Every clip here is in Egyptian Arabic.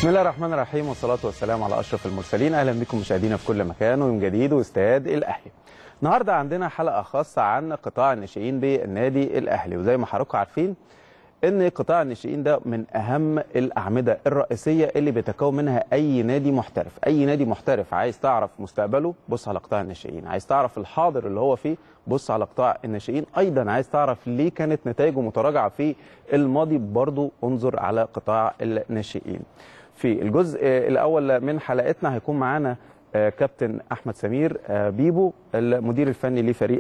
بسم الله الرحمن الرحيم والصلاة والسلام على أشرف المرسلين أهلا بكم مشاهدينا في كل مكان ويوم جديد واستاد الأهلي النهاردة عندنا حلقة خاصة عن قطاع الناشئين بالنادي الأهلي وزي ما حضراتكم عارفين ان قطاع الناشئين ده من اهم الاعمده الرئيسيه اللي بيتكون منها اي نادي محترف اي نادي محترف عايز تعرف مستقبله بص على قطاع الناشئين عايز تعرف الحاضر اللي هو فيه بص على قطاع الناشئين ايضا عايز تعرف ليه كانت نتائجه متراجعه في الماضي برضو انظر على قطاع الناشئين في الجزء الاول من حلقتنا هيكون معانا كابتن احمد سمير بيبو المدير الفني لفريق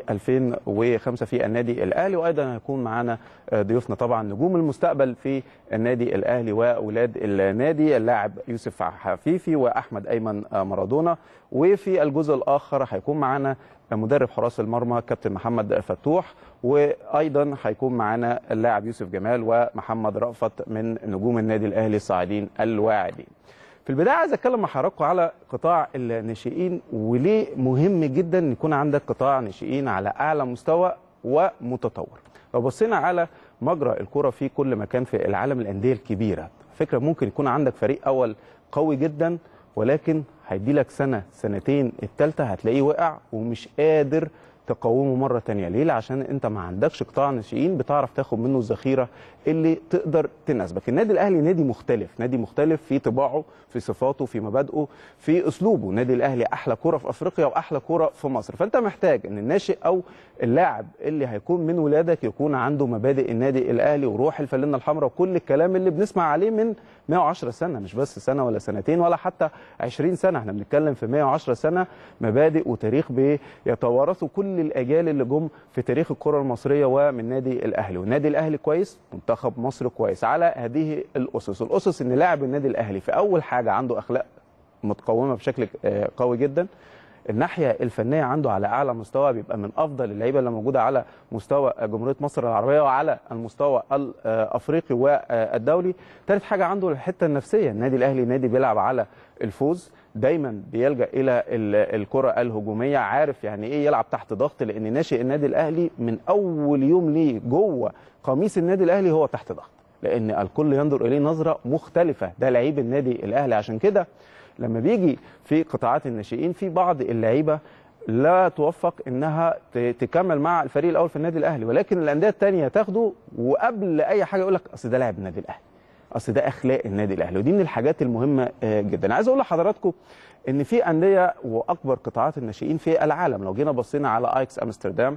2005 في النادي الاهلي وايضا هيكون معانا ضيوفنا طبعا نجوم المستقبل في النادي الاهلي واولاد النادي اللاعب يوسف حفيفي واحمد ايمن مارادونا وفي الجزء الاخر هيكون معانا مدرب حراس المرمى كابتن محمد فتوح وايضا هيكون معانا اللاعب يوسف جمال ومحمد رأفت من نجوم النادي الاهلي الصاعدين الواعدين في البدايه عايز اتكلم مع حضراتكم على قطاع الناشئين وليه مهم جدا ان يكون عندك قطاع ناشئين على اعلى مستوى ومتطور. لو بصينا على مجرى الكره في كل مكان في العالم الانديه الكبيره، فكره ممكن يكون عندك فريق اول قوي جدا ولكن هيدي لك سنه سنتين الثالثه هتلاقيه وقع ومش قادر تقومه مره تانية ليه عشان انت ما عندكش قطاع ناشئين بتعرف تاخد منه الذخيره اللي تقدر تناسبك النادي الاهلي نادي مختلف نادي مختلف في طباعه في صفاته في مبادئه في اسلوبه النادي الاهلي احلى كوره في افريقيا واحلى كوره في مصر فانت محتاج ان الناشئ او اللاعب اللي هيكون من ولادك يكون عنده مبادئ النادي الاهلي وروح الفانله الحمراء وكل الكلام اللي بنسمع عليه من 110 سنه مش بس سنه ولا سنتين ولا حتى 20 سنه احنا بنتكلم في 110 سنه مبادئ وتاريخ بيتوارثوا كل الاجيال اللي جم في تاريخ الكره المصريه ومن نادي الاهلي والنادي الاهلي كويس منتخب مصر كويس على هذه الاسس الاسس ان لاعب النادي الاهلي في اول حاجه عنده اخلاق متقومه بشكل قوي جدا الناحيه الفنيه عنده على اعلى مستوى بيبقى من افضل اللعيبه اللي موجوده على مستوى جمهوريه مصر العربيه وعلى المستوى الافريقي والدولي ثالث حاجه عنده الحته النفسيه النادي الاهلي نادي بيلعب على الفوز دايما بيلجا الى الكره الهجوميه عارف يعني ايه يلعب تحت ضغط لان ناشئ النادي الاهلي من اول يوم ليه جوه قميص النادي الاهلي هو تحت ضغط لان الكل ينظر اليه نظره مختلفه ده لعيب النادي الاهلي عشان كده لما بيجي في قطاعات الناشئين في بعض اللعيبه لا توفق انها تكمل مع الفريق الاول في النادي الاهلي ولكن الانديه الثانيه تاخده وقبل اي حاجه يقول لك اصل ده لاعب النادي الاهلي اصل ده اخلاق النادي الاهلي ودي من الحاجات المهمه جدا عايز اقول لحضراتكم ان في انديه واكبر قطاعات الناشئين في العالم لو جينا بصينا على ايكس امستردام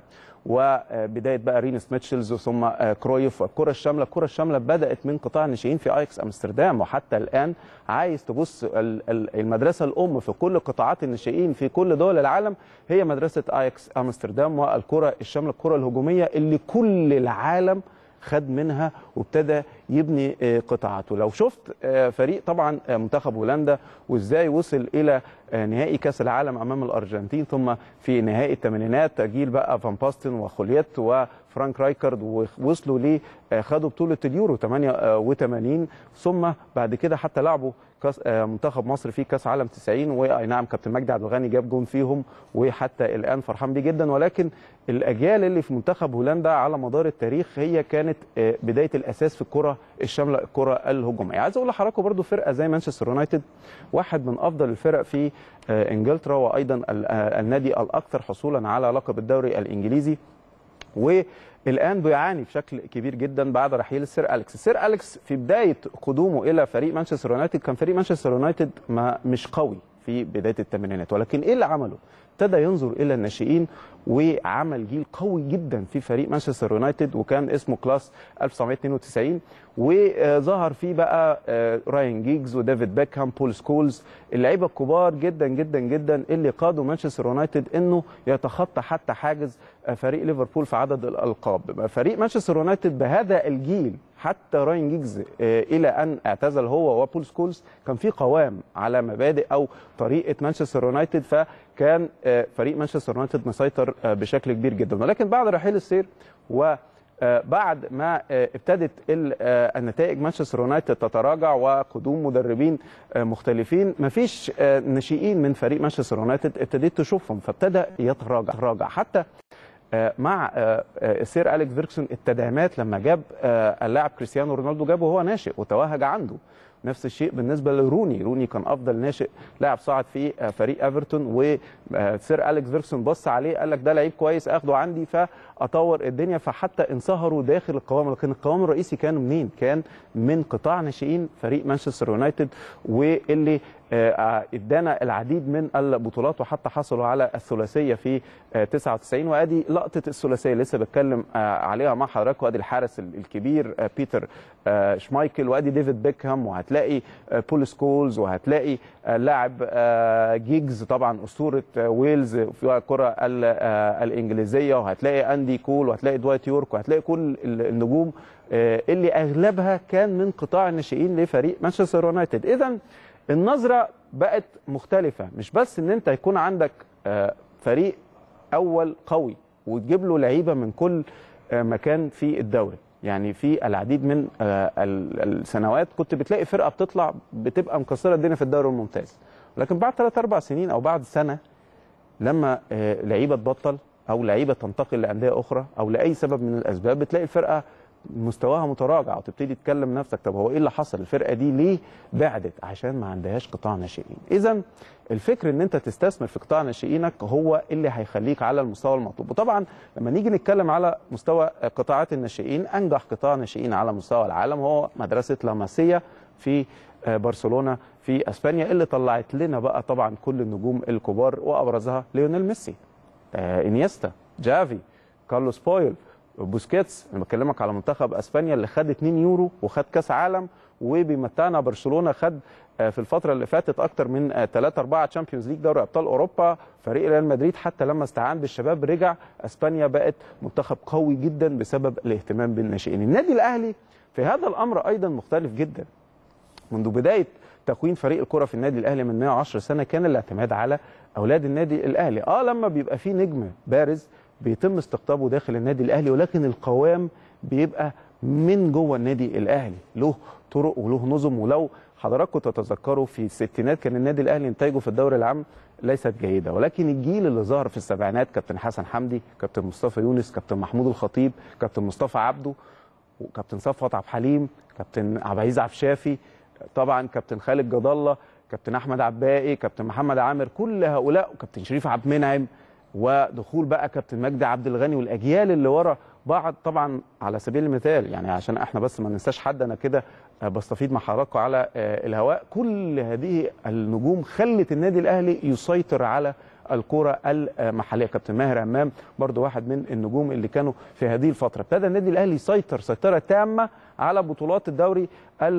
وبدايه بقى رينس ميتشلز ثم كرويف والكره الشامله الكره الشامله بدات من قطاع الناشئين في ايكس امستردام وحتى الان عايز تبص المدرسه الام في كل قطاعات الناشئين في كل دول العالم هي مدرسه ايكس امستردام والكره الشامله الكره الهجوميه اللي كل العالم خد منها وابتدى يبني قطاعاته لو شفت فريق طبعا منتخب هولندا وازاي وصل الى نهائي كاس العالم امام الارجنتين ثم في نهائي الثمانينات جيل بقى فان باستن وخوليت وفرانك رايكارد ووصلوا ليه خدوا بطوله اليورو 88 ثم بعد كده حتى لعبوا كاس منتخب مصر في كاس عالم 90 واي نعم كابتن مجدي عبد الغني جاب جون فيهم وحتى الان فرحان بيه جدا ولكن الاجيال اللي في منتخب هولندا على مدار التاريخ هي كانت بدايه الاساس في الكره الشامله الكره الهجوميه عايز اقول لحضراتكم برضو فرقه زي مانشستر يونايتد واحد من افضل الفرق في انجلترا وايضا النادي الاكثر حصولا على لقب الدوري الانجليزي والان بيعاني بشكل كبير جدا بعد رحيل السير اليكس السير اليكس في بدايه قدومه الى فريق مانشستر يونايتد كان فريق مانشستر يونايتد ما مش قوي في بدايه الثمانينات ولكن ايه اللي عمله ابتدى ينظر الى الناشئين وعمل جيل قوي جدا في فريق مانشستر يونايتد وكان اسمه كلاس 1992 وظهر فيه بقى راين جيجز وديفيد بيكهام بول سكولز اللعيبه الكبار جدا جدا جدا اللي قادوا مانشستر يونايتد انه يتخطى حتى حاجز فريق ليفربول في عدد الالقاب فريق مانشستر يونايتد بهذا الجيل حتى راين جيجز الى ان اعتزل هو وبول سكولز كان في قوام على مبادئ او طريقه مانشستر يونايتد فكان فريق مانشستر يونايتد مسيطر بشكل كبير جدا ولكن بعد رحيل السير و بعد ما ابتدت النتائج مانشستر يونايتد تتراجع وقدوم مدربين مختلفين مفيش ناشئين من فريق مانشستر يونايتد ابتديت تشوفهم فابتدى يتراجع تراجع حتى مع السير اليكس فيركسون التدعيمات لما جاب اللاعب كريستيانو رونالدو جابه وهو ناشئ وتوهج عنده نفس الشيء بالنسبه لروني روني كان افضل ناشئ لاعب صعد في آه، فريق ايفرتون وسير اليكس فيركسون بص عليه قال لك ده لعيب كويس اخده عندي فاطور الدنيا فحتى انصهروا داخل القوام لكن القوام الرئيسي كان منين كان من قطاع ناشئين فريق مانشستر يونايتد واللي آه، ادانا العديد من البطولات وحتى حصلوا على الثلاثيه في آه، 99 وادي لقطه الثلاثيه لسه بتكلم آه، عليها مع حضرتك وادي الحارس ال- الكبير آه، بيتر آه، شمايكل وادي ديفيد بيكهام وهتلاقي آه، بول سكولز وهتلاقي آه، لاعب آه، جيجز طبعا اسطوره آه، ويلز في الكره ال- آه، الانجليزيه وهتلاقي اندي كول وهتلاقي دوايت يورك وهتلاقي كل ال- النجوم آه، اللي اغلبها كان من قطاع الناشئين لفريق مانشستر يونايتد اذا النظره بقت مختلفه مش بس ان انت يكون عندك آه، فريق اول قوي وتجيب له لعيبه من كل آه، مكان في الدوري يعني في العديد من آه، ال- السنوات كنت بتلاقي فرقه بتطلع بتبقى مكسره الدنيا في الدوري الممتاز لكن بعد ثلاث اربع سنين او بعد سنه لما آه، لعيبه تبطل او لعيبه تنتقل لانديه اخرى او لاي سبب من الاسباب بتلاقي الفرقه مستواها متراجع وتبتدي تكلم نفسك طب هو ايه اللي حصل الفرقه دي ليه بعدت عشان ما عندهاش قطاع ناشئين اذا الفكر ان انت تستثمر في قطاع ناشئينك هو اللي هيخليك على المستوى المطلوب وطبعا لما نيجي نتكلم على مستوى قطاعات الناشئين انجح قطاع ناشئين على مستوى العالم هو مدرسه لاماسيا في آه، برشلونه في اسبانيا اللي طلعت لنا بقى طبعا كل النجوم الكبار وابرزها ليونيل ميسي آه، انيستا جافي كارلوس بويل بوسكيتس انا بكلمك على منتخب اسبانيا اللي خد 2 يورو وخد كاس عالم وبيمتعنا برشلونه خد آه، في الفتره اللي فاتت اكتر من 3 4 تشامبيونز ليج دوري ابطال اوروبا فريق ريال مدريد حتى لما استعان بالشباب رجع اسبانيا بقت منتخب قوي جدا بسبب الاهتمام بالناشئين النادي الاهلي في هذا الامر ايضا مختلف جدا منذ بدايه تكوين فريق الكره في النادي الاهلي من 110 سنه كان الاعتماد على اولاد النادي الاهلي اه لما بيبقى في نجم بارز بيتم استقطابه داخل النادي الاهلي ولكن القوام بيبقى من جوه النادي الاهلي له طرق وله نظم ولو حضراتكم تتذكروا في الستينات كان النادي الاهلي انتاجه في الدوري العام ليست جيده ولكن الجيل اللي ظهر في السبعينات كابتن حسن حمدي كابتن مصطفى يونس كابتن محمود الخطيب كابتن مصطفى عبده وكابتن صفوت عبد الحليم كابتن عبد العزيز عبد الشافي طبعا كابتن خالد جد الله كابتن احمد عباقي كابتن محمد عامر كل هؤلاء وكابتن شريف عبد المنعم ودخول بقى كابتن مجدي عبد الغني والاجيال اللي ورا بعض طبعا على سبيل المثال يعني عشان احنا بس ما ننساش حد انا كده آه، بستفيد مع حضراتكم على آه، الهواء كل هذه النجوم خلت النادي الاهلي يسيطر على الكره المحليه كابتن ماهر امام برضو واحد من النجوم اللي كانوا في هذه الفتره ابتدى النادي الاهلي يسيطر سيطره تامه على بطولات الدوري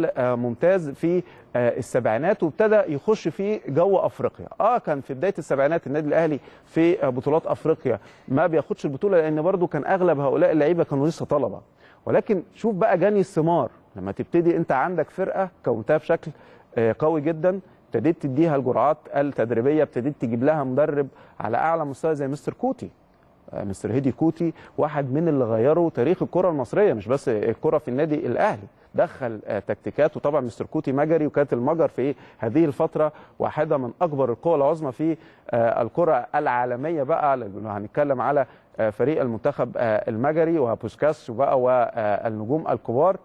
الممتاز في آه، السبعينات وابتدى يخش في جو افريقيا اه كان في بدايه السبعينات النادي الاهلي في آه، بطولات افريقيا ما بياخدش البطوله لان برضو كان اغلب هؤلاء اللعيبه كانوا لسه طلبه ولكن شوف بقى جني الثمار لما تبتدي انت عندك فرقه كونتها بشكل آه، قوي جدا ابتديت تديها الجرعات التدريبيه ابتديت تجيب لها مدرب على اعلى مستوى زي مستر كوتي آه، مستر هيدي كوتي واحد من اللي غيروا تاريخ الكره المصريه مش بس الكره في النادي الاهلي دخل آه، تكتيكات وطبعا مستر كوتي مجري وكانت المجر في هذه الفتره واحده من اكبر القوى العظمى في آه، الكره العالميه بقى لأنه هنتكلم على آه، فريق المنتخب آه، المجري وبوسكاس وبقى والنجوم الكبار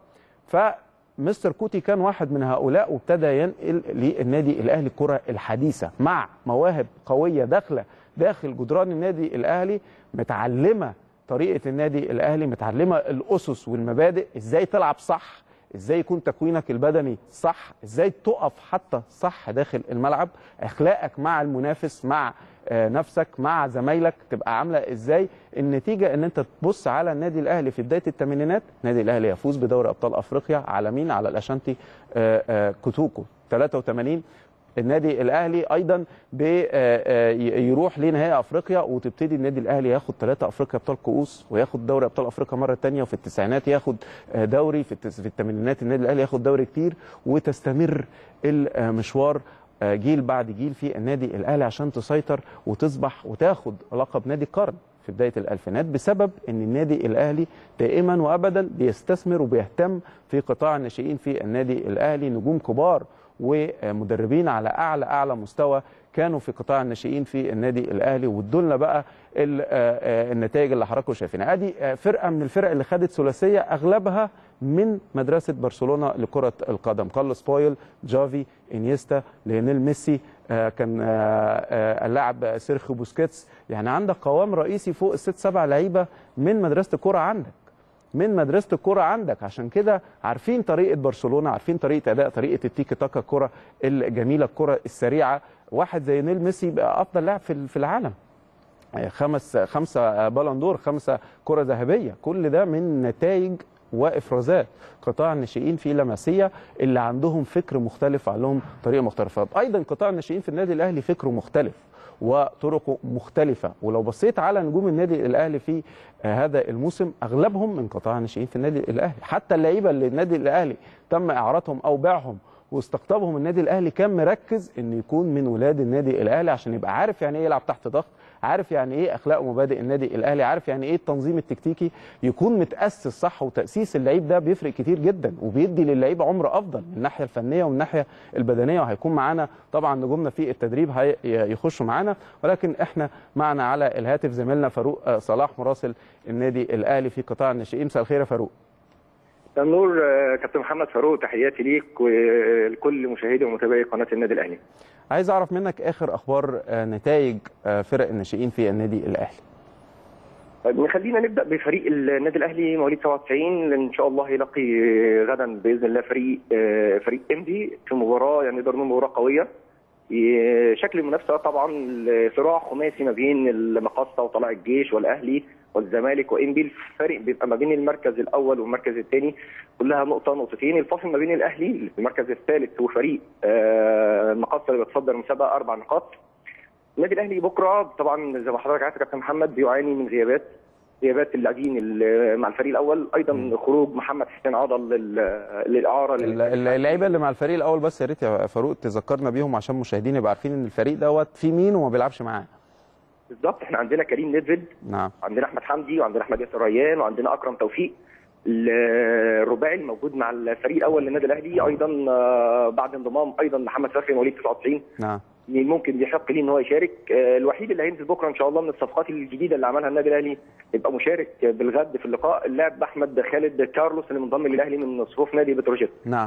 فمستر كوتي كان واحد من هؤلاء وابتدى ينقل للنادي الاهلي الكره الحديثه مع مواهب قويه داخله داخل جدران النادي الاهلي متعلمه طريقه النادي الاهلي متعلمه الاسس والمبادئ ازاي تلعب صح ازاي يكون تكوينك البدني صح ازاي تقف حتى صح داخل الملعب اخلاقك مع المنافس مع آه، نفسك مع زمايلك تبقى عامله ازاي النتيجه ان انت تبص على النادي الاهلي في بدايه الثمانينات النادي الاهلي يفوز بدوري ابطال افريقيا على مين على الاشانتي آه، آه، كوتوكو 83 النادي الاهلي ايضا بي- آه، آه، ي- يروح لنهائي افريقيا وتبتدي النادي الاهلي ياخد ثلاثه افريقيا ابطال كؤوس وياخد دوري ابطال افريقيا مره ثانيه وفي التسعينات ياخد آه، دوري في التس- في الثمانينات النادي الاهلي ياخد دوري كتير وتستمر المشوار آه، جيل بعد جيل في النادي الاهلي عشان تسيطر وتصبح وتاخد لقب نادي القرن في بدايه الالفينات بسبب ان النادي الاهلي دائما وابدا بيستثمر وبيهتم في قطاع الناشئين في النادي الاهلي نجوم كبار ومدربين على اعلى اعلى مستوى كانوا في قطاع الناشئين في النادي الاهلي وادولنا بقى ال- آه، آه، النتائج اللي حضراتكم شايفينها ادي آه، فرقه من الفرق اللي خدت ثلاثيه اغلبها من مدرسه برشلونه لكره القدم كارلوس بويل جافي انيستا ليونيل ميسي آه، كان آه، آه، اللاعب سيرخيو بوسكيتس يعني عندك قوام رئيسي فوق الست سبع لعيبه من مدرسه الكره عندك من مدرسه الكره عندك عشان كده عارفين طريقه برشلونه عارفين طريقه اداء طريقه التيكي تاكا الكره الجميله الكره السريعه واحد زي نيل ميسي بقى افضل لاعب في في العالم خمس خمسه بالون دور خمسه كره ذهبيه كل ده من نتائج وافرازات قطاع الناشئين في لمسيه اللي عندهم فكر مختلف عندهم طريقه مختلفه ايضا قطاع الناشئين في النادي الاهلي فكره مختلف وطرقه مختلفه ولو بصيت على نجوم النادي الاهلي في هذا الموسم اغلبهم من قطاع الناشئين في النادي الاهلي حتى اللعيبه اللي النادي الاهلي تم اعارتهم او بيعهم واستقطابهم النادي الاهلي كان مركز انه يكون من ولاد النادي الاهلي عشان يبقى عارف يعني ايه يلعب تحت ضغط عارف يعني ايه اخلاق ومبادئ النادي الاهلي عارف يعني ايه التنظيم التكتيكي يكون متاسس صح وتاسيس اللعيب ده بيفرق كتير جدا وبيدي للعيبه عمر افضل من الناحيه الفنيه ومن الناحيه البدنيه وهيكون معانا طبعا نجومنا في التدريب هيخشوا معانا ولكن احنا معنا على الهاتف زميلنا فاروق صلاح مراسل النادي الاهلي في قطاع الناشئين مساء الخير يا فاروق النور كابتن محمد فاروق تحياتي ليك ولكل مشاهدي ومتابعي قناه النادي الاهلي. عايز اعرف منك اخر اخبار نتائج فرق الناشئين في النادي الاهلي. طيب خلينا نبدا بفريق النادي الاهلي مواليد 97 ان شاء الله يلاقي غدا باذن الله فريق فريق امدي في مباراه يعني نقدر نقول مباراه قويه شكل المنافسه طبعا صراع خماسي ما بين المقاصه وطلائع الجيش والاهلي والزمالك وانبي الفرق بيبقى ما بين المركز الاول والمركز الثاني كلها نقطه نقطتين الفاصل ما بين الاهلي اللي في المركز الثالث وفريق المقاصه اللي بيتصدر المسابقه اربع نقاط النادي الاهلي بكره طبعا زي ما حضرتك عارف يا كابتن محمد بيعاني من غيابات غيابات اللاعبين مع الفريق الاول ايضا م. خروج محمد حسين عضل للاعاره اللعيبه اللي مع الفريق الاول بس يا ريت يا فاروق تذكرنا بيهم عشان المشاهدين يبقى عارفين ان الفريق دوت في مين وما بيلعبش معاه بالظبط احنا عندنا كريم نيدفيد نعم عندنا احمد حمدي وعندنا احمد ياسر ريان وعندنا اكرم توفيق الرباعي الموجود مع الفريق الاول للنادي الاهلي ايضا بعد انضمام ايضا محمد فتحي مواليد 99 نعم ممكن بيحق ليه ان هو يشارك الوحيد اللي هينزل بكره ان شاء الله من الصفقات الجديده اللي عملها النادي الاهلي يبقى مشارك بالغد في اللقاء اللاعب احمد خالد كارلوس اللي منضم للاهلي من صفوف نادي بتروجيت نعم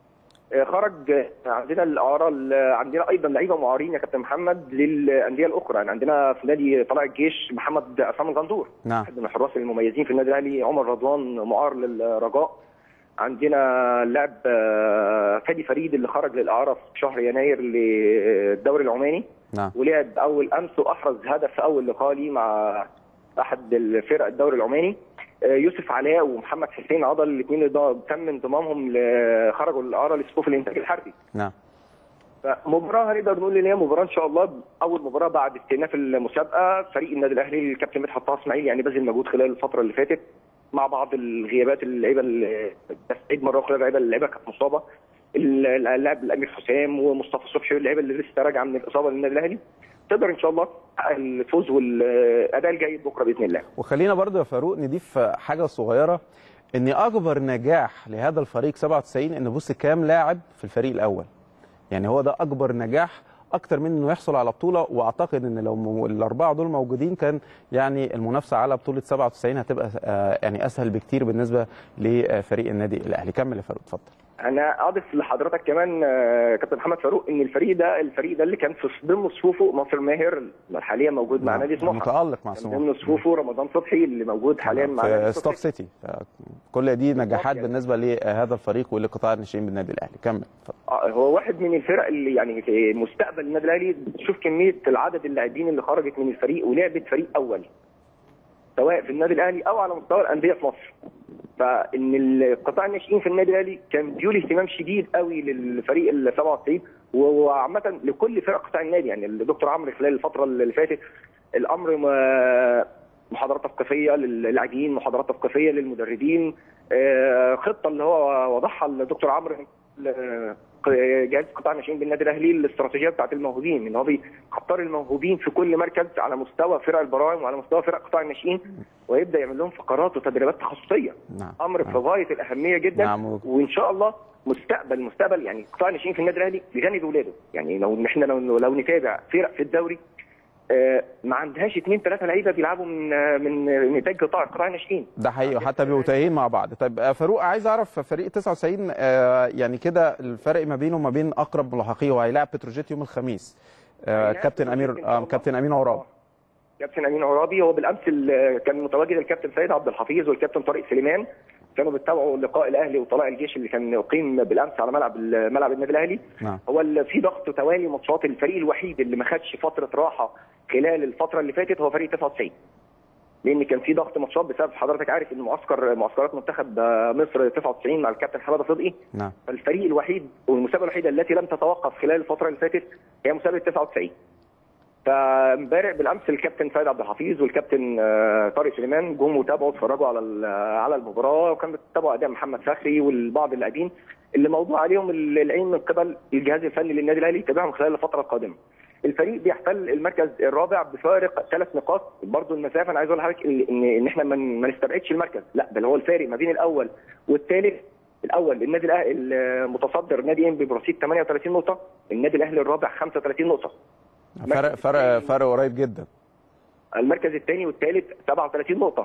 خرج عندنا الاعاره عندنا ايضا لعيبه معارين يا كابتن محمد للانديه الاخرى يعني عندنا في نادي طلائع الجيش محمد عصام الغندور نعم واحد من الحراس المميزين في النادي الاهلي عمر رضوان معار للرجاء عندنا اللاعب فادي فريد اللي خرج للاعاره في شهر يناير للدوري العماني نعم ولعب اول امس واحرز هدف في اول لقاء ليه مع احد الفرق الدوري العماني يوسف علاء ومحمد حسين عضل الاثنين اللي تم انضمامهم خرجوا للاعاره لصفوف الانتاج الحربي. نعم. فمباراه هنقدر نقول ان هي مباراه ان شاء الله اول مباراه بعد استئناف المسابقه فريق النادي الاهلي الكابتن مدحت طه اسماعيل يعني بذل مجهود خلال الفتره اللي فاتت مع بعض الغيابات اللعيبه تستعيد مره اخرى اللعيبه اللعيبه كانت مصابه اللاعب الامير حسام ومصطفى صبحي اللعيبه اللي لسه راجعه من الاصابه للنادي الاهلي تقدر ان شاء الله الفوز والاداء الجيد بكره باذن الله. وخلينا برضو يا فاروق نضيف حاجه صغيره ان اكبر نجاح لهذا الفريق 97 ان بص كام لاعب في الفريق الاول. يعني هو ده اكبر نجاح اكتر من انه يحصل على بطوله واعتقد ان لو م... الاربعه دول موجودين كان يعني المنافسه على بطوله 97 هتبقى يعني اسهل بكتير بالنسبه لفريق النادي الاهلي كمل يا فاروق اتفضل انا اضيف لحضرتك كمان كابتن محمد فاروق ان الفريق ده الفريق ده اللي كان في ضمن صفوفه ناصر ماهر حاليا موجود مع نادي سموحه متالق مع سموحه ضمن صفوفه رمضان صبحي اللي موجود حاليا مع في ستار سيتي كل دي نجاحات يعني. بالنسبه لهذا الفريق ولقطاع الناشئين بالنادي الاهلي كمل اتفضل هو واحد من الفرق اللي يعني في مستقبل النادي الاهلي شوف كميه العدد اللاعبين اللي خرجت من الفريق ولعبت فريق اول سواء في النادي الاهلي او على مستوى الانديه في مصر فان القطاع الناشئين في النادي الاهلي كان بيولي اهتمام شديد قوي للفريق ال 97 وعامه لكل فرق قطاع النادي يعني الدكتور عمرو خلال الفتره اللي فاتت الامر محاضرات تثقيفيه للاعبين محاضرات تثقيفيه للمدربين خطه اللي هو وضعها الدكتور عمرو جهاز قطاع الناشئين بالنادي الاهلي الاستراتيجيه بتاعت الموهوبين ان هو بيختار الموهوبين في كل مركز على مستوى فرق البراعم وعلى مستوى فرق قطاع الناشئين ويبدا يعمل لهم فقرات وتدريبات تخصصيه نعم. امر في غايه الاهميه جدا نعم. وان شاء الله مستقبل مستقبل يعني قطاع الناشئين في النادي الاهلي بجانب اولاده يعني لو احنا لو, لو نتابع فرق في الدوري آه، ما عندهاش اثنين ثلاثه لعيبه بيلعبوا من آه، من نتاج قطاع قطاع الناشئين ده حقيقي وحتى بيبقوا تايهين مع بعض طيب آه، فاروق عايز اعرف فريق 99 آه، يعني كده الفرق ما بينه وما بين اقرب ملاحقيه هو هيلاعب بتروجيت يوم الخميس آه، هيلاعب كابتن بتروجيت امير إن شاء آه، الله. كابتن امين عراب آه. كابتن امين عرابي هو بالامس ال- كان متواجد الكابتن سيد عبد الحفيظ والكابتن طارق سليمان كانوا بيتابعوا لقاء الاهلي وطلائع الجيش اللي كان اقيم بالامس على ملعب ملعب النادي الاهلي نعم هو ال- في ضغط توالي ماتشات الفريق الوحيد اللي ما خدش فتره راحه خلال الفتره اللي فاتت هو فريق 99 لان كان في ضغط ماتشات بسبب حضرتك عارف ان معسكر معسكرات منتخب آه، مصر 99 مع الكابتن حماده صدقي نعم فالفريق الوحيد والمسابقه الوحيده التي لم تتوقف خلال الفتره اللي فاتت هي مسابقه 99 فامبارح بالامس الكابتن سيد عبد الحفيظ والكابتن آه، طارق سليمان جم وتابعوا اتفرجوا على ال- على المباراه وكانوا بيتابعوا اداء محمد فخري والبعض اللاعبين اللي موضوع عليهم ال- العين من قبل الجهاز الفني للنادي الاهلي يتابعهم خلال الفتره القادمه. الفريق بيحتل المركز الرابع بفارق ثلاث نقاط برضه المسافه انا عايز اقول لحضرتك ان ان إن احنا ما ما نستبعدش المركز لا بل هو الفارق ما بين الاول والثالث الاول النادي الاهلي المتصدر نادي انبي برصيد 38 نقطه النادي الاهلي الرابع 35 نقطه فرق فرق فرق قريب جدا المركز الثاني والثالث 37 نقطة.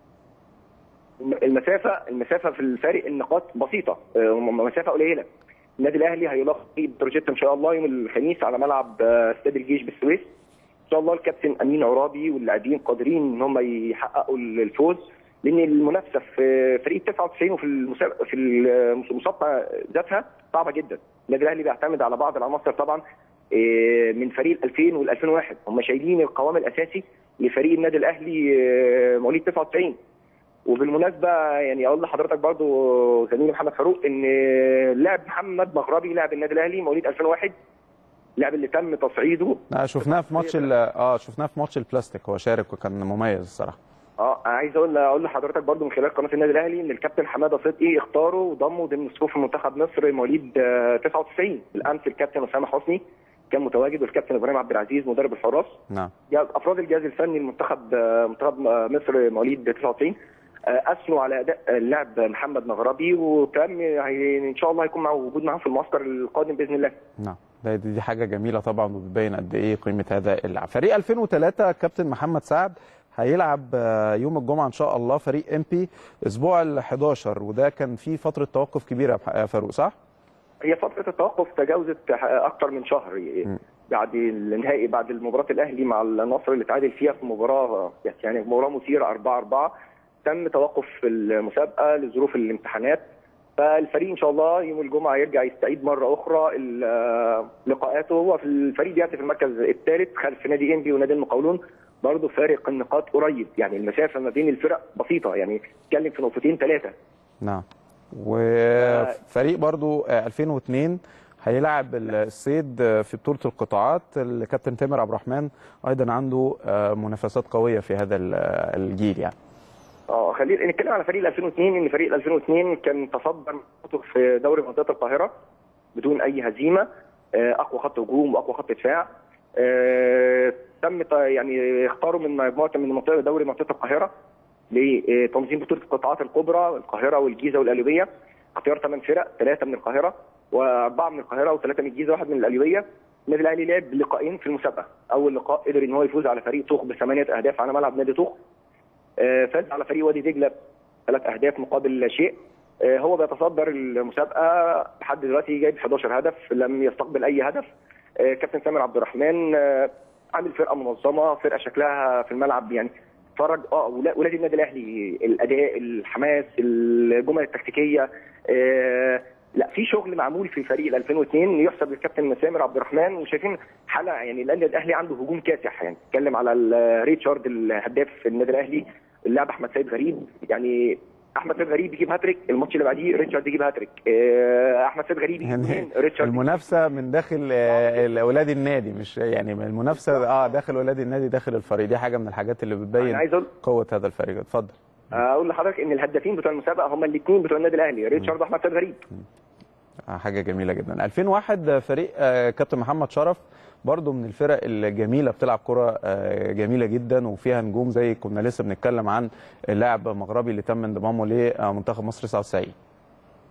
المسافة المسافة في الفارق النقاط بسيطة آه، مسافة قليلة. النادي الأهلي هيلاقي بروجيت إن شاء الله يوم الخميس على ملعب آه، استاد الجيش بالسويس. إن شاء الله الكابتن أمين عرابي واللاعبين قادرين إن هم يحققوا الفوز لأن المنافسة في فريق 99 وفي المسابقة في المسابقة ذاتها صعبة جدا. النادي الأهلي بيعتمد على بعض العناصر طبعا آه، من فريق 2000 وال 2001 هم شايلين القوام الاساسي لفريق النادي الاهلي آه، مواليد 99 وبالمناسبه يعني اقول لحضرتك برضو زميلي محمد فاروق ان آه، لاعب محمد مغربي لاعب النادي الاهلي مواليد 2001 اللاعب اللي تم تصعيده لا شفناه في ماتش ال- اه شفناه في ماتش البلاستيك هو شارك وكان مميز الصراحه اه عايز اقول اقول لحضرتك برضو من خلال قناه النادي الاهلي ان الكابتن حماده صدقي اختاره وضمه ضمن صفوف منتخب مصر مواليد آه، 99 بالامس الكابتن اسامه حسني كان متواجد والكابتن ابراهيم عبد العزيز مدرب الحراس نعم جهاز افراد الجهاز الفني المنتخب آه، منتخب آه، مصر مواليد 99 آه، اثنوا على اداء اللاعب محمد مغربي وتم هي- ان شاء الله هيكون معه وجود معاه في المعسكر القادم باذن الله نعم ده دي دي حاجه جميله طبعا وبتبين قد ايه قيمه هذا اللاعب فريق 2003 كابتن محمد سعد هيلعب آه، يوم الجمعه ان شاء الله فريق ام بي اسبوع ال 11 وده كان فيه فتره توقف كبيره يا مح- يا فاروق صح؟ هي فتره التوقف تجاوزت اكثر من شهر م. بعد النهائي بعد مباراه الاهلي مع النصر اللي تعادل فيها في مباراه يعني مباراه مثيره 4 4 تم توقف المسابقه لظروف الامتحانات فالفريق ان شاء الله يوم الجمعه يرجع يستعيد مره اخرى ال- لقاءاته هو في الفريق دلوقتي في المركز الثالث خلف نادي انبي ونادي المقاولون برضه فارق النقاط قريب يعني المسافه ما بين الفرق بسيطه يعني تتكلم في نقطتين ثلاثه نعم وفريق برضو آه، 2002 هيلعب الصيد آه، في بطوله القطاعات الكابتن تامر عبد الرحمن ايضا عنده آه، منافسات قويه في هذا ال- آه، الجيل يعني اه خلينا نتكلم على فريق 2002 ان فريق 2002 كان تصدر نقاطه في دوري منطقه القاهره بدون اي هزيمه آه، اقوى خط هجوم واقوى خط دفاع آه، تم ط- يعني اختاروا من مجموعه من منطقه دوري منطقه القاهره لتنظيم بطوله القطاعات الكبرى القاهره والجيزه والقليوبيه اختيار ثمان فرق ثلاثه من القاهره واربعه من القاهره وثلاثه من الجيزه واحد من القليوبيه النادي الاهلي لعب لقاءين في المسابقه اول لقاء قدر ان هو يفوز على فريق طوخ بثمانيه اهداف على ملعب نادي طوخ آه، فاز على فريق وادي دجله ثلاث اهداف مقابل لا شيء آه، هو بيتصدر المسابقه لحد دلوقتي جايب 11 هدف لم يستقبل اي هدف آه، كابتن سامر عبد الرحمن آه، عامل فرقه منظمه فرقه شكلها في الملعب يعني اتفرج اه ولا- ولاد النادي الاهلي الاداء الحماس الجمل التكتيكيه آه، لا في شغل معمول في فريق ال 2002 يحسب للكابتن سامر عبد الرحمن وشايفين حاله يعني النادي الاهلي عنده هجوم كاسح يعني اتكلم على ال- ريتشارد الهداف في النادي الاهلي اللاعب احمد سيد غريب يعني احمد سيد غريب يجيب هاتريك الماتش اللي بعديه ريتشارد يجيب هاتريك آه، احمد سيد غريب يجيب يعني جولين، ريتشارد المنافسه من داخل آه، اولاد النادي مش يعني المنافسه اه داخل اولاد النادي داخل الفريق دي حاجه من الحاجات اللي انا بتبين عايز اقول قوه هذا الفريق اتفضل اقول لحضرتك ان الهدافين بتوع المسابقه هم الاثنين بتوع النادي الاهلي ريتشارد واحمد سيد غريب آه، حاجه جميله جدا 2001 فريق آه، كابتن محمد شرف برضو من الفرق الجميله بتلعب كره آه، جميله جدا وفيها نجوم زي كنا لسه بنتكلم عن اللاعب مغربي اللي تم انضمامه لمنتخب مصر 99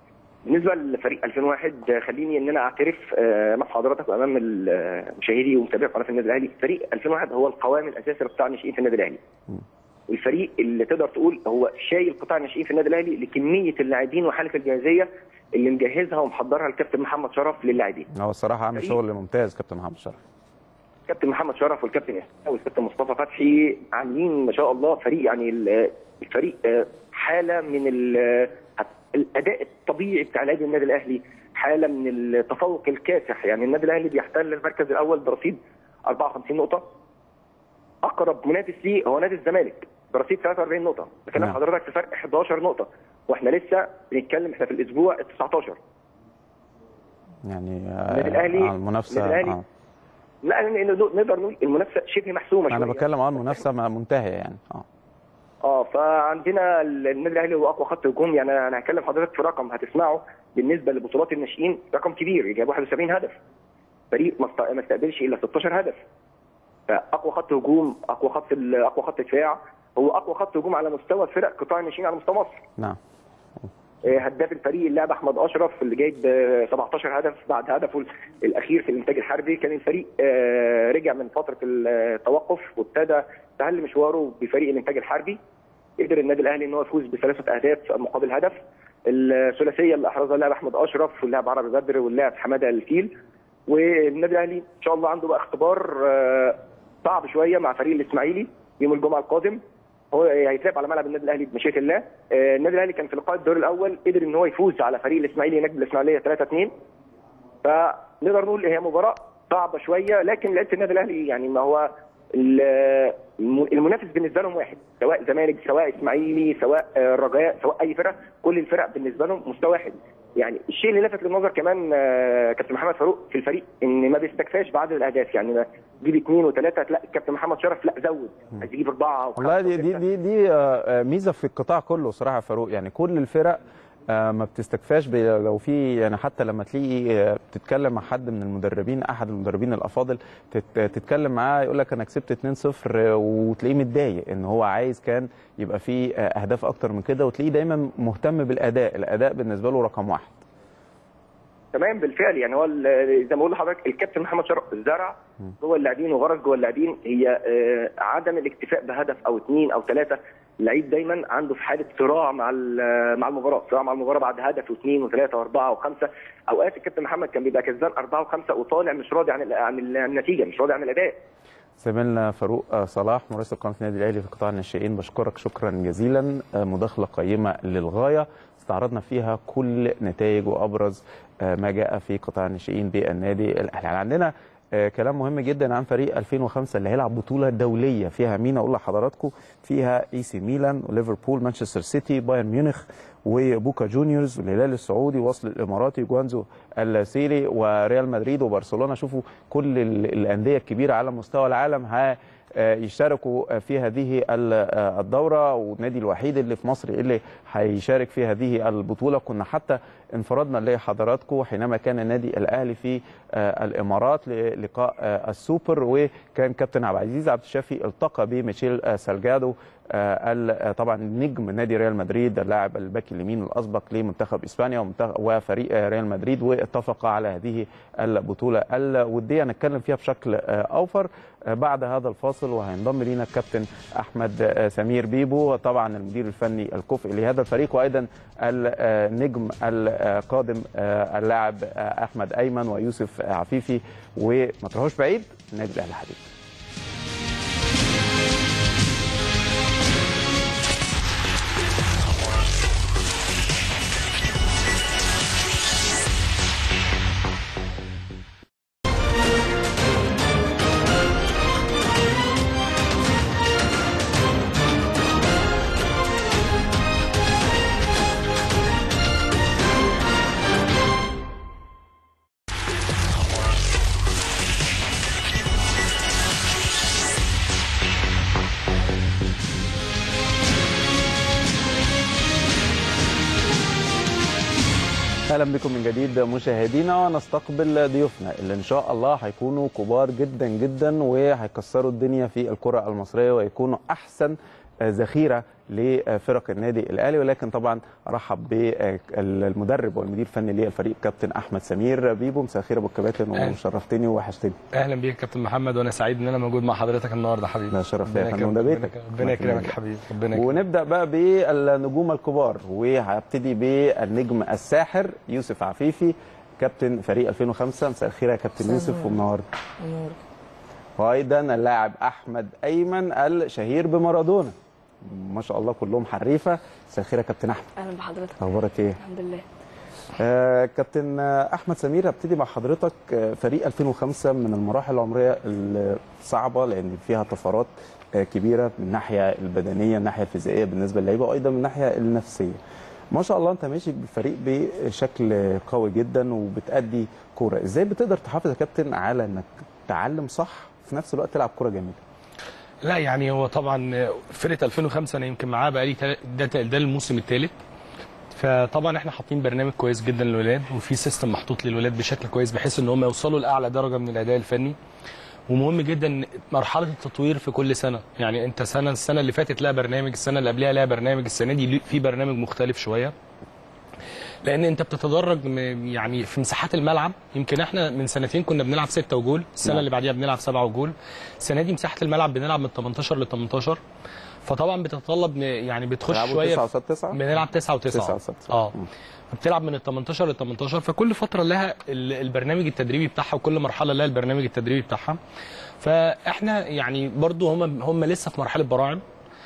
بالنسبه لفريق 2001 خليني ان انا اعترف آه، مع حضرتك وامام المشاهدي ومتابعي قناه النادي الاهلي فريق 2001 هو القوام الاساسي لقطاع الناشئين في النادي الاهلي والفريق اللي تقدر تقول هو شايل قطاع الناشئين في النادي الاهلي لكميه اللاعبين وحاله الجاهزيه اللي مجهزها ومحضرها الكابتن محمد شرف للاعبين هو الصراحه عامل فريق. شغل ممتاز كابتن محمد شرف كابتن محمد شرف والكابتن يحيى والكابتن مصطفى فتحي عاملين ما شاء الله فريق يعني ال- الفريق آه، حاله من ال- الاداء الطبيعي بتاع نادي النادي الاهلي حاله من التفوق الكاسح يعني النادي الاهلي بيحتل المركز الاول برصيد 54 نقطه اقرب منافس ليه هو نادي الزمالك برصيد 43 نقطه لكن نعم. حضرتك في فرق 11 نقطه واحنا لسه بنتكلم احنا في الاسبوع ال 19 يعني النادي الأهلي- على المنافسه النادي الأهلي آه. لا إن- نقدر نقول المنافسه شبه محسومه انا شوية. بتكلم عن المنافسه منتهيه يعني اه اه فعندنا النادي الاهلي هو اقوى خط هجوم يعني انا هكلم حضرتك في رقم هتسمعه بالنسبه لبطولات الناشئين رقم كبير جاب 71 هدف فريق ما است- ما استقبلش الا 16 هدف فاقوى خط هجوم اقوى خط ال- اقوى خط دفاع هو اقوى خط هجوم على مستوى فرق قطاع الناشئين على مستوى مصر نعم آه، هداف الفريق اللاعب احمد اشرف اللي جايب آه، 17 هدف بعد هدفه الاخير في الانتاج الحربي كان الفريق آه، رجع من فتره التوقف وابتدى تهل مشواره بفريق الانتاج الحربي قدر النادي الاهلي ان هو يفوز بثلاثه اهداف مقابل هدف الثلاثيه اللي احرزها اللاعب احمد اشرف واللاعب عربي بدر واللاعب حماده الفيل والنادي الاهلي ان شاء الله عنده بقى اختبار آه، صعب شويه مع فريق الاسماعيلي يوم الجمعه القادم هو هيتلعب على ملعب النادي الاهلي بمشيئه الله آه، النادي الاهلي كان في لقاء الدور الاول قدر ان هو يفوز على فريق الاسماعيلي هناك بالاسماعيليه 3 2 فنقدر نقول هي مباراه صعبه شويه لكن لعيبه النادي الاهلي يعني ما هو ال- الم- المنافس بالنسبه لهم واحد سواء زمالك سواء اسماعيلي سواء آه، الرجاء سواء اي فرقه كل الفرق بالنسبه لهم مستوى واحد يعني الشيء اللي لفت للنظر كمان آه، كابتن محمد فاروق في الفريق ان ما بيستكفاش بعدد الاهداف يعني ما يجيب اثنين وثلاثه لا كابتن محمد شرف لا زود عايز يجيب اربعه وخمسة والله دي دي وستة. دي, دي آه، آه، ميزه في القطاع كله صراحه يا فاروق يعني كل الفرق آه، ما بتستكفاش ب- لو في يعني حتى لما تلاقي آه، بتتكلم مع حد من المدربين احد المدربين الافاضل تت- تتكلم معاه يقول لك انا كسبت 2-0 آه، وتلاقيه متضايق ان هو عايز كان يبقى فيه آه، اهداف اكتر من كده وتلاقيه دايما مهتم بالاداء الاداء بالنسبه له رقم واحد تمام بالفعل يعني هو ال- زي ما بقول لحضرتك الكابتن محمد شرف زرع جوه اللاعبين وغرس جوه اللاعبين هي آه، عدم الاكتفاء بهدف او اثنين او ثلاثه اللعيب دايما عنده في حاله صراع مع ال- مع المباراه صراع مع المباراه بعد هدف واثنين وثلاثه واربعه وخمسه اوقات الكابتن محمد كان بيبقى كسبان اربعه وخمسه وطالع مش راضي عن ال- عن ال- عن النتيجه مش راضي عن الاداء زميلنا فاروق آه، صلاح مراسل قناه النادي الاهلي في قطاع الناشئين بشكرك شكرا جزيلا آه، مداخله قيمه للغايه استعرضنا فيها كل نتائج وابرز آه، ما جاء في قطاع الناشئين بالنادي الاهلي يعني عندنا آه، كلام مهم جدا عن فريق 2005 اللي هيلعب بطوله دوليه فيها مين اقول لحضراتكم فيها اي سي ميلان وليفربول مانشستر سيتي بايرن ميونخ وبوكا جونيورز والهلال السعودي وصل الاماراتي جوانزو السيري وريال مدريد وبرشلونه شوفوا كل ال- الانديه الكبيره على مستوى العالم ها آه، يشتركوا في هذه ال- آه، الدوره والنادي الوحيد اللي في مصر اللي هيشارك في هذه البطوله كنا حتى انفردنا لحضراتكم حينما كان النادي الاهلي في آه، الامارات للقاء آه، السوبر وكان كابتن عبد العزيز عبد الشافي التقى بميشيل آه، سالجادو آه، ال- آه، طبعا نجم نادي ريال مدريد اللاعب الباك اليمين الاسبق لمنتخب اسبانيا ومنتخب- وفريق آه، ريال مدريد واتفقا على هذه البطوله الوديه هنتكلم فيها بشكل آه، اوفر آه، بعد هذا الفاصل وهينضم لينا الكابتن احمد آه، سمير بيبو طبعا المدير الفني الكفء لهذا الفريق وايضا النجم القادم آه، اللاعب آه، احمد ايمن ويوسف آه، عفيفي وما تروحوش بعيد النادي الاهلي حبيبي اهلا بكم من جديد مشاهدينا ونستقبل ضيوفنا اللي ان شاء الله هيكونوا كبار جدا جدا وهيكسروا الدنيا في الكره المصريه ويكونوا احسن ذخيره لفرق النادي الاهلي ولكن طبعا ارحب بالمدرب والمدير الفني للفريق كابتن احمد سمير بيبو مساء الخير ابو الكباتن أهلا. وشرفتني ووحشتني اهلا بيك يا كابتن محمد وانا سعيد ان انا موجود مع حضرتك النهارده حبيبي لا شرف ليا يا ربنا فندم، ده يكرمك- بيتك. ربنا يكرمك يا حبيبي ربنا يكرمك ونبدا بقى بالنجوم الكبار وهبتدي بالنجم الساحر يوسف عفيفي كابتن فريق 2005 مساء الخير يا كابتن مساء يوسف النور. ومنور نور وايضا اللاعب احمد ايمن الشهير بمارادونا ما شاء الله كلهم حريفه مساء الخير يا كابتن احمد اهلا بحضرتك اخبارك ايه الحمد لله آه كابتن آه، احمد سمير ابتدي مع حضرتك آه، فريق 2005 من المراحل العمريه الصعبه لان فيها طفرات آه، كبيره من الناحيه البدنيه من الناحيه الفيزيائيه بالنسبه للعيبه وايضا من الناحيه النفسيه ما شاء الله انت ماشي بالفريق بشكل قوي جدا وبتأدي كوره ازاي بتقدر تحافظ يا كابتن على انك تعلم صح في نفس الوقت تلعب كوره جميله لا يعني هو طبعا فرقه 2005 انا يمكن معاه بقالي تل- ده ده الموسم الثالث فطبعا احنا حاطين برنامج كويس جدا للولاد وفي سيستم محطوط للولاد بشكل كويس بحيث ان هم يوصلوا لاعلى درجه من الاداء الفني ومهم جدا مرحله التطوير في كل سنه يعني انت سنه السنه اللي فاتت لها برنامج السنه اللي قبلها لها برنامج السنه دي ليه- في برنامج مختلف شويه لان انت بتتدرج م- يعني في مساحات الملعب يمكن احنا من سنتين كنا بنلعب 6 وجول السنه نعم. اللي بعديها بنلعب 7 وجول السنه دي مساحه الملعب بنلعب من 18 ل 18 فطبعا بتتطلب ن- يعني بتخش تلعبوا شويه 9 قصاد 9 بنلعب 9 و9 تسعة قصاد تسعة. اه مم. بتلعب من ال 18 لل 18 فكل فتره لها ال- البرنامج التدريبي بتاعها وكل مرحله لها البرنامج التدريبي بتاعها فاحنا يعني برضو هم هم لسه في مرحله براعم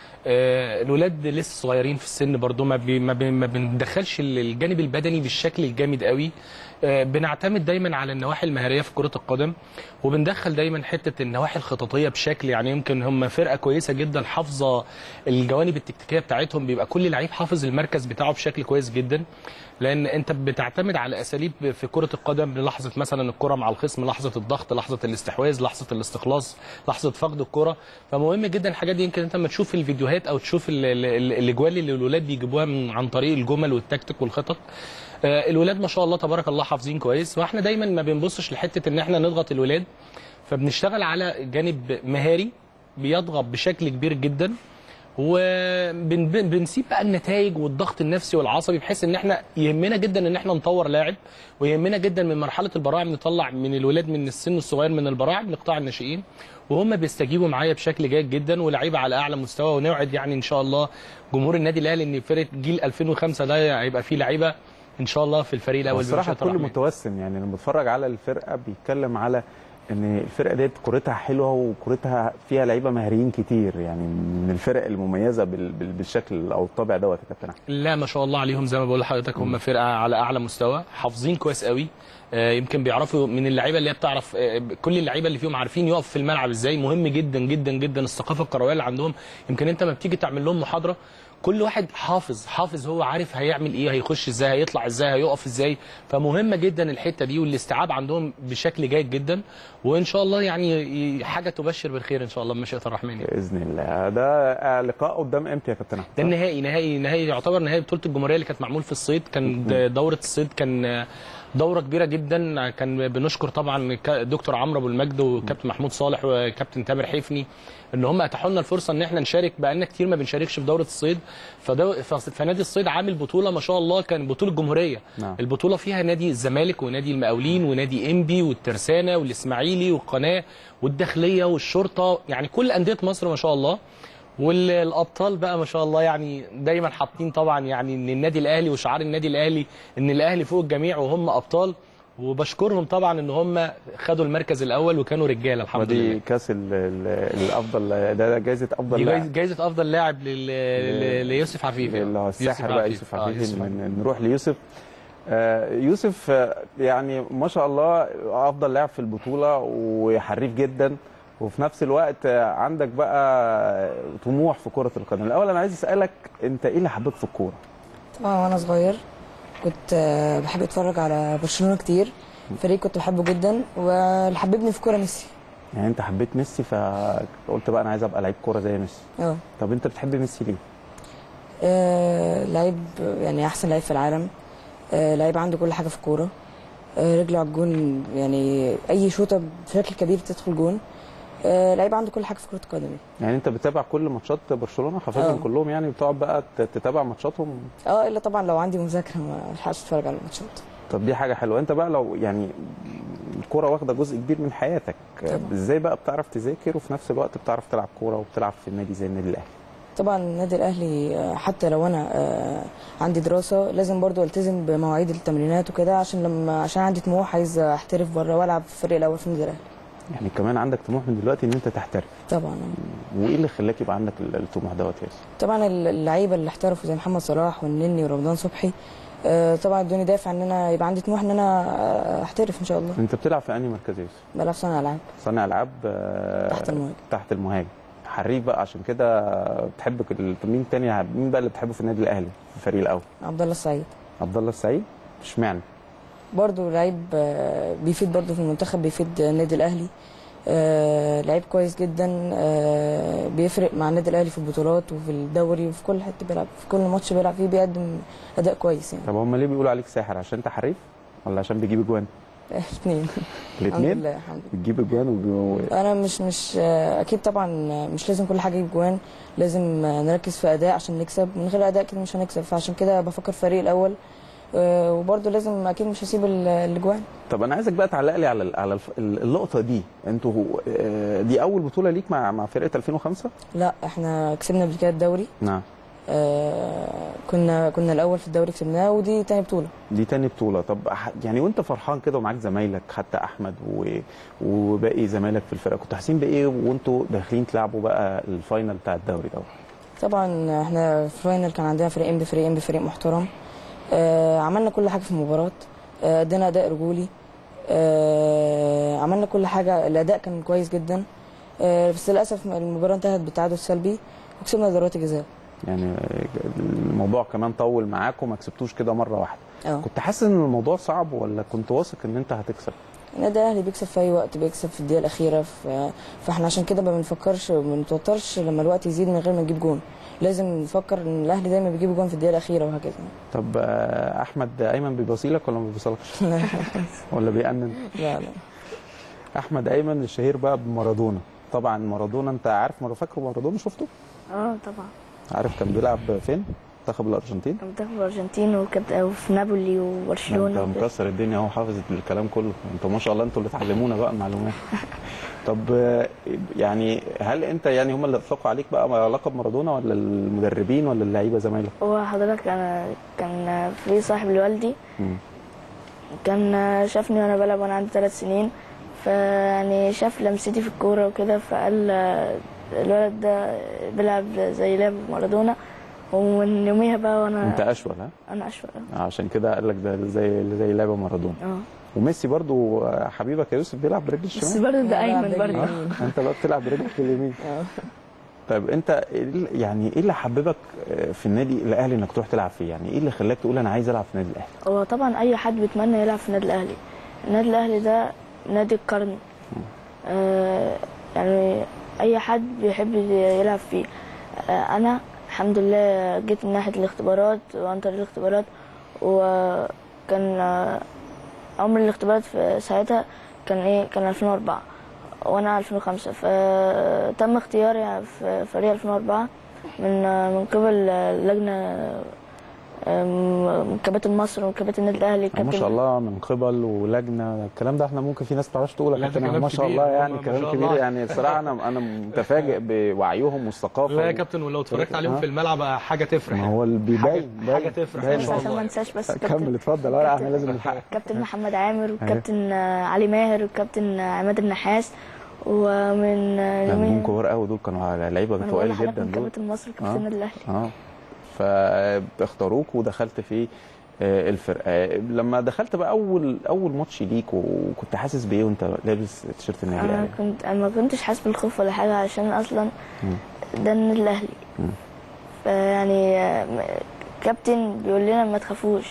آه، الولاد لسه صغيرين في السن برضو ما, بي ما, بي ما بندخلش ال- الجانب البدني بالشكل الجامد قوي آه، بنعتمد دايما على النواحي المهاريه في كره القدم وبندخل دايما حته النواحي الخططيه بشكل يعني يمكن هم فرقه كويسه جدا حافظه الجوانب التكتيكيه بتاعتهم بيبقى كل لعيب حافظ المركز بتاعه بشكل كويس جدا لان انت بتعتمد على اساليب في كره القدم لحظه مثلا الكره مع الخصم لحظه الضغط لحظه الاستحواذ لحظه الاستخلاص لحظه فقد الكره فمهم جدا الحاجات دي يمكن انت لما تشوف الفيديوهات او تشوف ال- ال- ال- الاجوال اللي الولاد بيجيبوها من عن طريق الجمل والتكتيك والخطط آه، الولاد ما شاء الله تبارك الله حافظين كويس واحنا دايما ما بنبصش لحته ان احنا نضغط الولاد فبنشتغل على جانب مهاري بيضغط بشكل كبير جدا وبنسيب بقى النتائج والضغط النفسي والعصبي بحيث ان احنا يهمنا جدا ان احنا نطور لاعب ويهمنا جدا من مرحله البراعم نطلع من الولاد من السن الصغير من البراعم لقطاع الناشئين وهم بيستجيبوا معايا بشكل جيد جدا ولاعيبه على اعلى مستوى ونوعد يعني ان شاء الله جمهور النادي الاهلي ان فرقه جيل 2005 ده هيبقى فيه لعيبه ان شاء الله في الفريق الاول الصراحه بمشيئة كله الرحمن. متوسم يعني لما بتفرج على الفرقه بيتكلم على ان الفرقه ديت كورتها حلوه وكورتها فيها لعيبه مهاريين كتير يعني من الفرق المميزه بال- بال- بالشكل او الطابع دوت يا كابتن احمد لا ما شاء الله عليهم زي ما بقول لحضرتك هم فرقه على اعلى مستوى حافظين كويس قوي آه، يمكن بيعرفوا من اللعيبه اللي هي بتعرف آه، كل اللعيبه اللي فيهم عارفين يقف في الملعب ازاي مهم جدا جدا جدا الثقافه الكرويه اللي عندهم يمكن انت ما بتيجي تعمل لهم محاضره كل واحد حافظ حافظ هو عارف هيعمل ايه هيخش ازاي هيطلع ازاي هيقف ازاي فمهمه جدا الحته دي والاستيعاب عندهم بشكل جيد جدا وان شاء الله يعني ي- حاجه تبشر بالخير ان شاء الله بمشيئه الرحمن يعني. باذن الله ده آه، لقاء قدام امتى يا كابتن احمد ده النهائي نهائي نهائي يعتبر نهائي بطوله الجمهوريه اللي كانت معمول في الصيد كان د- دوره الصيد كان دوره كبيره جدا كان بنشكر طبعا ك- دكتور عمرو ابو المجد وكابتن محمود صالح وكابتن تامر حفني ان هم اتاحوا لنا الفرصه ان احنا نشارك بقالنا كتير ما بنشاركش في دوره الصيد فدو ف- فنادي الصيد عامل بطوله ما شاء الله كان بطوله الجمهوريه نعم. البطوله فيها نادي الزمالك ونادي المقاولين ونادي انبي والترسانه والاسماعيلي والقناه والداخليه والشرطه يعني كل انديه مصر ما شاء الله والابطال بقى ما شاء الله يعني دايما حاطين طبعا يعني ان النادي الاهلي وشعار النادي الاهلي ان الاهلي فوق الجميع وهم ابطال وبشكرهم طبعا ان هم خدوا المركز الاول وكانوا رجاله الحمد ودي لله كاس ال- ال- الافضل ده, ده جائزه افضل دي لاعب جايزه جايزة افضل لاعب لل... لل... ليوسف عفيفي اللي هو الساحر بقى يوسف آه، عفيفي يوسف عفيفي. ن- نروح ليوسف آه، يوسف آه، يعني ما شاء الله افضل لاعب في البطوله وحريف جدا وفي نفس الوقت آه، عندك بقى طموح في كره القدم الاول انا عايز اسالك انت ايه اللي حبك في الكوره طبعا وانا صغير كنت آه، بحب اتفرج على برشلونه كتير فريق كنت بحبه جدا واللي حببني في كوره ميسي يعني انت حبيت ميسي فقلت بقى انا عايز ابقى لعيب كوره زي ميسي اه طب انت بتحب ميسي ليه آه، لعيب يعني احسن لعيب في العالم آه، لعيب عنده كل حاجه في الكوره آه، رجله على الجون يعني اي شوطه بشكل كبير تدخل جون آه، لعيب عنده كل حاجه في كره القدم يعني انت بتتابع كل ماتشات برشلونه حافظهم آه. كلهم يعني بتقعد بقى ت- تتابع ماتشاتهم اه الا طبعا لو عندي مذاكره ما الحقش اتفرج على الماتشات طب دي حاجه حلوه انت بقى لو يعني الكوره واخده جزء كبير من حياتك طبعا. ازاي بقى بتعرف تذاكر وفي نفس الوقت بتعرف تلعب كوره وبتلعب في النادي زي النادي الاهلي طبعا النادي الاهلي آه، حتى لو انا آه، عندي دراسه لازم برضو التزم بمواعيد التمرينات وكده عشان لما عشان عندي طموح عايز احترف بره والعب في الفريق الاول في النادي الاهلي يعني كمان عندك طموح من دلوقتي ان انت تحترف طبعا وايه اللي خلاك يبقى عندك ال- الطموح دوت يا ياسر؟ طبعا اللعيبه اللي احترفوا زي محمد صلاح والنني ورمضان صبحي آه، طبعا ادوني دافع ان انا يبقى عندي طموح ان انا آه، احترف ان شاء الله انت بتلعب في انهي مركز يا يوسف؟ بلعب صانع العاب صانع العاب آه، تحت المهاجم. تحت المهاجم حريف بقى عشان كده بتحب ال- طب مين تاني مين بقى اللي بتحبه في النادي الاهلي في الفريق الاول؟ عبد الله السعيد عبد الله السعيد اشمعنى؟ برضو لعيب آه، بيفيد برضو في المنتخب بيفيد النادي الاهلي آه، لعيب كويس جدا آه، بيفرق مع النادي الاهلي في البطولات وفي الدوري وفي كل حته بيلعب في كل ماتش بيلعب فيه بيقدم اداء كويس يعني طب هم ليه بيقولوا عليك ساحر عشان انت حريف ولا عشان بيجيب اجوان؟ الاثنين الحمد الاثنين لله الحمد لله بتجيب اجوان وب... انا مش مش آه، اكيد طبعا مش لازم كل حاجه يجيب جوان لازم آه، نركز في اداء عشان نكسب من غير اداء كده مش هنكسب فعشان كده بفكر في الفريق الاول آه، وبرضه لازم اكيد مش هسيب ال- الاجوان طب انا عايزك بقى تعلق لي على ال- على الف- اللقطه دي انتوا آه، دي اول بطوله ليك مع مع فرقه 2005 لا احنا كسبنا قبل كده الدوري نعم آه، كنا كنا الاول في الدوري كسبناه ودي تاني بطوله دي تاني بطوله طب ح- يعني وانت فرحان كده ومعاك زمايلك حتى احمد و... وباقي زمايلك في الفرقه كنتوا حاسين بايه وانتوا داخلين تلعبوا بقى الفاينل بتاع الدوري ده طبعا احنا في الفاينل كان عندنا فريقين بفريقين بفريق محترم آه، عملنا كل حاجه في المباراه آه، ادينا اداء رجولي آه، عملنا كل حاجه الاداء كان كويس جدا آه، بس للاسف المباراه انتهت بالتعادل السلبي وكسبنا ضربات الجزاء يعني آه، الموضوع كمان طول معاك وما كسبتوش كده مره واحده اه كنت حاسس ان الموضوع صعب ولا كنت واثق ان انت هتكسب النادي الاهلي بيكسب في اي وقت بيكسب في الدقيقه الاخيره ف... فاحنا عشان كده ما بنفكرش وما بنتوترش لما الوقت يزيد من غير ما نجيب جون لازم نفكر ان الاهلي دايما بيجيب جون في الدقيقه الاخيره وهكذا طب آه، احمد ايمن بيبصيلك ولا ما بيبصيلكش لا ولا بيأنن لا لا احمد ايمن الشهير بقى بمارادونا طبعا مارادونا انت عارف مر- فاكره مارادونا شفته اه طبعا عارف كان بيلعب فين منتخب الارجنتين كان منتخب الارجنتين وكابتن وفي نابولي انت وبرشلونه وكده. مكسر الدنيا اهو حافظ الكلام كله انتوا ما شاء الله انتوا اللي تعلمونا بقى المعلومات طب آه، يعني هل انت يعني هم اللي اطلقوا عليك بقى لقب مارادونا ولا المدربين ولا اللعيبه زمايلك هو حضرتك انا كان في صاحب لوالدي مم. كان شافني وانا بلعب وانا عندي ثلاث سنين فيعني شاف لمستي في الكوره وكده فقال الولد ده بيلعب زي لعب مارادونا ومن يوميها بقى وانا انت اشول ها انا اشوف عشان كده قال لك ده زي زي لعبه مارادونا اه وميسي برضو آه، حبيبك يا يوسف بيلعب برجل بس الشمال برضه ده بلعب ايمن برجلي برضه اليمين. انت بقى بتلعب برجلك اليمين اه طيب انت إيه ال- يعني ايه اللي حببك آه، في النادي الاهلي انك تروح تلعب فيه يعني ايه اللي خلاك تقول انا عايز العب في النادي الاهلي هو طبعا اي حد بيتمنى يلعب في النادي الاهلي النادي الاهلي ده نادي القرن آه يعني اي حد بيحب يلعب فيه آه انا الحمد لله جيت من ناحيه الاختبارات وعن طريق الاختبارات وكان آه عمر الاختبارات في ساعتها كان ايه كان 2004 وانا 2005 فتم اختياري في فريق 2004 من آه، من قبل آه، لجنه آه، من كباتن مصر ومن كباتن النادي الاهلي ما كابتن شاء الله من قبل ولجنه الكلام ده احنا ممكن في ناس ما تعرفش تقول لا، ده لكن كلام ما شاء كبير، الله يعني ما كلام شاء كبير الله. يعني الصراحه انا انا متفاجئ بوعيهم والثقافه لا يا و- كابتن ولو اتفرجت عليهم آه. في الملعب حاجه تفرح ما هو اللي بيبين حاجة- حاجة تفرح باين ما بس شاء عشان الله. ما انساش بس كمل كابتن اتفضل لا احنا لازم نلحقك كابتن محمد عامر وكابتن آه، علي ماهر وكابتن آه، عماد النحاس ومن آه، ده نجوم يومين كبار قوي دول كانوا لعيبه أنا تقال بقول لحضرتك جدا من دول كابتن مصر آه. كابتن النادي الاهلي اه فاختاروك ودخلت في آه، الفرقه لما دخلت بقى اول اول ماتش ليك وكنت حاسس بايه وانت لابس تيشيرت النادي انا الاهلي كنت انا ما كنتش حاسس بالخوف ولا حاجه عشان اصلا مم. ده النادي الاهلي مم. فيعني آه، م- كابتن بيقول لنا ما تخافوش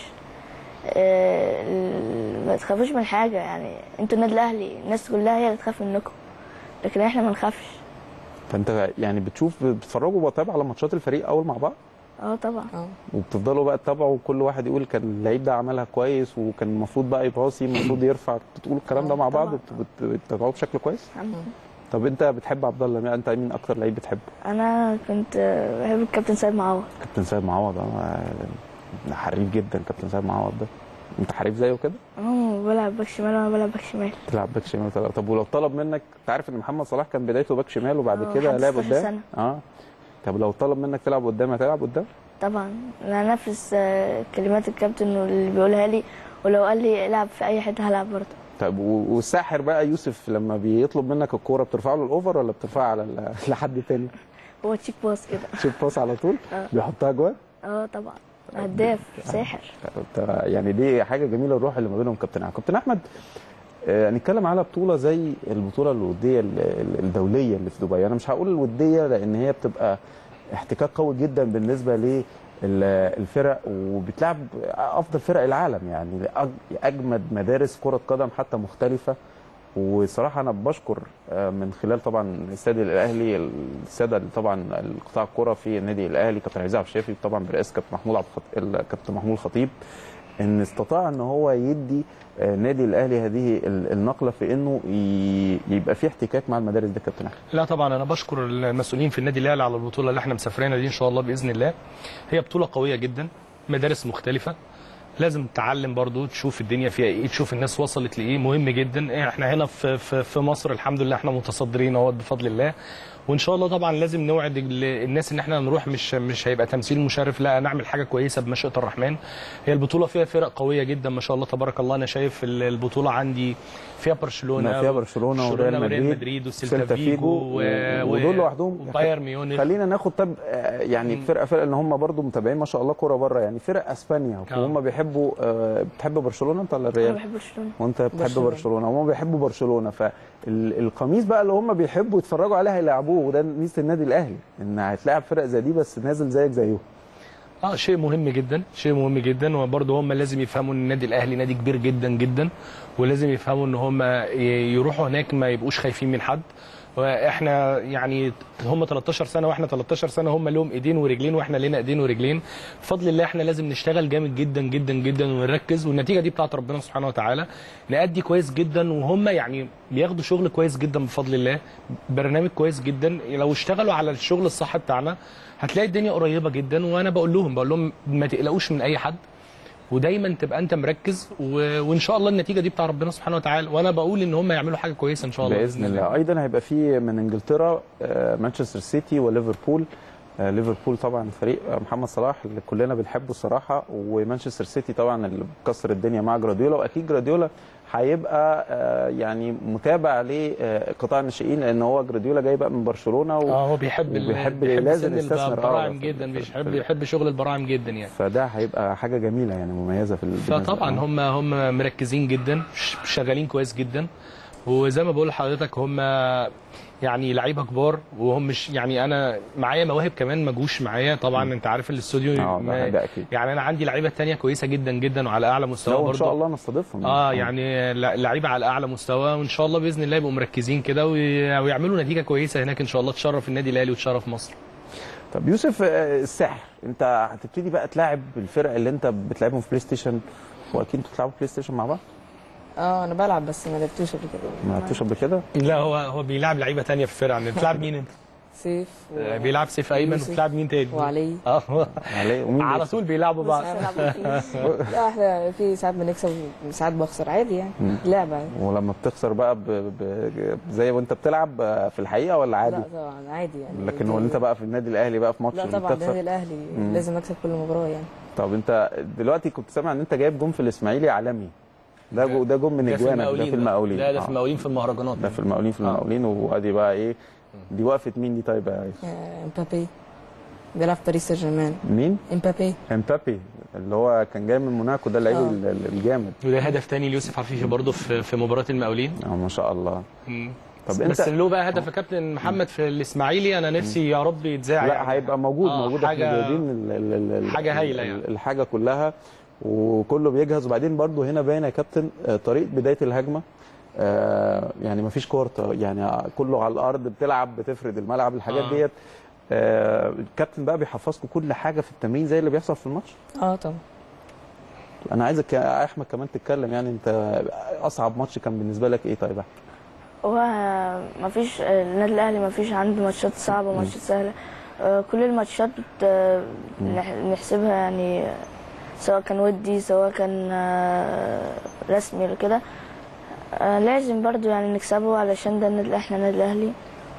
آه، ال- ما تخافوش من حاجه يعني انتوا النادي الاهلي الناس كلها هي اللي تخاف منكم لكن احنا ما نخافش فانت يعني بتشوف بتتفرجوا بطابع على ماتشات الفريق اول مع بعض اه طبعا اه وبتفضلوا بقى تتابعوا كل واحد يقول كان اللعيب ده عملها كويس وكان المفروض بقى يباصي المفروض يرفع بتقولوا الكلام ده آه، مع بعض طبعا. وبت- بت- بتتابعوه بشكل كويس الحمد طب انت بتحب عبد الله مين- انت مين اكتر لعيب بتحبه انا كنت آه، بحب الكابتن سيد معوض كابتن سيد معوض اه ده حريف جدا كابتن سيد معوض ده انت حريف زيه كده هو بلعب باك شمال وانا بلعب باك شمال تلعب باك شمال وتلعب. طب ولو طلب منك انت عارف ان محمد صلاح كان بدايته باك شمال وبعد اه، كده لحد لعب 16 قدام سنة. اه طب لو طلب منك تلعب قدام هتلعب قدام طبعا انا نفس آه، كلمات الكابتن اللي بيقولها لي ولو قال لي العب في اي حته هلعب برضه طب و- والساحر بقى يوسف لما بيطلب منك الكوره بترفع له الاوفر ولا بترفعها على ال- لحد تاني هو تشيك باص كده تشوف باص على طول اه. بيحطها جوه اه طبعا هداف ساحر انت- يعني دي حاجه جميله الروح اللي ما بينهم كابتن احمد كابتن احمد آه، هنتكلم على بطوله زي البطوله الوديه ال- ال- الدوليه اللي في دبي انا مش هقول الوديه لان هي بتبقى احتكاك قوي جدا بالنسبه للفرق وبتلعب افضل فرق العالم يعني أج- اجمد مدارس كره قدم حتى مختلفه وصراحه انا بشكر آه، من خلال طبعا الاستاد الاهلي الساده اللي طبعا القطاع الكره في النادي الاهلي كابتن عزيز عبد الشافي طبعا برئاسه كابتن محمود عبد الخط... كابتن محمود الخطيب ان استطاع ان هو يدي آه، النادي الاهلي هذه ال- النقله في انه ي- يبقى في احتكاك مع المدارس دي كابتن احمد لا طبعا انا بشكر المسؤولين في النادي الاهلي على البطوله اللي احنا مسافرينها دي ان شاء الله باذن الله هي بطوله قويه جدا مدارس مختلفه لازم تتعلم برضو تشوف الدنيا فيها ايه تشوف الناس وصلت لايه مهم جدا احنا هنا في في, في مصر الحمد لله احنا متصدرين اهوت بفضل الله وان شاء الله طبعا لازم نوعد ال- الناس ان احنا نروح مش مش هيبقى تمثيل مشرف لا نعمل حاجه كويسه بمشيئه الرحمن هي البطوله فيها فرق قويه جدا ما شاء الله تبارك الله انا شايف ال- البطوله عندي فيها برشلونه فيها برشلونه وريال مدريد مدريد وسيلتا سيلتا فيجو فيجو و- و- ودول لوحدهم وبايرن ميونخ خلينا ناخد طب آه، يعني فرقه فرقه ان هم برضو متابعين ما شاء الله كوره بره يعني فرق اسبانيا آه. وهم بيحبوا آه، بتحب برشلونه انت ولا انا الريال؟ بحب برشلونه وانت بتحب برشلونة. برشلونه وهم بيحبوا برشلونه فالقميص بقى اللي هم بيحبوا يتفرجوا عليه هيلعبوه وده ميزه النادي الاهلي ان هتلاعب فرق زي دي بس نازل زيك زيهم اه شيء مهم جدا شيء مهم جدا وبرضه هم لازم يفهموا ان النادي الاهلي نادي كبير جدا جدا ولازم يفهموا ان هم ي- يروحوا هناك ما يبقوش خايفين من حد واحنا يعني هم 13 سنه واحنا 13 سنه هم لهم ايدين ورجلين واحنا لنا ايدين ورجلين بفضل الله احنا لازم نشتغل جامد جدا جدا جدا ونركز والنتيجه دي بتاعت ربنا سبحانه وتعالى نأدي كويس جدا وهم يعني بياخدوا شغل كويس جدا بفضل الله برنامج كويس جدا لو اشتغلوا على الشغل الصح بتاعنا هتلاقي الدنيا قريبه جدا وانا بقول لهم بقول لهم ما تقلقوش من اي حد ودايما تبقى انت مركز و... وان شاء الله النتيجه دي بتاع ربنا سبحانه وتعالى وانا بقول ان هم يعملوا حاجه كويسه ان شاء الله باذن الله ايضا هيبقى في من انجلترا آه، مانشستر سيتي وليفربول آه، ليفربول طبعا فريق آه، محمد صلاح اللي كلنا بنحبه الصراحه ومانشستر سيتي طبعا اللي مكسر الدنيا مع جراديولا واكيد جراديولا هيبقى آه، يعني متابع لقطاع الناشئين لان هو جراديولا جاي بقى من برشلونه و... اه هو بيحب ال- وبيحب بيحب لازم سن يستثمر آه، البراعم في- جدا في- بيحب في- بيحب شغل البراعم جدا يعني فده هيبقى حاجه جميله يعني مميزه في بالنسبة فطبعا لهم. هم هم مركزين جدا ش- شغالين كويس جدا وزي ما بقول لحضرتك هم يعني لعيبه كبار وهم مش يعني انا معايا مواهب كمان ما جوش معايا طبعا انت عارف الاستوديو اه ما- ده, ده اكيد يعني انا عندي لعيبه تانية كويسه جدا جدا وعلى اعلى مستوى لو ان برضه شاء الله نستضيفهم اه يعني لا- لعيبه على اعلى مستوى وان شاء الله باذن الله يبقوا مركزين كده وي- ويعملوا نتيجه كويسه هناك ان شاء الله تشرف النادي الاهلي وتشرف مصر طب يوسف آه، السحر انت هتبتدي بقى تلاعب الفرق اللي انت بتلعبهم في بلاي ستيشن واكيد انتوا بتلعبوا بلاي ستيشن مع بعض اه انا بلعب بس ما لعبتوش قبل كده ما لعبتوش قبل كده لا هو هو بيلعب لعيبه تانية في الفرقه عندنا بتلعب مين انت؟ سيف و... بيلعب سيف ايمن يوسف وبتلعب مين تاني؟ وعلي اه علي ومين على بيكسب؟ طول بيلعبوا بعض لا احنا في ساعات بنكسب وساعات بخسر عادي يعني لعبه عادي. ولما بتخسر بقى ب... ب... زي وانت بتلعب آه، في الحقيقه ولا عادي لا طبعا عادي يعني لكن وانت انت بقى في النادي الاهلي بقى في ماتش لا لما طبعا بتخسر النادي الاهلي مم. لازم اكسب كل مباراه يعني طب انت دلوقتي كنت سامع ان انت جايب جون في الاسماعيلي عالمي ده جو... ده جون من ده في اجوانك ده في المقاولين المقاولين لا ده آه. في المقاولين في المهرجانات ده في المقاولين في آه. المقاولين وادي بقى ايه دي وقفه مين دي طيب يا يوسف؟ آه، امبابي بيلعب في باريس سان جيرمان مين؟ امبابي امبابي اللي هو كان جاي من موناكو ده اللعيب آه. ال- ال- الجامد وده هدف تاني ليوسف عفيفي برضه في في مباراه المقاولين اه ما شاء الله طب طب انت بس له بقى هدف يا كابتن محمد في الاسماعيلي انا نفسي يا رب يتذاع لا يعني. هيبقى موجود آه، موجود احنا حاجة- جايبين ال- ال- ال- ال- حاجة هايلة ال- يعني. الحاجه كلها وكله بيجهز وبعدين برضو هنا باين يا كابتن آه، طريقه بدايه الهجمه آه، يعني ما فيش كورت يعني كله على الارض بتلعب بتفرد الملعب الحاجات آه. ديت آه، الكابتن بقى بيحفظكم كل حاجه في التمرين زي اللي بيحصل في الماتش اه طبعا انا عايزك يا احمد كمان تتكلم يعني انت اصعب ماتش كان بالنسبه لك ايه طيب يا أحمد؟ هو ما فيش النادي الاهلي ما فيش عنده ماتشات صعبه وماتشات سهله آه، كل الماتشات بت- بنح- بنحسبها يعني سواء كان ودي سواء كان آه، رسمي ولا كده آه، لازم برضو يعني نكسبه علشان ده النادي احنا النادي الاهلي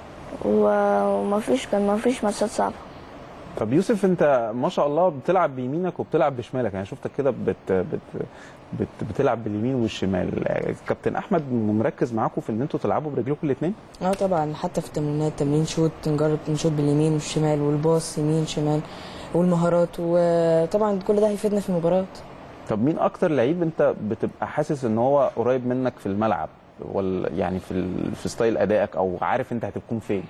و- وما فيش كان ما فيش ماتشات صعبه طب يوسف انت ما شاء الله بتلعب بيمينك وبتلعب بشمالك يعني شفتك كده بت بت بت بتلعب باليمين والشمال كابتن احمد مركز معاكم في ان انتوا تلعبوا برجلكم الاثنين اه طبعا حتى في التمرينات تمرين شوت نجرب نشوط باليمين والشمال والباص يمين شمال والمهارات وطبعا كل ده هيفيدنا في المباراه طب مين اكتر لعيب انت بتبقى حاسس ان هو قريب منك في الملعب ولا يعني في ال... في ستايل ادائك او عارف انت هتكون فين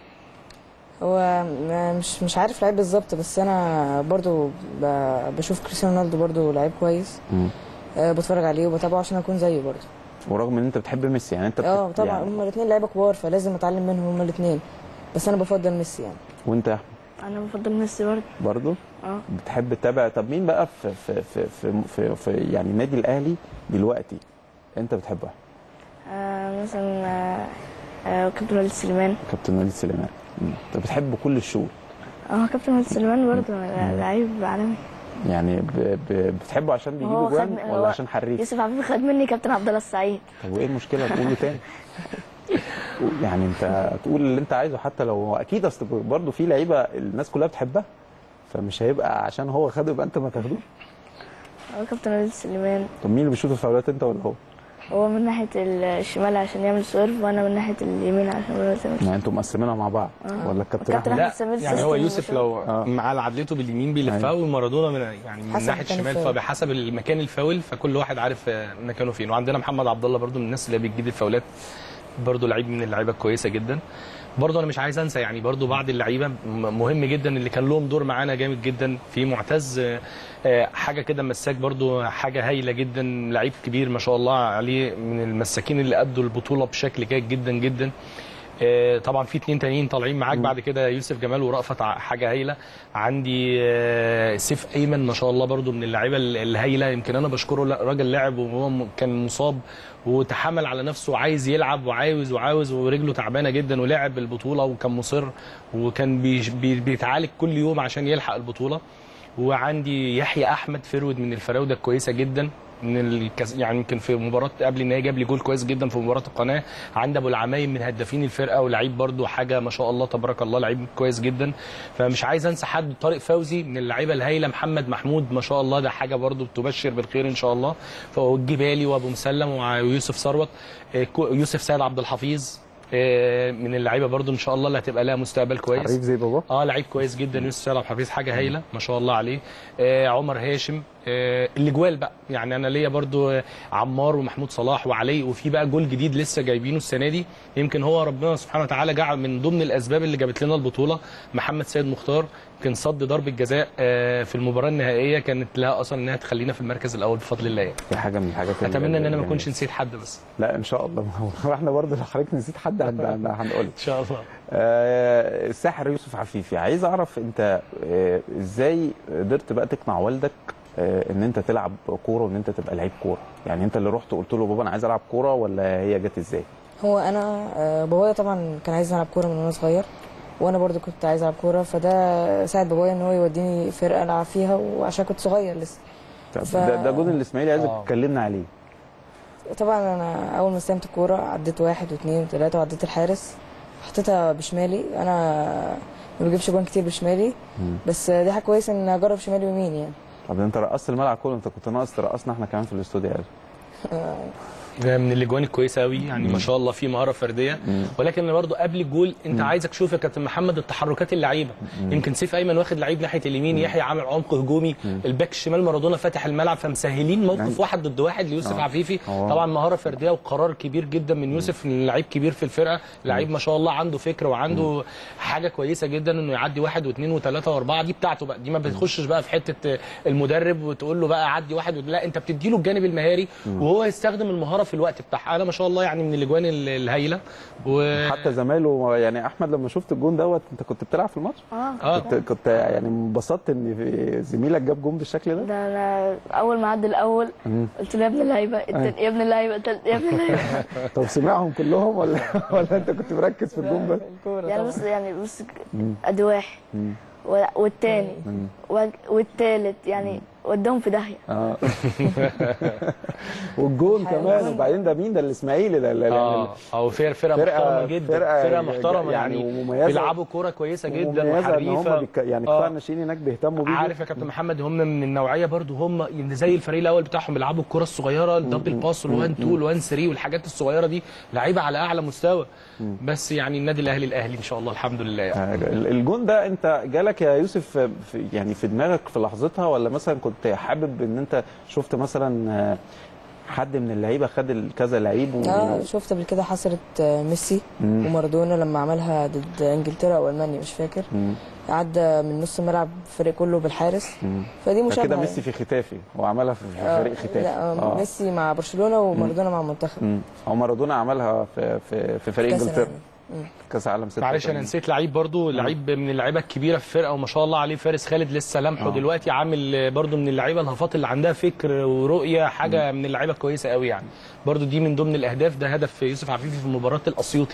هو م- مش مش عارف لعيب بالظبط بس انا برضو ب- بشوف كريستيانو رونالدو برضو لعيب كويس آه، بتفرج عليه وبتابعه عشان اكون زيه برضو ورغم ان انت بتحب ميسي يعني انت بت... اه طبعا يعني هما الاثنين لعيبه كبار فلازم اتعلم منهم هما الاثنين بس انا بفضل ميسي يعني وانت يا أحمد انا بفضل ميسي برضو برضه اه بتحب تتابع طب مين بقى في في في في, في, في يعني النادي الاهلي دلوقتي انت بتحبه آه، مثلا آه، آه، كابتن وليد سليمان كابتن وليد سليمان مم. انت بتحب كل الشغل اه كابتن وليد سليمان برضو لعيب عالمي يعني ب... ب... بتحبه عشان بيجيب هو خد اجوان من- ولا هو عشان حريف يوسف عفيفي خد مني كابتن عبد الله السعيد طب وايه المشكله تقوله تاني يعني انت تقول اللي انت عايزه حتى لو هو اكيد اصل برضه في لعيبه الناس كلها بتحبها فمش هيبقى عشان هو خده يبقى انت ما تاخدوش هو كابتن وليد سليمان طب مين اللي بيشوط الفاولات انت ولا هو؟ هو من ناحية الشمال عشان يعمل سيرف وأنا من ناحية اليمين عشان ما يعمل يعني انتوا مقسمينها مع بعض ولا الكابتن الكابتن احمد؟ لا أحمد سمير يعني هو سيستم يوسف وشغل. لو آه. مع عدلته باليمين بيلفها أيوة. ومارادونا من يعني من حسب ناحيه مكان الشمال الفاول. فبحسب المكان الفاول فكل واحد عارف آه، مكانه فين وعندنا محمد عبد الله برده من الناس اللي بتجيب الفاولات برده لعيب من اللعيبه الكويسه جدا برضه انا مش عايز انسى يعني برضه بعض اللعيبه م- مهم جدا اللي كان لهم دور معانا جامد جدا في معتز آه، آه، حاجه كده مساك برضه حاجه هايله جدا لعيب كبير ما شاء الله عليه من المساكين اللي ادوا البطوله بشكل جيد جدا جدا آه، طبعا في اتنين تانيين طالعين معاك بعد كده يوسف جمال ورأفت ع- حاجه هايله عندي آه، سيف ايمن ما شاء الله برضو من اللعيبه ال- الهايله يمكن انا بشكره لا، راجل لعب وهو م- كان مصاب وتحمل على نفسه وعايز يلعب وعاوز وعاوز ورجله تعبانه جدا ولعب البطوله وكان مصر وكان بيش- بي بيتعالج كل يوم عشان يلحق البطوله وعندي يحيى احمد فرود من الفراوده الكويسه جدا من الكس... يعني يمكن في مباراه قبل النهائي جاب لي جول كويس جدا في مباراه القناه عند ابو العمايم من هدافين الفرقه ولعيب برده حاجه ما شاء الله تبارك الله لعيب كويس جدا فمش عايز انسى حد طارق فوزي من اللعيبه الهايله محمد محمود ما شاء الله ده حاجه برده تبشر بالخير ان شاء الله فهو الجبالي وابو مسلم ويوسف ثروت آه، كو- يوسف سيد عبد الحفيظ آه، من اللعيبه برده ان شاء الله اللي هتبقى لها مستقبل كويس حريف زي بابا اه لعيب كويس جدا يوسف سيد عبد الحفيظ حاجه هايله ما شاء الله عليه آه عمر هاشم آه الاجوال بقى يعني انا ليا برضو آه، عمار ومحمود صلاح وعلي وفي بقى جول جديد لسه جايبينه السنه دي يمكن هو ربنا سبحانه وتعالى جعل من ضمن الاسباب اللي جابت لنا البطوله محمد سيد مختار كان صد ضربه جزاء آه في المباراه النهائيه كانت لها اصلا انها تخلينا في المركز الاول بفضل الله يعني. دي حاجه من الحاجات اللي- اتمنى ان انا ما يعني- اكونش نسيت حد بس لا ان شاء الله هو احنا برضه لو حضرتك نسيت حد هن- هن- هنقول ان شاء الله آه، الساحر يوسف عفيفي عايز اعرف انت آه، ازاي قدرت بقى تقنع والدك آه، ان انت تلعب كوره وان انت تبقى لعيب كوره يعني انت اللي رحت قلت له بابا انا عايز العب كوره ولا هي جت ازاي هو انا آه، بابايا طبعا كان عايز العب كوره من وانا صغير وانا برضو كنت عايز العب كوره فده ساعد بابايا ان هو يوديني فرقه العب فيها وعشان كنت صغير لسه طب ف- ده, ده جون الاسماعيلي عايزك آه. تكلمنا عليه طبعا انا اول ما استلمت الكوره عديت واحد واثنين وثلاثه وعديت الحارس حطيتها بشمالي انا ما بجيبش جوان كتير بشمالي بس دي حاجه كويسه ان اجرب شمالي ويمين يعني طب ده انت رقصت الملعب كله انت كنت ناقص ترقصنا احنا كمان في الاستوديو يعني ده من الاجوان الكويسه قوي يعني ما شاء الله في مهاره فرديه ولكن أنا برضو قبل الجول انت عايزك تشوف يا كابتن محمد التحركات اللعيبه يمكن سيف ايمن واخد لعيب ناحيه اليمين يحيى عامل عمق هجومي الباك الشمال مارادونا فاتح الملعب فمسهلين موقف يعني- واحد ضد واحد ليوسف آه. عفيفي آه. طبعا مهاره فرديه وقرار كبير جدا من يوسف إن لعيب كبير في الفرقه لعيب ما شاء الله عنده فكر وعنده حاجه كويسه جدا انه يعدي واحد واثنين وثلاثه واربعه دي بتاعته بقى دي ما بتخشش بقى في حته المدرب وتقول له بقى عدي واحد لا انت بتدي له الجانب المهاري وهو يستخدم المهاره في في الوقت بتاعها انا ما شاء الله يعني من الاجوان ال- الهايله و حتى زمايله يعني احمد لما شفت الجون دوت انت كنت بتلعب في الماتش اه اه كنت كنت يعني انبسطت ان في زميلك جاب جون بالشكل ده ده انا اول ما عدى الاول مم. قلت له يا ابن اللعيبه التاني يا ابن اللعيبه التالت يا ابن اللعيبه طب سمعهم كلهم ولا ولا انت كنت مركز في الجون بس يعني بص يعني بص مم. ادي واحد مم. و- والتاني مم. و- والتالت يعني وداهم في داهيه اه والجون كمان وبعدين ده مين ده الاسماعيلي ده اللي- اه او فرقه فرقه فرقة- محترمه جدا فرقة فرقه محترمه يعني يعني, ومميزة. بيلعبوا كوره كويسه جدا ومميزة ان هم وحريفه بيك... يعني آه. قطاع الناشئين هناك بيهتموا بيه عارف يا كابتن محمد هم من النوعيه برضو هم اللي زي الفريق الاول بتاعهم بيلعبوا الكره الصغيره الدبل باس والوان تو والوان 3 والحاجات الصغيره دي لعيبه على اعلى مستوى بس يعني النادي الاهلي الاهلي ان شاء الله الحمد لله يعني. آه، الجون ده انت جالك يا يوسف في يعني في دماغك في لحظتها ولا مثلا كنت حابب ان انت شفت مثلا آه، حد من اللعيبه خد ال- كذا لعيب و... اه شفت قبل كده حصلت آه، ميسي مم. ومارادونا لما عملها ضد انجلترا او المانيا مش فاكر مم. عدى من نص الملعب الفريق كله بالحارس مم. فدي ده مشابهه كده يعني. ميسي في ختافي وعملها في في آه، فريق ختافي لا آه. ميسي مع برشلونه ومارادونا مع المنتخب مم. هو مارادونا عملها في في في فريق كأس انجلترا العالم. مم. كاس عالم 86 معلش انا نسيت لعيب برضو لعيب من اللعيبه الكبيره في الفرقه وما شاء الله عليه فارس خالد لسه لمحه آه. دلوقتي عامل برضو من اللعيبه الهفات اللي عندها فكر ورؤيه حاجه من اللعيبه كويسه قوي يعني برضو دي من ضمن الاهداف ده هدف يوسف عفيفي في مباراه الاسيوطي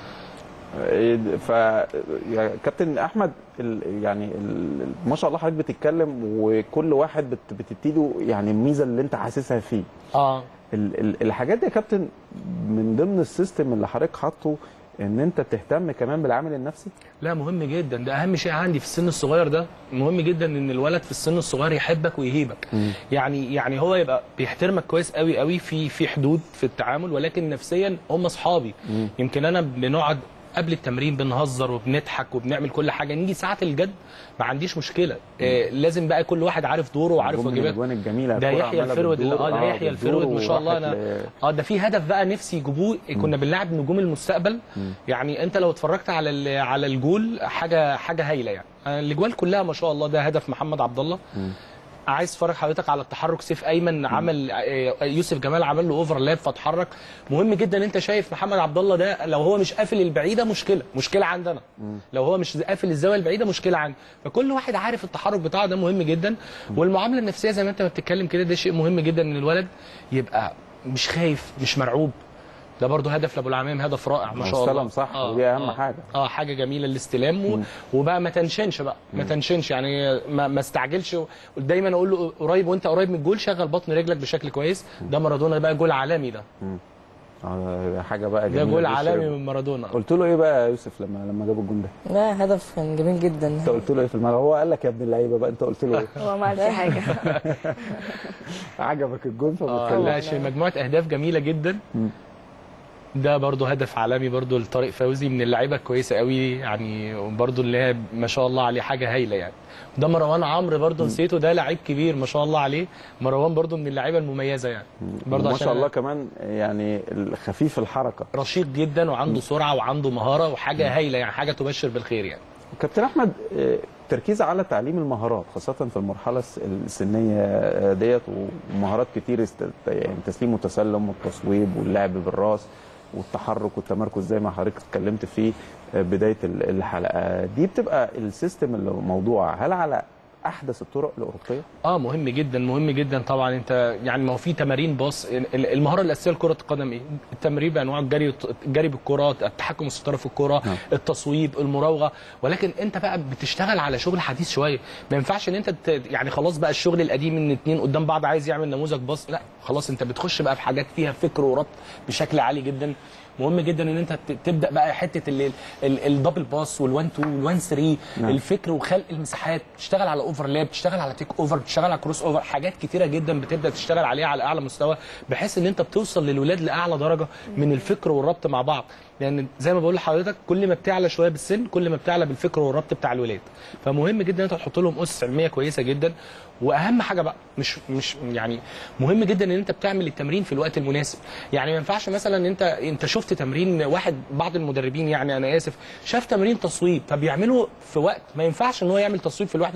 ف يا كابتن احمد ال... يعني ال... ما شاء الله حضرتك بتتكلم وكل واحد بت... بتديله يعني الميزه اللي انت حاسسها فيه اه ال... ال... الحاجات دي يا كابتن من ضمن السيستم اللي حضرتك حاطه ان انت تهتم كمان بالعامل النفسي لا مهم جدا ده اهم شيء عندي في السن الصغير ده مهم جدا ان الولد في السن الصغير يحبك ويهيبك يعني يعني هو يبقى بيحترمك كويس قوي قوي في في حدود في التعامل ولكن نفسيا هم اصحابي يمكن انا بنقعد قبل التمرين بنهزر وبنضحك وبنعمل كل حاجه نيجي ساعه الجد ما عنديش مشكله آه لازم بقى كل واحد عارف دوره وعارف جون من واجباته الاجوان الجميله ده الكرة يحيى عمالة الفرود اللي بتدور. اه ده يحيى بتدور الفرود ما شاء الله وراحت انا ل- اه ده في هدف بقى نفسي يجيبوه كنا بنلعب نجوم المستقبل يعني انت لو اتفرجت على ال- على الجول حاجه حاجه هايله يعني آه، الاجوال كلها ما شاء الله ده هدف محمد عبد الله عايز اتفرج حضرتك على التحرك سيف ايمن عمل آه، يوسف جمال عمل له اوفرلاب فاتحرك مهم جدا انت شايف محمد عبد الله ده لو هو مش قافل البعيده مشكله مشكله عندنا لو هو مش قافل الزاويه البعيده مشكله عندي فكل واحد عارف التحرك بتاعه ده مهم جدا والمعامله النفسيه زي ما انت ما بتتكلم كده ده شيء مهم جدا ان الولد يبقى مش خايف مش مرعوب ده برضه هدف لابو العمام هدف رائع ما شاء الله واستلم صح، ودي أهم حاجة. اه حاجه جميله الاستلام و... وبقى ما تنشنش بقى ما تنشنش يعني ما, ما استعجلش دايما اقول له قريب وانت قريب من الجول شغل بطن رجلك بشكل كويس ده مارادونا بقى جول عالمي ده آه، ده حاجه بقى ده جميله جول دي عالمي الشباب. من مارادونا قلت له ايه بقى يا يوسف لما لما جاب الجون ده لا هدف كان جميل جدا انت قلت له ايه في الملعب هو قال لك يا ابن اللعيبه بقى انت قلت له ايه هو ما قالش حاجه عجبك الجون اه فبتكلم لا شيء مجموعه اهداف جميله جدا ده برضه هدف عالمي برضه لطارق فوزي من اللعيبه الكويسه قوي يعني وبرضه اللي هي ما شاء الله عليه حاجه هايله يعني ده مروان عمرو برضه نسيته ده لعيب كبير ما شاء الله عليه مروان برضه من اللعيبه المميزه يعني برضه ما عشان شاء الله كمان يعني خفيف الحركه رشيق جدا وعنده سرعه وعنده مهاره وحاجه هايله يعني حاجه تبشر بالخير يعني كابتن احمد آه، تركيز على تعليم المهارات خاصه في المرحله الس- السنيه آه، ديت ومهارات كتير است- يعني تسليم وتسلم والتصويب واللعب بالراس والتحرك والتمركز زي ما حضرتك اتكلمت في آه، بدايه ال- الحلقه دي بتبقى السيستم اللي موضوع هل على احدث الطرق الاوروبيه اه مهم جدا مهم جدا طبعا انت يعني ما هو في تمارين باص ال- المهاره الاساسيه لكره القدم ايه؟ التمرير بانواع الجري الجري بالكره التحكم الستاره في الكره نعم. التصويب المراوغه ولكن انت بقى بتشتغل على شغل حديث شويه ما ينفعش ان انت ت- يعني خلاص بقى الشغل القديم ان اتنين قدام بعض عايز يعمل نموذج باص لا خلاص انت بتخش بقى في حاجات فيها فكر وربط بشكل عالي جدا مهم جدا ان انت ت- تبدا بقى حته ال- ال- الدبل باس والوان 2 والوان 3 نعم. الفكر وخلق المساحات تشتغل على اوفرلاب تشتغل على تيك اوفر تشتغل على كروس اوفر حاجات كتيره جدا بتبدا تشتغل عليها على اعلى مستوى بحيث ان انت بتوصل للولاد لاعلى درجه من الفكر والربط مع بعض لان زي ما بقول لحضرتك كل ما بتعلى شويه بالسن كل ما بتعلى بالفكر والربط بتاع الولاد فمهم جدا ان انت تحط لهم اسس علميه كويسه جدا واهم حاجه بقى مش مش يعني مهم جدا ان انت بتعمل التمرين في الوقت المناسب يعني ما ينفعش مثلا ان انت انت شفت تمرين واحد بعض المدربين يعني انا اسف شاف تمرين تصويب فبيعمله في وقت ما ينفعش ان هو يعمل تصويب في الوحده التدريبيه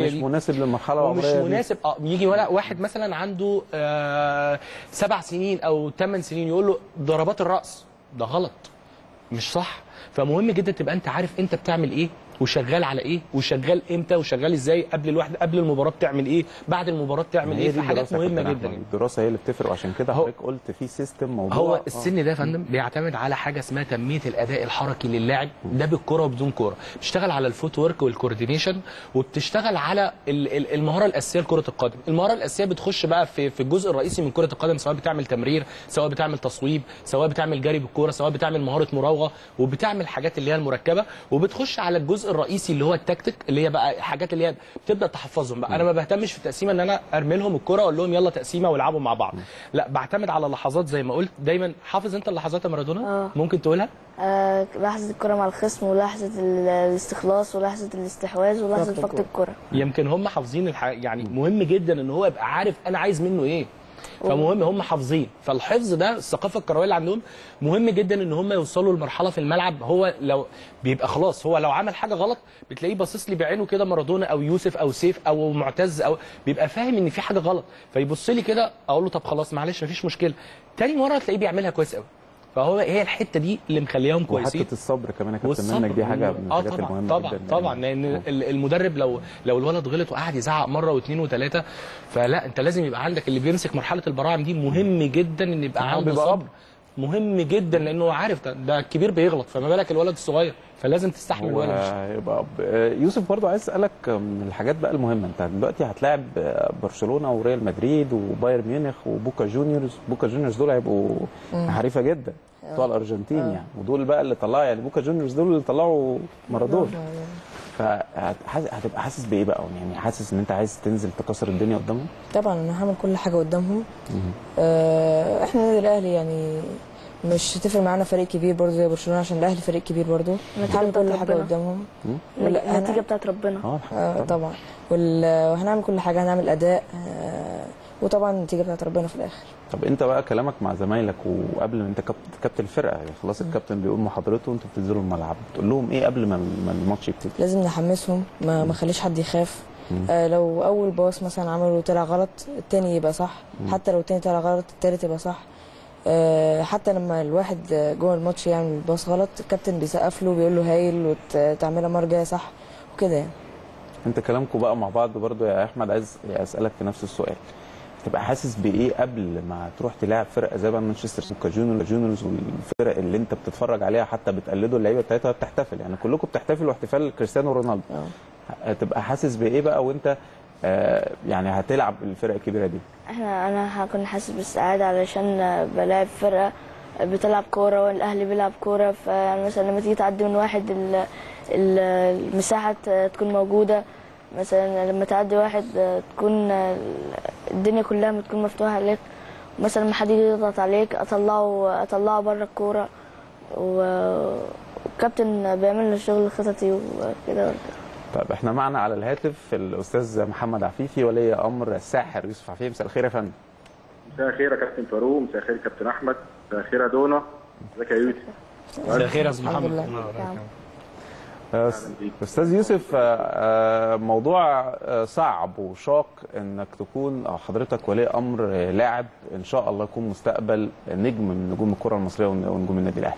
هي مش دي. مناسب للمرحله ومش العمريه دي. مناسب اه يجي ولا واحد مثلا عنده آه سبع سنين او ثمان سنين يقول له ضربات الراس ده غلط مش صح فمهم جدا تبقى انت عارف انت بتعمل ايه وشغال على ايه وشغال امتى وشغال ازاي قبل الواحد قبل المباراه بتعمل ايه بعد المباراه بتعمل هي ايه دي في حاجات الدراسة يا مهمه كابتن جدا أحمد. يعني. الدراسه هي اللي بتفرق وعشان كده هو- حضرتك قلت في سيستم موضوع هو آه. السن ده يا فندم بيعتمد على حاجه اسمها تنميه الاداء الحركي للاعب ده بالكره وبدون كره بتشتغل على الفوت ورك والكوردينيشن وبتشتغل على ال- ال- المهاره الاساسيه لكره القدم المهاره الاساسيه بتخش بقى في في الجزء الرئيسي من كره القدم سواء بتعمل تمرير سواء بتعمل تصويب سواء بتعمل جري بالكوره سواء بتعمل مهاره مراوغه وبتعمل حاجات اللي هي المركبه وبتخش على الجزء الرئيسي اللي هو التكتيك اللي هي بقى حاجات اللي هي بتبدا تحفظهم بقى انا ما بهتمش في التقسيمه ان انا ارمي لهم الكره اقول لهم يلا تقسيمه والعبوا مع بعض لا بعتمد على لحظات زي ما قلت دايما حافظ انت اللحظات يا مارادونا آه. ممكن تقولها آه لحظة الكرة مع الخصم ولحظة ال- الاستخلاص ولحظة الاستحواذ ولحظة فقد فقد الكرة يمكن هم حافظين الح... يعني مهم جدا ان هو يبقى عارف انا عايز منه ايه فمهم هم حافظين فالحفظ ده الثقافه الكرويه اللي عندهم مهم جدا ان هم يوصلوا لمرحله في الملعب هو لو بيبقى خلاص هو لو عمل حاجه غلط بتلاقيه باصص لي بعينه كده مارادونا او يوسف او سيف او معتز او بيبقى فاهم ان في حاجه غلط فيبص لي كده اقول له طب خلاص معلش مفيش مشكله تاني مره تلاقيه بيعملها كويس قوي فهو هي الحته دي اللي مخليهم كويسين وحته الصبر كمان يا كابتن والصبر منك دي حاجه من اه الحاجات طبعا المهمه طبعا جدا طبعا لان ال- المدرب لو لو الولد غلط وقعد يزعق مره واثنين وثلاثه فلا انت لازم يبقى عندك اللي بيمسك مرحله البراعم دي مهم جدا ان يبقى هو عنده بيبقى صبر أب. مهم جدا لانه هو عارف ده, ده الكبير بيغلط فما بالك الولد الصغير فلازم تستحمل هو الولد هيبقى أب. آه، يوسف برضو عايز اسالك من الحاجات بقى المهمه انت دلوقتي هتلاعب آه، برشلونه وريال مدريد وبايرن ميونخ وبوكا جونيورز بوكا جونيورز دول هيبقوا حريفه جدا بتوع الارجنتين يعني ودول بقى اللي طلعوا يعني بوكا جونيورز دول اللي طلعوا مارادونا فهتبقى حاسس بايه بقى يعني حاسس ان انت عايز تنزل تكسر الدنيا قدامهم طبعا انا هعمل كل حاجه قدامهم آه احنا النادي الاهلي يعني مش هتفرق معانا فريق كبير برضه زي برشلونه عشان الاهلي فريق كبير برضه النتيجة هعمل بتاعت كل حاجه ربنا. قدامهم ولا النتيجة أنا- بتاعت ربنا اه آه طبعا طبعا وال- وهنعمل كل حاجه هنعمل اداء آه وطبعا النتيجه بتاعت ربنا في الاخر طب انت بقى كلامك مع زمايلك وقبل ما انت كابتن كابتن الفرقه يعني خلاص الكابتن بيقول محاضرته وانتوا بتنزلوا الملعب بتقول لهم ايه قبل ما ما الماتش يبتدي لازم نحمسهم ما ما خليش حد يخاف آه لو اول باص مثلا عمله طلع غلط التاني يبقى صح حتى لو التاني طلع غلط التالت يبقى صح آه حتى لما الواحد آه، جوه الماتش يعمل باص غلط الكابتن بيسقف له بيقول له هايل وتعملها مره جايه صح وكده يعني انت كلامكم بقى مع بعض برضو يا احمد عايز اسالك في نفس السؤال تبقى حاسس بايه قبل ما تروح تلاعب فرقه زي بقى مانشستر سيتي جونيور جونيورز والفرق اللي انت بتتفرج عليها حتى بتقلدوا اللعيبه بتاعتها بتحتفل يعني كلكم بتحتفلوا احتفال كريستيانو رونالدو اه هتبقى حاسس بايه بقى وانت آه يعني هتلعب الفرق الكبيره دي احنا انا هكون حاسس بالسعادة علشان بلاعب فرقة بتلعب كورة والاهلي بيلعب كورة فيعني مثلا لما تيجي تعدي من واحد ال- ال- المساحة ت- تكون موجودة مثلا لما تعدي واحد تكون الدنيا كلها بتكون مفتوحة عليك مثلا لما حد يجي يضغط عليك اطلعه اطلعه بره الكورة و- والكابتن بيعمل لنا شغل خططي وكده طيب احنا معنا على الهاتف الاستاذ محمد عفيفي ولي امر الساحر يوسف عفيفي مساء الخير يا فندم مساء الخير يا كابتن فاروق مساء الخير يا كابتن احمد مساء الخير يا دونا ازيك يا يوسف مساء الخير يا استاذ الحمد محمد لله. آه، استاذ يوسف آه، آه، موضوع آه، صعب وشاق انك تكون أو حضرتك ولي امر آه، لاعب ان شاء الله يكون مستقبل نجم من نجوم الكره المصريه ون- ونجوم النادي الاهلي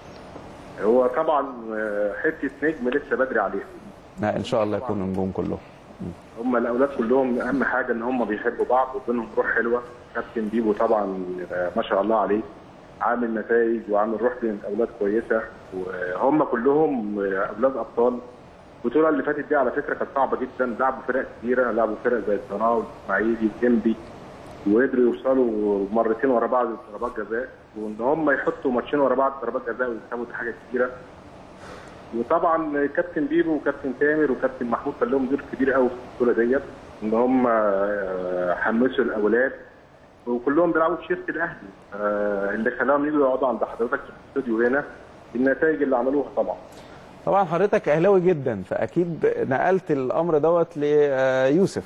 هو طبعا آه، حته نجم لسه بدري عليها لا، ان شاء الله يكونوا نجوم كلهم هم الاولاد كلهم اهم حاجه ان هم بيحبوا بعض وبينهم روح حلوه كابتن بيبو طبعا آه، ما شاء الله عليه عامل نتائج وعامل روح بين الاولاد كويسه وهم كلهم آه، اولاد ابطال البطوله اللي فاتت دي على فكره كانت صعبه جدا لعبوا فرق كتيره لعبوا فرق زي الصناعه والاسماعيلي والجنبي وقدروا يوصلوا مرتين ورا بعض ضربات جزاء وان هم يحطوا ماتشين ورا بعض ضربات جزاء ويكسبوا دي حاجه كبيره وطبعا كابتن بيبو وكابتن تامر وكابتن محمود كان لهم دور كبير قوي في البطوله ديت ان هم آه، حمسوا الاولاد وكلهم بيلعبوا بشيرت الاهلي آه، اللي خلاهم يجوا يقعدوا عند حضرتك في الاستوديو هنا النتائج اللي عملوها طبعا طبعا حضرتك اهلاوي جدا فاكيد نقلت الامر دوت ليوسف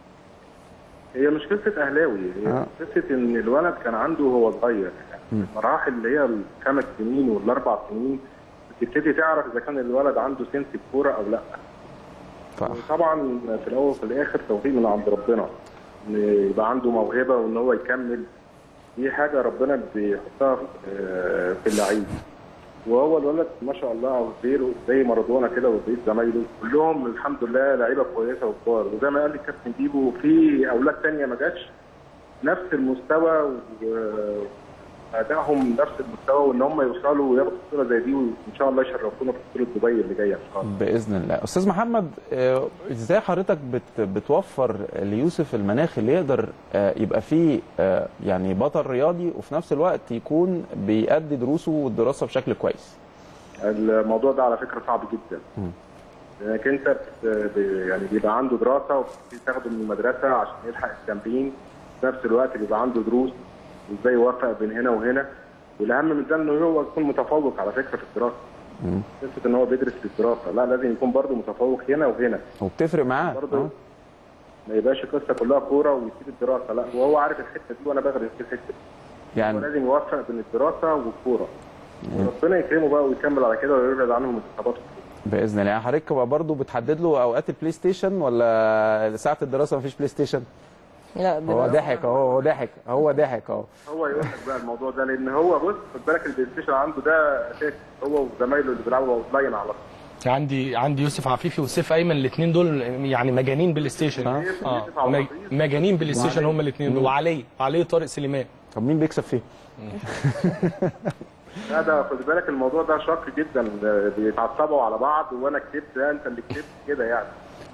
هي مش قصه اهلاوي هي آه. قصه ان الولد كان عنده وهو صغير يعني المراحل اللي هي الخمس سنين والاربع سنين بتبتدي تعرف اذا كان الولد عنده سنس الكوره او لا ف- طبعا في الاول وفي الاخر توفيق من عند ربنا ان يبقى عنده موهبه وان هو يكمل دي حاجه ربنا بيحطها آه، في اللعيب وهو الولد ما شاء الله غيره زي مارادونا كده وبقيه زمايله كلهم الحمد لله لعيبه كويسه وكبار وزي ما قال الكابتن بيبو في اولاد تانية ما جاتش نفس المستوى وادائهم نفس المستوى وان هم يوصلوا وياخدوا بطوله زي دي وان شاء الله يشرفونا في بطوله دبي اللي جايه ان شاء الله باذن الله استاذ محمد آه، ازاي حضرتك بت بتوفر ليوسف المناخ اللي يقدر آه، يبقى فيه آه، يعني بطل رياضي وفي نفس الوقت يكون بيأدي دروسه والدراسه بشكل كويس الموضوع ده على فكره صعب جدا مم. لانك انت بت- ب- يعني بيبقى عنده دراسه وبتاخده من المدرسه عشان يلحق التمرين في نفس الوقت بيبقى عنده دروس وازاي يوفق بين هنا وهنا والاهم من ده انه هو يكون متفوق على فكره في الدراسه مم. قصه ان هو بيدرس في الدراسه لا لازم يكون برضه متفوق هنا وهنا وبتفرق معاه برضه آه. ما يبقاش القصه كلها كوره ويسيب الدراسه لا وهو عارف الحته دي وانا بدرس في الحته دي هو يعني لازم يوفق بين الدراسه والكوره ربنا يكرمه بقى ويكمل على كده ويبعد عنهم الاصابات باذن الله يعني حضرتك بقى برضه بتحدد له اوقات البلاي ستيشن ولا ساعه الدراسه مفيش بلاي ستيشن لا هو بيبقى- ضحك اهو هو ضحك هو ضحك اهو هو يقول لك بقى الموضوع ده لان هو بص خد بالك البلاي ستيشن عنده ده اساسي هو وزمايله اللي بيلعبوا اوت لاين على طول عندي عندي يوسف عفيفي وسيف ايمن الاثنين دول يعني مجانين بلاي ستيشن آه. اه مج- مجانين بلاي ستيشن هم الاثنين وعلي علي طارق سليمان طب مين بيكسب فيه؟ لا ده خد بالك الموضوع ده شاق جدا بيتعصبوا على بعض وانا كسبت لا انت اللي كسبت كده يعني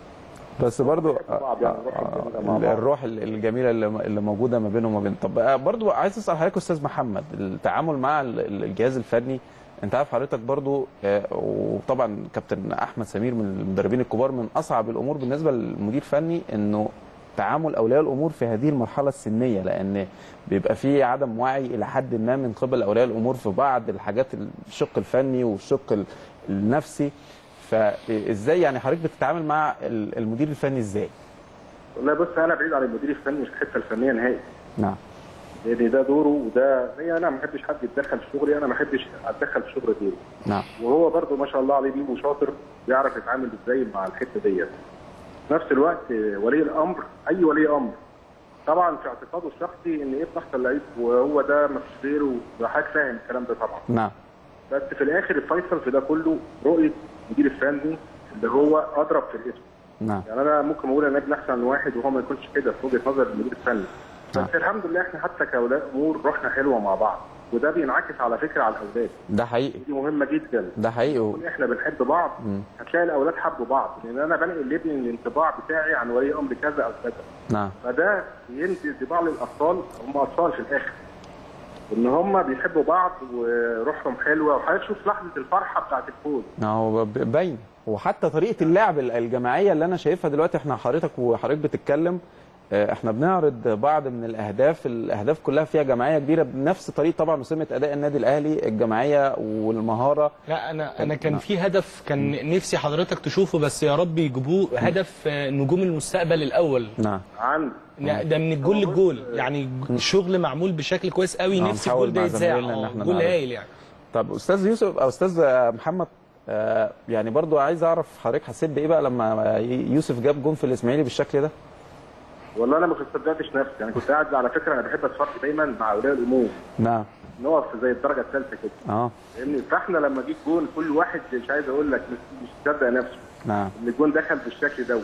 بس برضو بعض يعني الروح الجميلة مع بعض. الروح الجميله اللي اللي موجوده ما بينهم وما بين طب آه، برضو عايز اسال حضرتك استاذ محمد التعامل مع ال- ال- الجهاز الفني انت عارف حضرتك برضو آه، وطبعا كابتن احمد سمير من المدربين الكبار من اصعب الامور بالنسبه للمدير الفني انه تعامل اولياء الامور في هذه المرحله السنيه لان بيبقى في عدم وعي الى حد ما من قبل اولياء الامور في بعض الحاجات الشق الفني والشق ال- النفسي فازاي يعني حضرتك بتتعامل مع ال- المدير الفني ازاي؟ والله بص انا بعيد عن المدير الفني مش الحته الفنيه نهائي نعم لان ده دوره وده زي انا ما بحبش حد يتدخل في شغلي انا ما بحبش اتدخل في شغل غيري نعم وهو برضه ما شاء الله عليه بيبو شاطر بيعرف يتعامل ازاي مع الحته ديت في نفس الوقت ولي الامر اي ولي امر طبعا في اعتقاده الشخصي ان ابن احسن لعيب وهو ده ما فيش غيره وحضرتك فاهم الكلام ده طبعا نعم بس في الاخر الفيصل في ده كله رؤيه المدير الفني اللي هو اضرب في الاسم نعم يعني انا ممكن اقول ان ابن احسن من واحد وهو ما يكونش كده في وجهه نظر المدير الفني نعم. بس الحمد لله احنا حتى كاولياء امور روحنا حلوه مع بعض وده بينعكس على فكره على الاولاد ده حقيقي دي مهمه جدا ده حقيقي نكون احنا بنحب بعض مم. هتلاقي الاولاد حبوا بعض لان انا بنقل لابني الانطباع بتاعي عن ولي امر كذا او كذا نعم فده يدي انطباع للاطفال هم اطفال في الاخر ان هم بيحبوا بعض وروحهم حلوه وحضرتك شوف لحظه الفرحه بتاعت الفوز هو ب- باين وحتى طريقه اللعب ال- الجماعيه اللي انا شايفها دلوقتي احنا حضرتك وحضرتك بتتكلم آه، احنا بنعرض بعض من الاهداف الاهداف كلها فيها جماعيه كبيره بنفس طريقه طبعا وسمه اداء النادي الاهلي الجماعيه والمهاره لا انا انا كان نعم. في هدف كان نفسي حضرتك تشوفه بس يا رب يجيبوه هدف آه، نجوم المستقبل الاول نعم عن ده من الجول للجول يعني الشغل معمول بشكل كويس قوي نعم، نفسي نحاول الجول ده مع يتذاع زمايلنا إن آه، احنا جول نعرض. هايل يعني طب استاذ يوسف او استاذ آه، محمد آه، يعني برضو عايز اعرف حضرتك حسيت بايه بقى لما يوسف جاب جون في الاسماعيلي بالشكل ده والله انا ما صدقتش نفسي يعني كنت قاعد على فكره انا بحب اتفرج دايما مع اولياء الامور نعم نقف زي الدرجه الثالثه كده اه فاهمني فاحنا لما جيت جون كل واحد مش عايز اقول لك مش مش مصدق نفسه نعم ان الجون دخل بالشكل دوت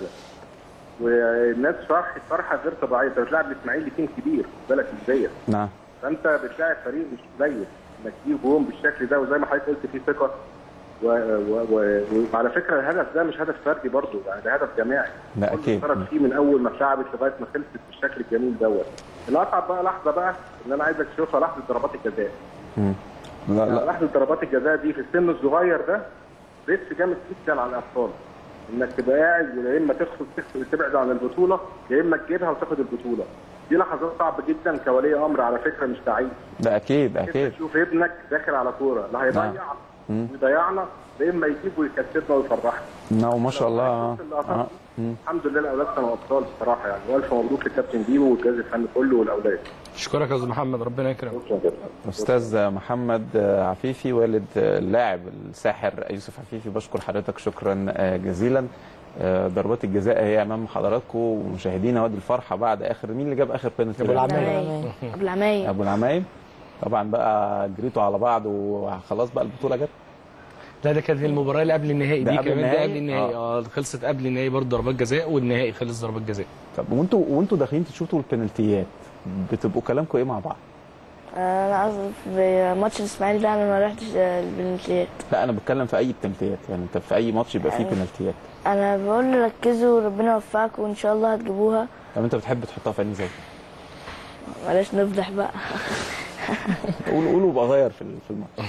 والناس فرحت فرحه غير طبيعيه انت بتلعب الاسماعيلي تيم كبير خد بالك ازاي نعم فانت بتلاعب فريق مش قليل انك تجيب جون بالشكل ده وزي ما حضرتك قلت فيه ثقه و- و- و- وعلى فكره الهدف ده مش هدف فردي برضه يعني ده هدف جماعي لا، كله أكيد. اشترك فيه من اول ما اتلعبت لغايه ما خلصت بالشكل الجميل دوت الاصعب بقى لحظه بقى اللي انا عايزك تشوفها لحظه ضربات الجزاء مم. لا لا لحظه ضربات الجزاء دي في السن الصغير ده ريسك جامد جدا على الاطفال انك تبقى قاعد يا اما تخسر تخسر- تبعد عن البطوله يا اما تجيبها وتاخد البطوله دي لحظات صعبه جدا كولي امر على فكره مش لعيب ده اكيد انت اكيد تشوف ابنك داخل على كوره لا هيضيع مم. ويضيعنا يا اما يجيب ويكسبنا ويفرحنا نعم ما شاء الله آه. شفت اللقطات آه. دي؟ مم. الحمد لله الاولاد كانوا ابطال بصراحه يعني والف مبروك للكابتن بيبو والجهاز الفني كله والاولاد اشكرك يا استاذ محمد ربنا يكرمك شكرا جدا استاذ محمد عفيفي والد اللاعب الساحر يوسف عفيفي بشكر حضرتك شكرا جزيلا آه، ضربات الجزاء هي امام حضراتكم ومشاهدينا وادي الفرحه بعد اخر مين اللي جاب اخر بينالتي أبو العمايم. العمايم ابو العمايم ابو العمايم طبعا بقى جريتوا على بعض وخلاص بقى البطوله جت لا ده كانت المباراه اللي قبل النهائي ده دي قبل كمان ده النهائي؟ قبل النهائي اه خلصت قبل النهائي برضه ضربات جزاء والنهائي خلص ضربات جزاء طب وانتوا وانتوا داخلين تشوطوا البنالتيات بتبقوا كلامكم ايه مع بعض؟ انا قصدي في ماتش الاسماعيلي ده انا ما رحتش البنالتيات لا انا بتكلم في اي بنالتيات يعني انت في اي ماتش يبقى فيه يعني- بنالتيات انا بقول ركزوا ربنا يوفقكم وان شاء الله هتجيبوها طب انت بتحب تحطها في انهي زاويه؟ بلاش نفضح بقى قول قول وابقى غير في ال- في الماتش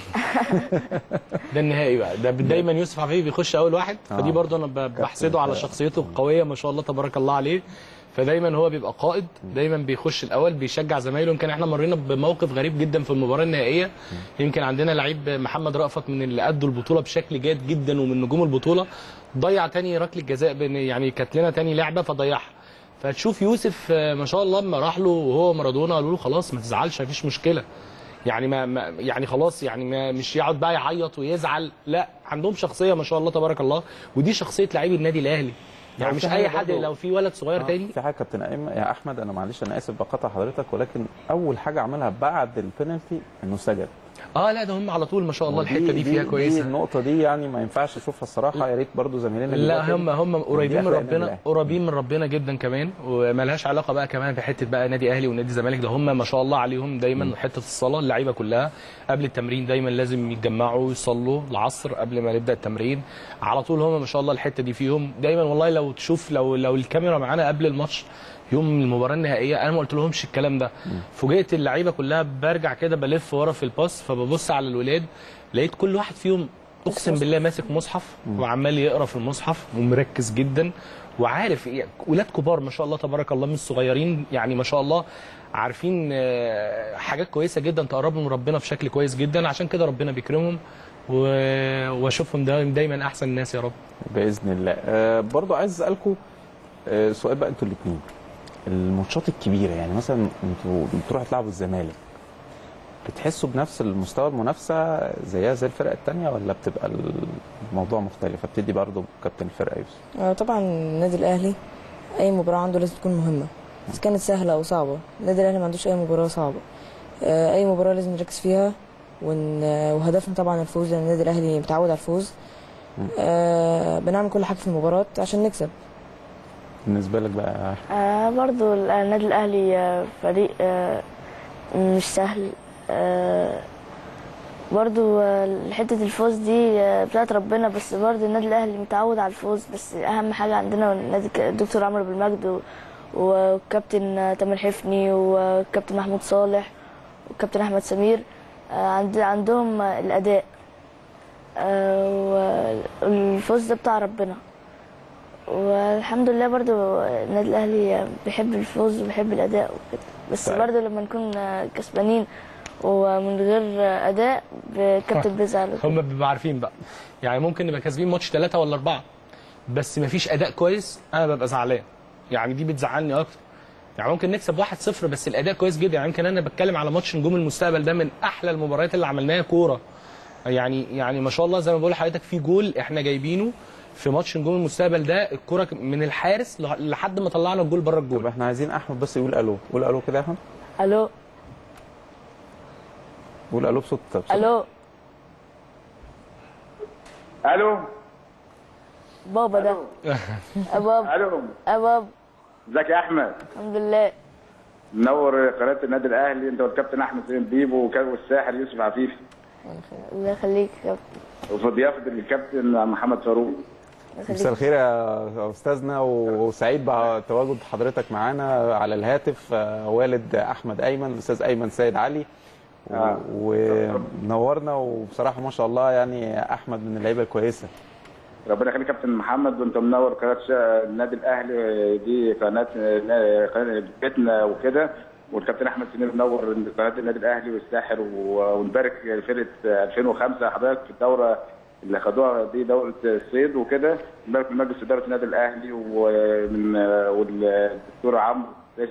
ده النهائي بقى ده دايما يوسف عفيفي بيخش اول واحد فدي آه. برضه انا ب- بحسده على شخصيته القويه ما شاء الله تبارك الله عليه فدايما هو بيبقى قائد دايما بيخش الاول بيشجع زمايله يمكن احنا مرينا بموقف غريب جدا في المباراه النهائيه يمكن عندنا لعيب محمد رأفت من اللي ادوا البطوله بشكل جيد جدا ومن نجوم البطوله ضيع تاني ركله جزاء بين- يعني كانت لنا تاني لعبه فضيعها فتشوف يوسف آه، ما شاء الله لما راح له وهو مارادونا قالوا له خلاص ما تزعلش مفيش مشكله يعني ما, ما يعني خلاص يعني ما مش يقعد بقى يعيط ويزعل لا عندهم شخصيه ما شاء الله تبارك الله ودي شخصيه لعيب النادي الاهلي يعني في مش حاجة اي حد برضو- لو في ولد صغير تاني في حاجه كابتن أيمن يا احمد انا معلش انا اسف بقطع حضرتك ولكن اول حاجه عملها بعد البنالتي انه سجد اه لا ده هم على طول ما شاء الله الحته دي فيها دي كويسه النقطه دي يعني ما ينفعش اشوفها الصراحه يا ريت برضو زميلنا اللي لا داخل هم هم قريبين من أخلاق النادي ربنا الأهلي. قريبين من ربنا جدا كمان وملهاش علاقه بقى كمان بحته بقى نادي اهلي ونادي الزمالك ده هم ما شاء الله عليهم دايما حته الصلاه اللعيبه كلها قبل التمرين دايما لازم يتجمعوا يصلوا العصر قبل ما نبدا التمرين على طول هم ما شاء الله الحته دي فيهم دايما والله لو تشوف لو لو الكاميرا معانا قبل الماتش يوم المباراه النهائيه انا ما قلت لهمش الكلام ده فوجئت اللعيبه كلها برجع كده بلف ورا في الباص فببص على الولاد لقيت كل واحد فيهم اقسم بالله ماسك مصحف وعمال يقرا في المصحف ومركز جدا وعارف إيه، ولاد كبار ما شاء الله تبارك الله مش صغيرين يعني ما شاء الله عارفين آه، حاجات كويسه جدا تقربهم من ربنا بشكل كويس جدا عشان كده ربنا بيكرمهم و- واشوفهم دايما دايما احسن الناس يا رب باذن الله آه برضو عايز اسالكم آه سؤال بقى انتوا الاثنين الماتشات الكبيره يعني مثلا انتوا بتروحوا تلعبوا الزمالك بتحسوا بنفس المستوى المنافسه زيها زي الفرق الثانيه ولا بتبقى الموضوع مختلف ابتدي برضو بكابتن الفرقه يوسف آه، طبعا النادي الاهلي اي مباراه عنده لازم تكون مهمه بس كانت سهله او صعبه النادي الاهلي ما عندوش اي مباراه صعبه آه، اي مباراه لازم نركز فيها ون... آه، وهدفنا طبعا الفوز لان النادي الاهلي متعود على الفوز آه بنعمل كل حاجه في المباراه عشان نكسب بالنسبه لك بقى آه برضو النادي الاهلي آه، فريق آه مش سهل آه برضو آه، حتة الفوز دي آه، بتاعت ربنا بس برضو النادي الأهلي متعود على الفوز بس أهم حاجة عندنا النادي ك- الدكتور عمرو بالمجد و- والكابتن آه، تامر حفني والكابتن محمود صالح والكابتن أحمد سمير آه، عند عندهم آه، الأداء آه، والفوز ده بتاع ربنا والحمد لله برضو النادي الاهلي بيحب الفوز وبيحب الاداء وكده بس طيب. برضو لما نكون كسبانين ومن غير اداء الكابتن بيزعل هم بيبقوا عارفين بقى يعني ممكن نبقى كاسبين ماتش ثلاثة ولا أربعة بس مفيش أداء كويس أنا ببقى زعلان يعني دي بتزعلني أكتر يعني ممكن نكسب 1-0 بس الأداء كويس جدا يعني يمكن أنا بتكلم على ماتش نجوم المستقبل ده من أحلى المباريات اللي عملناها كورة يعني يعني ما شاء الله زي ما بقول لحضرتك في جول احنا جايبينه في ماتش نجوم المستقبل ده الكرة من الحارس لح- لحد ما طلعنا الجول بره طب الجول احنا عايزين احمد بس يقول الو قول الو كده يا احمد الو قول الو بصوت بصوت. الو الو بابا ده يا بابا الو يا بابا ازيك يا احمد الحمد لله منور قناه النادي الاهلي انت والكابتن احمد سليم بيبو وكا- والساحر يوسف عفيفي الله يخليك يا كابتن. وفي ضيافه الكابتن محمد فاروق الله مساء يخليك الخير يا استاذنا وسعيد بتواجد حضرتك معانا على الهاتف آه، والد احمد ايمن الاستاذ ايمن سيد علي و- آه. ونورنا وبصراحه ما شاء الله يعني احمد من اللعيبه الكويسه ربنا يخليك كابتن محمد وانت منور قناه شا- النادي الاهلي دي قناه قناة بيتنا وكده والكابتن احمد سمير منور قناه النادي الاهلي والساحر و- ونبارك فرقه 2005 حضرتك في الدوره اللي خدوها دي دوره الصيد وكده نبارك لمجلس اداره النادي الاهلي ومن والدكتور عمرو رئيس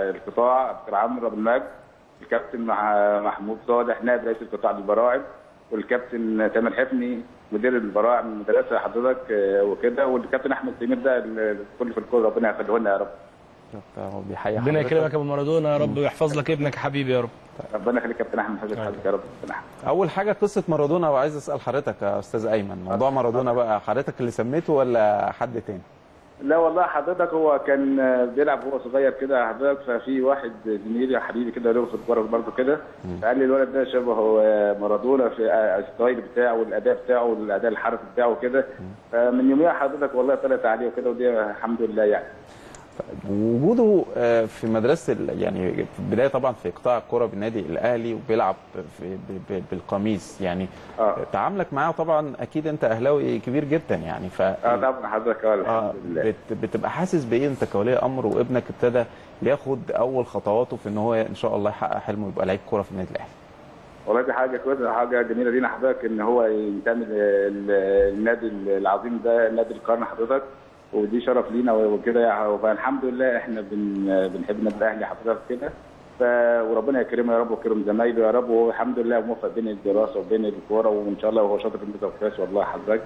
القطاع الدكتور عمرو ابو المجد الكابتن مع محمود صالح نائب رئيس القطاع بالبراعم والكابتن تامر حفني مدير البراعم المدرسه حضرتك آه، وكده والكابتن احمد سمير ده الكل في الكل ربنا يخليه لنا يا رب هو بيحيي ربنا حضرتك. يكرمك يا ابو مارادونا يا رب ويحفظ لك ابنك يا حبيبي يا رب ربنا يخليك كابتن احمد حضرتك حضرتك يا رب كابتن احمد اول حاجه قصه مارادونا وعايز اسال حضرتك يا استاذ ايمن موضوع مارادونا بقى حضرتك اللي سميته ولا حد تاني لا والله حضرتك هو كان بيلعب وهو صغير كده حضرتك ففي واحد زميلي حبيبي كده له في الكوره برضه كده فقال لي الولد ده شبه مارادونا في الستايل بتاعه والاداء بتاعه والاداء الحركي بتاعه كده فمن يوميها حضرتك والله طلعت عليه وكده ودي الحمد لله يعني وجوده آه، في مدرسه ال- يعني في البدايه طبعا في قطاع الكره بالنادي الاهلي وبيلعب في ب- ب- بالقميص يعني اه تعاملك معاه طبعا اكيد انت اهلاوي كبير جدا يعني ف اه طبعا حضرتك اه اه الحمد لله بت- بتبقى حاسس بايه انت كولي امر وابنك ابتدى ياخد اول خطواته في ان هو ان شاء الله يحقق حلمه يبقى لعيب كوره في النادي الاهلي والله دي حاجه كويسه حاجه جميله لينا حضرتك ان هو ينتمي ل- النادي العظيم ده نادي القرن حضرتك ودي شرف لينا وكده يعني فالحمد لله احنا بن بنحب النادي الاهلي حضرتك كده ف وربنا يكرمه يا رب ويكرم زمايله يا رب وهو الحمد لله موفق بين الدراسه وبين الكوره وان شاء الله هو شاطر في الميزه كويس والله حضرتك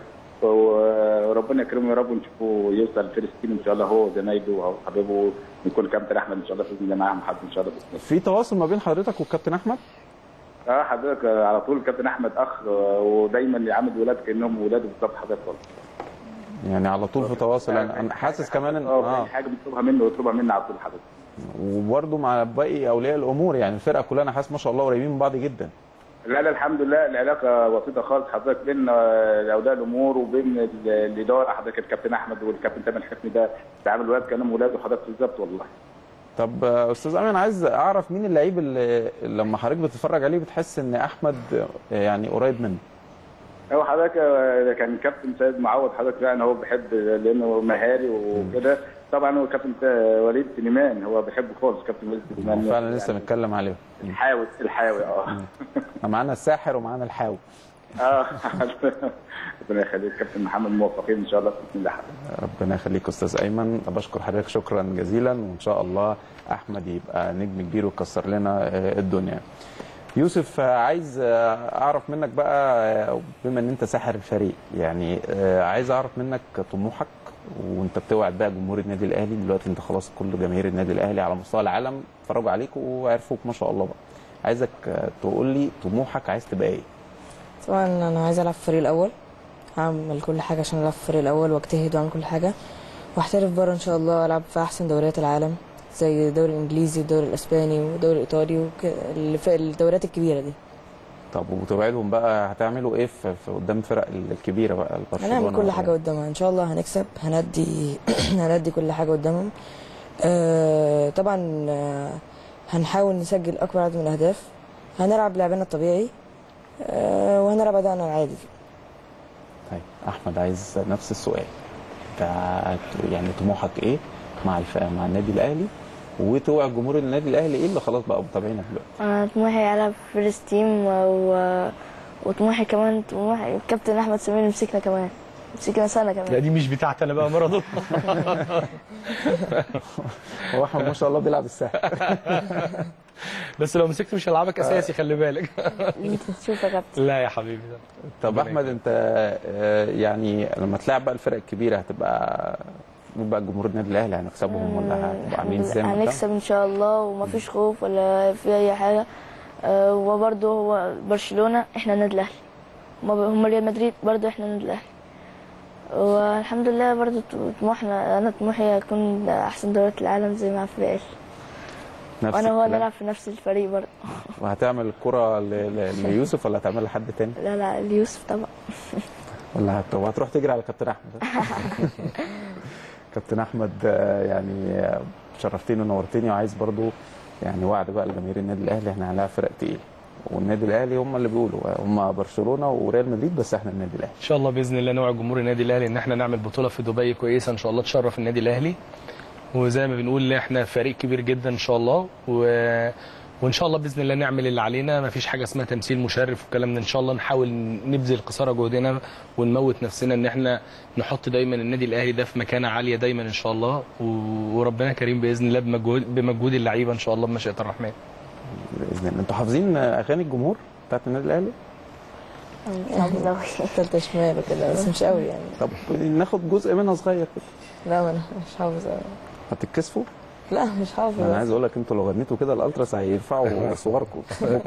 و- وربنا يكرمه يا رب ونشوفه يوصل فلسطين ان شاء الله هو وزمايله وحبيبه ويكون كابتن احمد ان شاء الله باذن الله معاهم حد ان شاء الله باذن الله في تواصل ما بين حضرتك والكابتن احمد اه حضرتك على طول الكابتن احمد اخ آه، ودايما يعامل ولاد كانهم ولاده بالظبط حضرتك والله يعني على طول في تواصل انا أنا حاسس كمان ان اه اه اي حاجه بنطلبها منه ويطلبها منا على طول حضرتك وبرده مع باقي اولياء الامور يعني الفرقه كلها انا حاسس ما شاء الله قريبين من بعض جدا لا لا الحمد لله العلاقه بسيطه خالص حضرتك بين آه، اولياء الامور وبين ال- الاداره حضرتك الكابتن احمد والكابتن تامر حسني ده بيعامل ولاد كانهم ولاده حضرتك بالظبط والله طب آه، استاذ امين عايز اعرف مين اللعيب اللي لما حضرتك بتتفرج عليه بتحس ان احمد آه، يعني قريب منه هو حضرتك آه، كان كابتن سيد معوض حضرتك يعني هو بيحب لانه مهاري وكده طبعا هو كابتن آه، وليد سليمان هو بيحبه خالص كابتن وليد سليمان فعلا لسه يعني بنتكلم عليه الحاوي الحاوي اه معانا الساحر ومعانا الحاوي اه ربنا يخليك كابتن محمد موفقين ان شاء الله باذن الله ربنا يخليك استاذ ايمن بشكر حضرتك شكرا جزيلا وان شاء الله احمد يبقى نجم كبير ويكسر لنا آه، الدنيا يوسف آه، عايز آه، اعرف منك بقى آه، بما ان انت ساحر الفريق يعني آه، عايز اعرف منك طموحك وانت بتوعد بقى جمهور النادي الاهلي دلوقتي انت خلاص كل جماهير النادي الاهلي على مستوى العالم اتفرجوا عليك وعرفوك ما شاء الله بقى عايزك آه، تقول لي طموحك عايز تبقى ايه طبعا انا عايزه العب في الفريق الاول هعمل كل حاجه عشان العب في الفريق الاول واجتهد واعمل كل حاجه واحترف بره ان شاء الله العب في احسن دوريات العالم زي الدوري الانجليزي والدوري الاسباني والدوري الايطالي وك... الف- الدوريات الكبيره دي طب وتوعدهم بقى هتعملوا ايه في في قدام الفرق الكبيره بقى البرشلونه هنعمل كل حاجه قدامها ان شاء الله هنكسب هندي هندي كل حاجه قدامهم آه طبعا آه هنحاول نسجل اكبر عدد من الاهداف هنلعب لعبنا الطبيعي آه وهنلعب ادائنا العادي طيب احمد عايز نفس السؤال انت هت- يعني طموحك ايه مع الف... مع النادي الاهلي وتوعد جمهور النادي الاهلي ايه اللي خلاص بقى متابعينك دلوقتي انا طموحي العب في فيرست تيم و... وطموحي كمان طموحي الكابتن احمد سمير يمسكنا كمان يمسكنا سنه لا كمان دي مش بتاعتي انا بقى مارادونا هو احمد ما شاء الله بيلعب الساحل بس لو مسكت مش هلعبك اساسي خلي بالك انت تشوف يا كابتن لا يا حبيبي ده. طب ربنا احمد انت آه، يعني لما تلعب بقى الفرق الكبيره هتبقى بقى جمهور النادي الاهلي هنكسبهم ولا هتبقى عاملين ازاي من ده؟ هنكسب ان شاء الله ومفيش خوف ولا في اي حاجه آه، وبرضه هو برشلونه احنا النادي الاهلي هما- هم ريال مدريد برضه احنا النادي الاهلي والحمد لله برضه طموحنا انا طموحي اكون احسن دوريات العالم زي ما في ريال نفس وانا هو الكلام. نلعب في نفس الفريق برضه وهتعمل الكره ل... ل... ليوسف ولا هتعملها لحد تاني لا لا اليوسف طبعا ولا هت... وهتروح تجري على كابتن احمد كابتن احمد آه، يعني آه، شرفتني ونورتني وعايز برضو يعني وعد بقى لجماهير النادي الاهلي احنا هنلاعب فرق تقيل والنادي الاهلي هم اللي بيقولوا هم برشلونه وريال مدريد بس احنا النادي الاهلي ان شاء الله باذن الله نوعد جمهور النادي الاهلي ان احنا نعمل بطوله في دبي كويسه ان شاء الله تشرف النادي الاهلي وزي ما بنقول احنا فريق كبير جدا ان شاء الله و... وان شاء الله باذن الله نعمل اللي علينا ما فيش حاجه اسمها تمثيل مشرف والكلام ده ان شاء الله نحاول نبذل قصارى جهدنا ونموت نفسنا ان احنا نحط دايما النادي الاهلي ده في مكانه عاليه دايما ان شاء الله و... وربنا كريم باذن الله بمجهود بمجهود اللعيبه ان شاء الله بمشيئه الرحمن باذن الله انتوا حافظين اغاني الجمهور بتاعت النادي الاهلي مش حافظ أوي تالتة شمال وكده بس مش قوي يعني طب ناخد جزء منها صغير كده لا ما انا مش حافظ قوي هتتكسفوا لا مش حافظ انا عايز اقول لك انتوا لو غنيتوا كده الالتراس هيرفعوا صوركم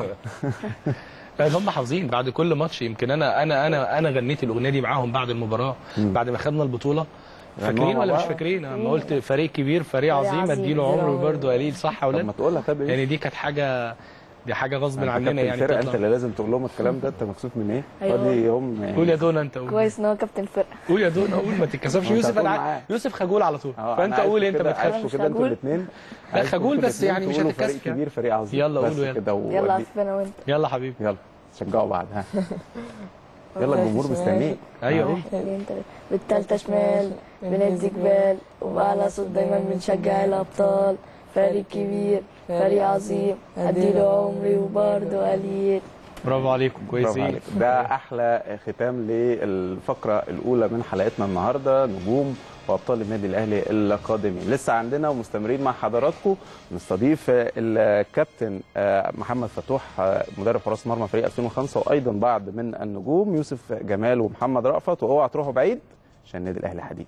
لا هم حافظين بعد كل ماتش يمكن انا انا انا انا غنيت الاغنيه دي معاهم بعد المباراه بعد ما خدنا البطوله فاكرين غنوها ولا مع مش بعض؟ فاكرين لما قلت فريق كبير فريق فريق عظيم عظيم، اديله اديله عمر عمر. برضه قليل صح يا طب اولاد ما تقولها طب ايه يعني دي كانت حاجه دي حاجه غصب انت عننا كابتن يعني الفرقه انت تطلع. اللي لازم تقول لهم الكلام ده انت مكسوف من ايه؟ أيوة. ودي هم يعني قول يا دونا انت قول كويس إن هو كابتن فرقة قول يا دونا قول ما تتكسفش ما انت يوسف هتقول انا معاه. عارف- يوسف خجول على طول اه فانت أنا قول عايزكم انت كده- ما تخافش عايزكم كده انتوا خجول. الاثنين لا، خجول بس يعني مش فريق هتتكسف يعني. كبير فريق عظيم يلا بس قولوا يلا. كده و- يلا ودي- عارف أنا وأنت يلا حبيبي يلا شجعوا بعض ها يلا الجمهور مستنيك ايوه قول واحد اتنين تلاتة بالتالتة شمال بندي جبال وبأعلى صوت دايما بنشجع الأبطال فريق كبير فريق عظيم أديله عمري وبرضه قليل برافو عليكم برافو كويسين عليك. ده احلى ختام للفقره الاولى من حلقتنا النهارده نجوم وابطال النادي الاهلي القادمين لسه عندنا ومستمرين مع حضراتكم نستضيف الكابتن آه، محمد فتوح آه، مدرب حراس مرمى فريق 2005 وايضا بعض من النجوم يوسف جمال ومحمد رأفت واوعى تروحوا بعيد عشان النادي الاهلي حديد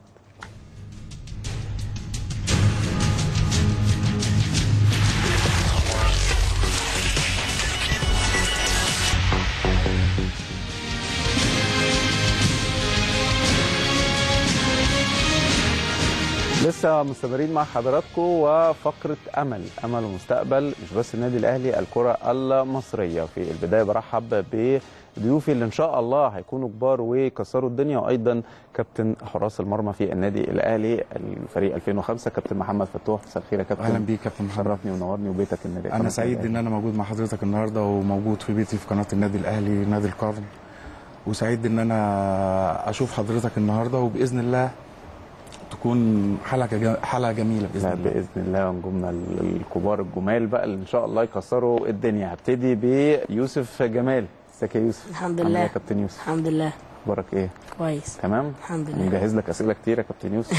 لسه مستمرين مع حضراتكم وفقرة أمل أمل ومستقبل مش بس النادي الأهلي الكرة المصرية في البداية برحب بضيوفي اللي إن شاء الله هيكونوا كبار ويكسروا الدنيا وأيضا كابتن حراس المرمى في النادي الأهلي الفريق 2005 كابتن محمد فتوح مساء الخير يا كابتن اهلا بيك يا كابتن محمد شرفني ونورني وبيتك النادي انا قناة سعيد النادي ان انا موجود مع حضرتك النهارده وموجود في بيتي في قناه النادي الاهلي نادي القرن وسعيد ان انا اشوف حضرتك النهارده وباذن الله تكون حلقه جا- حلقه جميله باذن لا الله باذن الله نجومنا ال- الكبار الجمال بقى اللي ان شاء الله يكسروا الدنيا هبتدي بيوسف جمال ازيك يا يوسف الحمد عامل ايه لله. يا كابتن يوسف الحمد لله اخبارك ايه كويس تمام الحمد لله مجهز لك اسئله كتير يا كابتن يوسف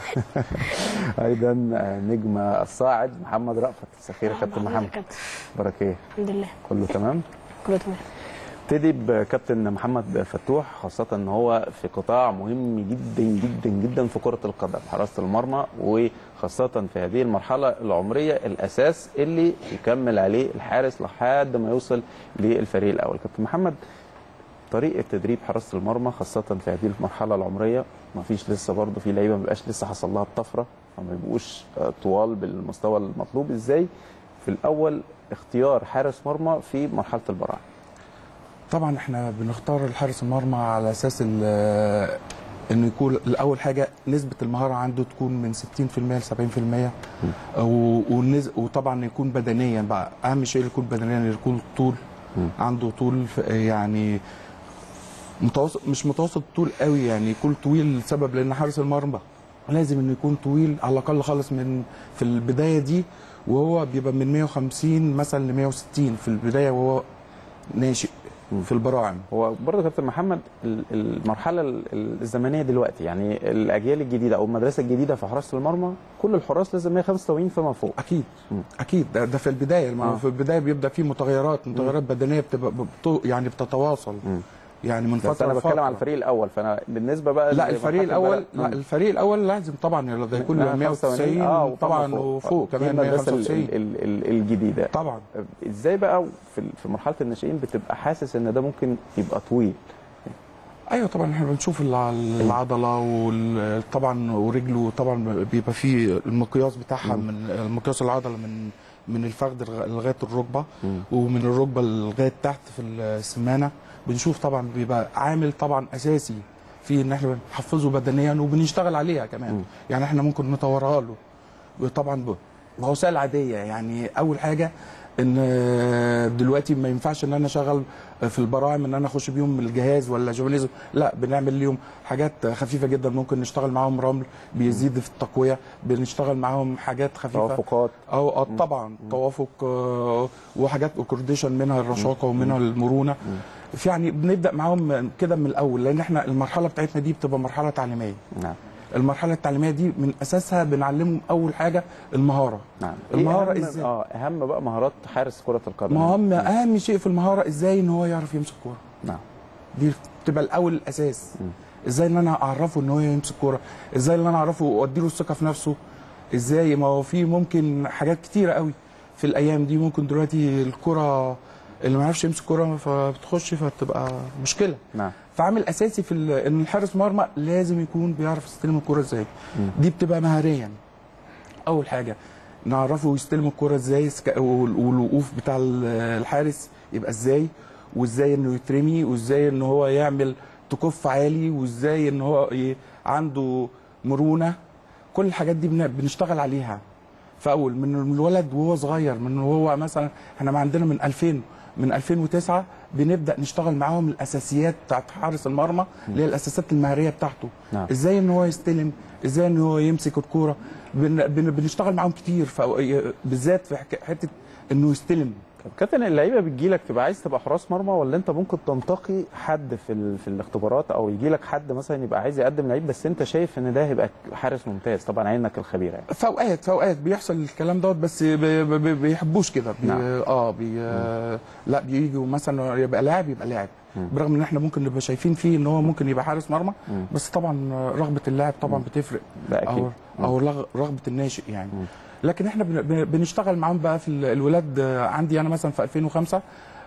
ايضا نجم الصاعد محمد رأفت مساء الخير يا كابتن محمد اخبارك ايه الحمد لله كله تمام كله تمام ابتدي بكابتن محمد فتوح خاصة ان هو في قطاع مهم جدا جدا جدا في كرة القدم حراسة المرمى وخاصة في هذه المرحلة العمرية الاساس اللي يكمل عليه الحارس لحد ما يوصل للفريق الاول كابتن محمد طريقة تدريب حراسة المرمى خاصة في هذه المرحلة العمرية ما فيش لسه برضه في لعيبة ما بيبقاش لسه حصل لها الطفرة فما بيبقوش آه، طوال بالمستوى المطلوب ازاي في الاول اختيار حارس مرمى في مرحلة البراعم طبعا احنا بنختار الحارس المرمى على اساس ال- انه يكون الاول حاجه نسبه المهاره عنده تكون من 60% ل 70% و- والنز- وطبعا يكون بدنيا بقى اهم شيء يكون بدنيا يكون طول عنده طول ف- يعني متوسط مش متوسط طول قوي يعني يكون طويل لسبب لان حارس المرمى لازم انه يكون طويل على الاقل خالص من في البدايه دي وهو بيبقى من 150 مثلا ل 160 في البدايه وهو ناشئ في البراعم هو برضه كابتن محمد ال- المرحله ال- الزمنيه دلوقتي يعني الاجيال الجديده او المدرسه الجديده في حراسه المرمى كل الحراس لازم 185 فما فوق اكيد اكيد ده, ده في البدايه ما آه. هو في البدايه بيبدا في متغيرات متغيرات بدنيه بتبقى بتو يعني بتتواصل مم. يعني من بس فتره انا بتكلم لفترة. على الفريق الاول فانا بالنسبه بقى لا لمرحلة الفريق الاول البلد- لا مم. الفريق الاول لازم طبعا ده يكون 190 آه، طبعا فما وفوق دي كمان المدرسة ال- 195 ال- ال- الجديده طبعا ازاي بقى في في مرحله الناشئين بتبقى حاسس ان ده ممكن يبقى طويل ايوه طبعا احنا بنشوف الع- العضله وطبعا ورجله طبعا بيبقى فيه المقياس بتاعها من المقياس العضله من من الفخذ لغ- لغايه الركبه مم. ومن الركبه لغايه تحت في السمانه بنشوف طبعا بيبقى عامل طبعا اساسي في ان احنا بنحفزه بدنيا وبنشتغل عليها كمان مم. يعني احنا ممكن نطورها له وطبعا ب- بوسائل عاديه يعني اول حاجه ان دلوقتي ما ينفعش ان انا اشغل في البراعم ان انا اخش بيهم الجهاز ولا جوانيزم لا بنعمل ليهم حاجات خفيفه جدا ممكن نشتغل معاهم رمل بيزيد في التقويه بنشتغل معاهم حاجات خفيفه توافقات او آه طبعا توافق آه، وحاجات اوكورديشن منها الرشاقه ومنها المرونه في يعني بنبدا معاهم كده من الاول لان احنا المرحله بتاعتنا دي بتبقى مرحله تعليميه نعم المرحله التعليميه دي من اساسها بنعلمهم اول حاجه المهاره نعم المهارة إيه أهم- إزاي؟ اه اهم بقى مهارات حارس كره القدم مهم اهم شيء في المهاره ازاي ان هو يعرف يمسك كوره نعم دي بتبقى الاول الاساس ازاي ان انا اعرفه ان هو يمسك كوره ازاي ان انا اعرفه واديله الثقه في نفسه ازاي ما هو في ممكن حاجات كتيره قوي في الايام دي ممكن دلوقتي الكره اللي ما يعرفش يمسك كوره فبتخش فتبقى مشكله نعم فعامل اساسي في ال- ان الحارس مرمى لازم يكون بيعرف يستلم الكوره ازاي دي بتبقى مهاريا اول حاجه نعرفه يستلم الكوره ازاي سك- وال- والوقوف بتاع ال- الحارس يبقى ازاي وازاي انه يترمي وازاي ان هو يعمل تكف عالي وازاي ان هو ي- عنده مرونه كل الحاجات دي بن- بنشتغل عليها فاول من الولد وهو صغير من وهو مثلا احنا ما عندنا من 2000 من 2009 بنبدا نشتغل معاهم الاساسيات بتاعت حارس المرمى اللي هي الاساسات المهاريه بتاعته نعم. ازاي ان هو يستلم ازاي ان هو يمسك الكوره بن بن بنشتغل معاهم كتير فأو- بالذات في حك- حته انه يستلم طب كابتن اللعيبه بتجي لك تبقى عايز تبقى حراس مرمى ولا انت ممكن تنتقي حد في ال... في الاختبارات او يجي لك حد مثلا يبقى عايز يقدم لعيب بس انت شايف ان ده هيبقى حارس ممتاز طبعا عينك الخبيره يعني. في اوقات في اوقات بيحصل الكلام دوت بس بي- بي- بي- بيحبوش كده بي نعم. اه بي لا بييجوا مثلا يبقى لاعب يبقى لاعب برغم ان احنا ممكن نبقى شايفين فيه ان هو ممكن يبقى حارس مرمى بس طبعا رغبه اللاعب طبعا بتفرق ده اكيد او او رغ- رغبه الناشئ يعني لكن احنا بن- بن- بنشتغل معاهم بقى في ال- الولاد آه، عندي انا مثلا في 2005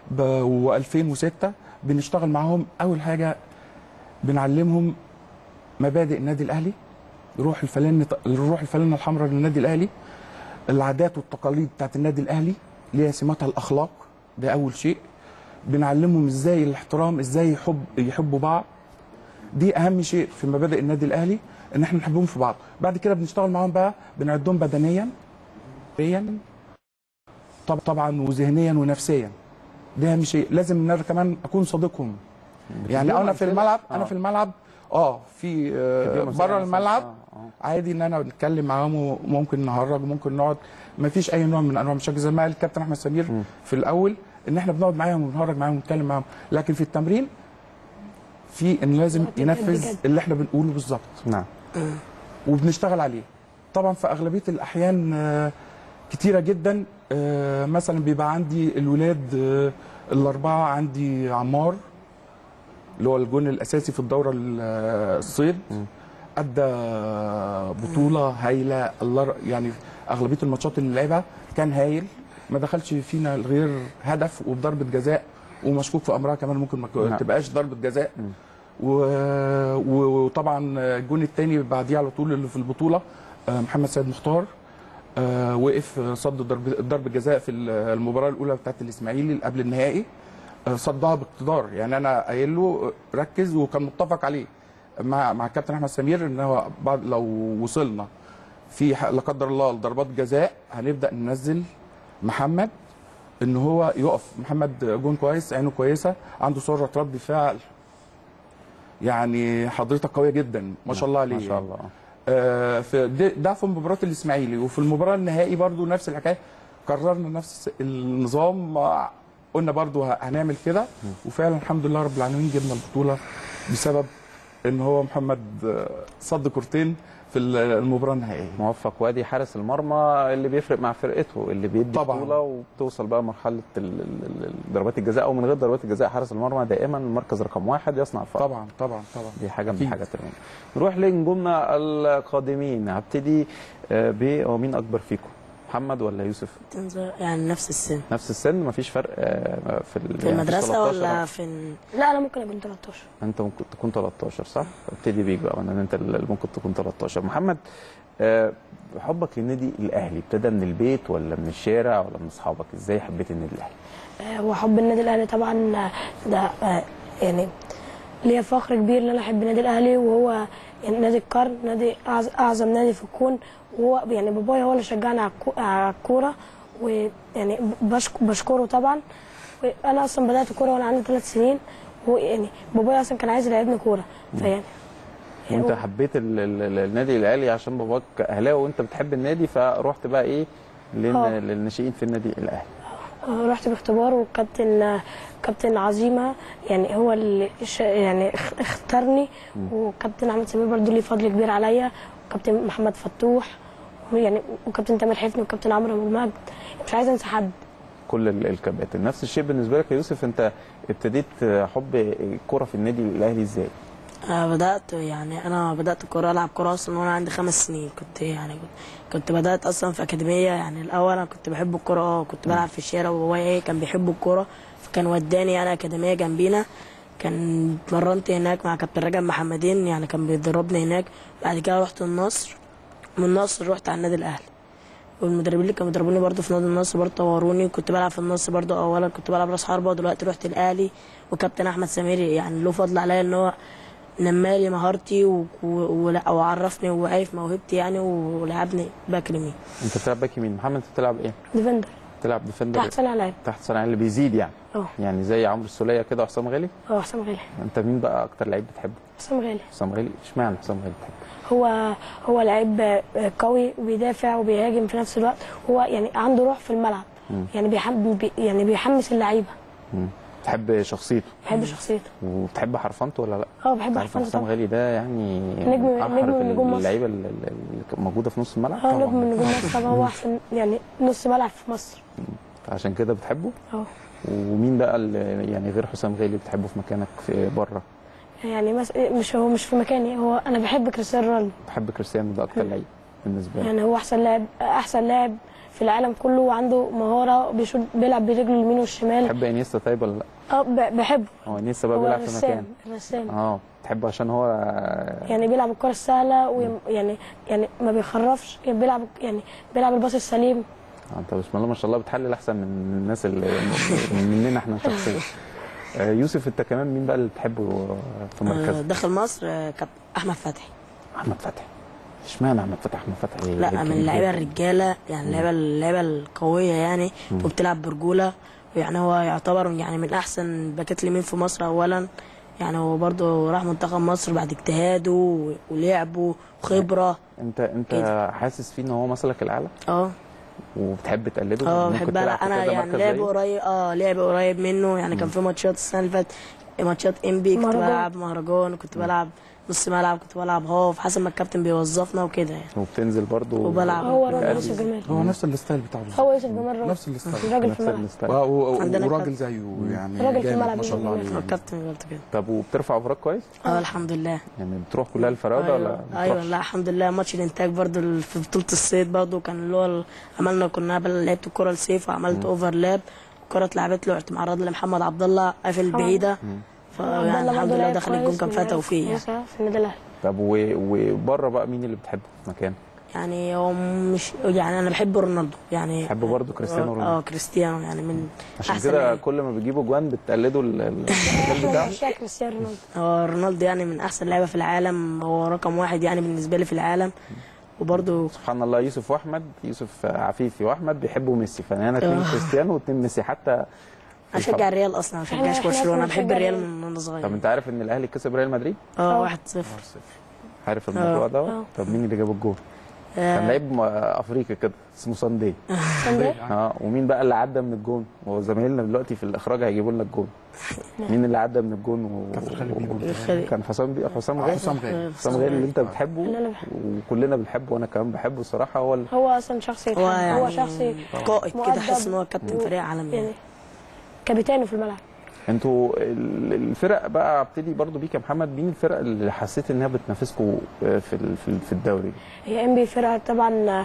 و2006 بنشتغل معاهم اول حاجه بنعلمهم مبادئ النادي الاهلي روح الفلان روح الفلانه الحمراء للنادي الاهلي العادات والتقاليد بتاعت النادي الاهلي اللي هي سماتها الاخلاق ده اول شيء بنعلمهم ازاي الاحترام ازاي يحب يحبوا بعض دي اهم شيء في مبادئ النادي الاهلي ان احنا نحبهم في بعض بعد كده بنشتغل معاهم بقى بنعدهم بدنيا بدنيا طب طبعا وذهنيا ونفسيا ده اهم شيء لازم ان انا كمان اكون صديقهم يعني بتديهم انا في أمثلة؟ الملعب آه. انا في الملعب اه في آه تديهم أمثلة بره مثلاً؟ الملعب آه، آه. عادي ان انا نتكلم معاهم وممكن نهرج وممكن نقعد ما فيش اي نوع من انواع المشاكل زي ما قال الكابتن احمد سمير في الاول ان احنا بنقعد معاهم ونهرج معاهم ونتكلم معاهم لكن في التمرين في ان لازم وقت ينفذ بجد. اللي احنا بنقوله بالظبط نعم وبنشتغل عليه طبعا في اغلبيه الاحيان آه، كتيره جدا آه، مثلا بيبقى عندي الولاد آه، الاربعه عندي عمار اللي هو الجون الاساسي في الدوره ال- آه، الصيد ادى بطوله هايله الله يعني اغلبيه الماتشات اللي لعبها كان هايل ما دخلش فينا غير هدف وبضربه جزاء ومشكوك في امرها كمان ممكن ما نعم. تبقاش ضربه جزاء و... و- وطبعا الجون الثاني بعديه على طول اللي في البطوله آه، محمد سيد مختار آه، وقف صد ضرب ضربه جزاء في المباراه الاولى بتاعت الاسماعيلي اللي قبل النهائي آه، صدها باقتدار يعني انا قايل له ركز وكان متفق عليه مع مع الكابتن احمد سمير ان هو بعد لو وصلنا في ح- لا قدر الله لضربات جزاء هنبدا ننزل محمد ان هو يقف محمد جون كويس عينه كويسه عنده سرعه رد فعل يعني حضرتك قويه جدا ما شاء الله عليه ما شاء الله آه، في ده, ده في مباراه الاسماعيلي وفي المباراه النهائي برضو نفس الحكايه قررنا نفس النظام آه، قلنا برضو ه- هنعمل كده وفعلا الحمد لله رب العالمين جبنا البطوله بسبب ان هو محمد آه، صد كورتين في المباراه النهائيه موفق وادي حارس المرمى اللي بيفرق مع فرقته اللي بيدي طبعاً. بطوله وبتوصل بقى مرحله ال- ال- ال- ضربات الجزاء او من غير ضربات الجزاء حارس المرمى دائما المركز رقم واحد يصنع الفرق طبعا طبعا طبعا دي حاجه من أكيد. الحاجات المهمه نروح لنجومنا القادمين هبتدي آه، ب هو مين اكبر فيكم محمد ولا يوسف تنزل يعني نفس السن نفس السن مفيش فرق آه، في ال- في يعني مفيش المدرسة 13 ولا في ال... لا انا ممكن اكون 13 انت ممكن تكون 13 صح؟ ابتدي بيك بقى وانا انت اللي ممكن تكون 13 محمد آه، حبك للنادي الاهلي ابتدى من البيت ولا من الشارع ولا من اصحابك؟ ازاي حبيت النادي الاهلي؟ آه، وحب النادي الاهلي طبعا آه، ده آه، يعني ليا فخر كبير ان انا احب النادي الاهلي وهو يعني نادي القرن نادي أعظ- اعظم نادي في الكون وهو يعني بابايا هو اللي شجعني على الكو- على الكوره ويعني بشك- بشكره طبعا وانا اصلا بدات كوره وانا عندي ثلاث سنين ويعني بابايا اصلا كان عايز يلعبني كوره فيعني وانت حبيت ال- ال- النادي الاهلي عشان باباك اهلاوي وانت بتحب النادي فرحت بقى ايه لل- اه. للناشئين في النادي الاهلي رحت باختبار وكابتن كابتن عظيمه يعني هو اللي ش- يعني اخ- اختارني وكابتن احمد سمير برضه ليه فضل كبير عليا وكابتن محمد فتوح ويعني وكابتن تامر حفني وكابتن عمرو ابو المجد مش عايزه انسى حد كل ال- الكباتن نفس الشيء بالنسبه لك يا يوسف انت ابتديت حب الكره في النادي الاهلي ازاي أنا بدأت يعني أنا بدأت الكورة ألعب كورة أصلا وأنا عندي خمس سنين كنت يعني كنت, كنت بدأت أصلا في أكاديمية يعني الأول أنا كنت بحب الكورة أه كنت بلعب في الشارع وبابايا إيه كان بيحب الكورة فكان وداني يعني أكاديمية جنبينا كان اتمرنت هناك مع كابتن رجب محمدين يعني كان بيدربني هناك بعد كده رحت النصر من النصر رحت على النادي الأهلي والمدربين اللي كانوا بيدربوني برضه في نادي النصر برضه طوروني كنت بلعب في النصر برضه اولا كنت بلعب راس حربه ودلوقتي رحت الاهلي وكابتن احمد سمير يعني له فضل عليا ان هو نمالي مهارتي و- و- ولا- وعرفني وعرف موهبتي يعني ولعبني باك يمين انت بتلعب باك يمين محمد انت بتلعب ايه ديفندر بتلعب ديفندر تحت سنة لعب تحت صناعي اللي بيزيد يعني اه يعني زي عمرو السوليه كده وحسام غالي هو حسام غالي انت مين بقى اكتر لعيب بتحبه حسام غالي حسام غالي اشمعنى حسام غالي بتحبه هو هو لعيب قوي وبيدافع وبيهاجم في نفس الوقت هو يعني عنده روح في الملعب يعني بيحم بي يعني بيحمس اللعيبه مم. بتحب شخصيته بحب شخصيته وبتحب حرفنته ولا لا اه بحب عارف حرفنته حسام طبعا غالي ده يعني نجم- من أحرف نجم من نجوم مصر. اللعيبه اللي اللي موجوده في نص الملعب اه نجم من نجوم مصر طبعا هو احسن يعني نص ملعب في مصر عشان كده بتحبه اه ومين بقى اللي يعني غير حسام غالي بتحبه في مكانك في بره يعني مس... مش هو مش في مكاني هو انا بحب كريستيانو رونالدو بتحب كريستيانو ده اكتر لعيب بالنسبه لي يعني هو احسن لاعب احسن لاعب في العالم كله وعنده مهاره بيشوط بيلعب برجله اليمين والشمال بتحب انيستا طيب ولا لا اه ب- بحبه هو انيستا بقى هو بيلعب في رسام مكان رسام اه بتحبه عشان هو يعني بيلعب الكره السهله ويعني يعني ما بيخرفش يعني بيلعب يعني بيلعب الباص السليم آه، انت بسم الله ما شاء الله بتحلل احسن من الناس اللي مننا احنا شخصيا آه، يوسف انت كمان مين بقى اللي بتحبه في آه، مركزك داخل مصر آه، كابتن احمد فتحي احمد فتحي اشمعنى احمد فتحي احمد فتحي لا يمكن من اللعيبه الرجاله يعني اللعيبه اللعيبه القويه يعني وبتلعب برجوله ويعني هو يعتبر يعني من احسن باكات اليمين في مصر اولا يعني هو برضه راح منتخب مصر بعد اجتهاده و- ولعبه وخبره انت انت كده. حاسس فيه ان هو مثلك الاعلى اه وبتحب تقلده اه ممكن بحب تلعب ألعب. في انا كذا يعني مركز لعب زيه؟ قريب اه لعب قريب منه يعني كان في ماتشات السنه اللي فاتت ماتشات ام بي كنت مهرجان. بلعب مهرجان كنت بلعب نص ملعب كنت بلعب هاف حسب ما الكابتن بيوظفنا وكده يعني وبتنزل برضو وبلعب. هو بتأدي. يوسف جمال هو نفس الستايل بتاعه بالظبط. هو يوسف جمال راجل نفس الستايل راجل في نفس الملعب الستايل و- و- عندنا وراجل كابتن. زيه يعني راجل في جامد الملعب ما شاء الله بإذن عليه الله. الكابتن قلت كده طب وبترفع اوفرات كويس اه الحمد لله يعني بتروح كلها الفراوده ولا ايوه ما ايوه بتروحش؟ لا الحمد لله ماتش الانتاج برضو ال- في بطوله الصيد برضو كان اللي هو ال- عملنا كنا بل- لعبت الكره لسيف وعملت اوفرلاب الكره اتلعبت له رحت معرض لمحمد عبد الله قافل بعيده فيعني الحمد لله دخل الجون كان فيها توفيق يعني. يعني في النادي الاهلي طب و- وبره بقى مين اللي بتحبه في مكان يعني هو مش يعني انا بحب رونالدو يعني بتحب برضه كريستيانو رونالدو اه كريستيانو يعني من عشان احسن كده لعيب. كل ما بيجيبوا جوان بتقلدوا ال- ال- الجوان بتاعه مش كريستيانو رونالدو هو رونالدو يعني من احسن لعيبه في العالم هو رقم واحد يعني بالنسبه لي في العالم وبرضه سبحان الله يوسف واحمد يوسف عفيفي واحمد بيحبوا ميسي فانا اتنين آه. كريستيانو واتنين ميسي حتى في اشجع الفرق. الريال اصلا ما إحنا- بشجعش إحنا برشلونه أصلاً بحب بنشجع الريال الريال. من وانا طب صغير انت عارف ان الاهلي كسب ريال مدريد اه 1-0 عارف الموضوع آه. ده آه. طب مين اللي جاب الجول كان لعيب م- افريقي كده اسمه ساندي ساندي اه ومين بقى اللي عدى من الجون هو زمايلنا دلوقتي في الاخراج هيجيبوا لنا الجون مين اللي عدى من الجون و... كابتن خالد بيبو. خالد. كان حسام بي... حسام غالي حسام غالي حسام غالي اللي انت بتحبه اللي أنا بحبه. وكلنا بنحبه وانا كمان بحبه الصراحه هو ال... هو اصلا شخص هو يتحب. يعني هو شخص قائد كده مؤدب حاسس ان هو كابتن و- فريق عالمي يعني كابتنه في الملعب انتوا ال- الفرق بقى ابتدي برضو بيك يا محمد مين الفرق اللي حسيت انها بتنافسكم في ال- في ال- في الدوري هي ام بي فرقه طبعا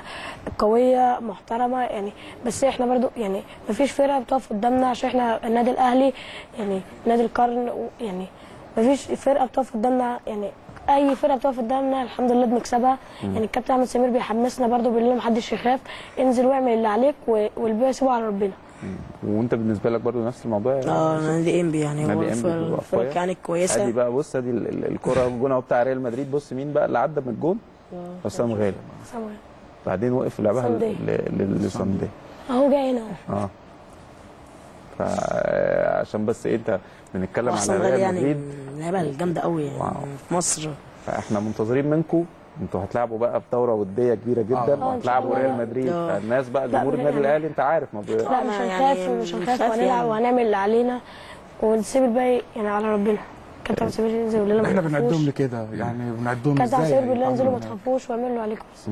قويه محترمه يعني بس احنا برضو يعني ما فيش فرقه بتقف قدامنا عشان احنا النادي الاهلي يعني نادي القرن و- يعني ما فيش فرقه بتقف قدامنا يعني اي فرقه بتقف قدامنا الحمد لله بنكسبها يعني الكابتن احمد سمير بيحمسنا برضو بيقول لنا محدش يخاف انزل واعمل اللي عليك و- والباقي سيبه على ربنا وانت بالنسبه لك برضو نفس الموضوع يا اه يوسف؟ نادي انبي يعني نادي هو إنبي الفرق بيبقى الفرق قوية. يعني ادي كويسه بقى بص ادي ال- ال- الكره الجون اهو بتاع ريال مدريد بص مين بقى اللي عدى من الجون حسام غالي سامع. بعدين وقف لعبها ساندي. ل- ل- لساندي اهو جاي هنا اهو اه فعشان بس ايه انت بنتكلم على احسن غالي ريال يعني مدريد من اللعيبه الجامده قوي يعني واو. في مصر فاحنا منتظرين منكم انتوا هتلعبوا بقى بدوره وديه كبيره جدا آه. آه، إن شاء وهتلعبوا الله. ريال مدريد آه. فالناس بقى لا، جمهور النادي يعني- الاهلي انت عارف ما بي... لا مش أنا هنخاف يعني مش مش هنخاف خايف وهنلعب يعني. وهنعمل اللي علينا ونسيب الباقي يعني على ربنا كابتن سمير ينزل يقول لنا ما احنا تخافوش. بنعدهم لكده يعني بنعدهم كابتن ازاي سمير بيقول لنا انزلوا ما يطمن. تخافوش واعملوا اللي عليكم بس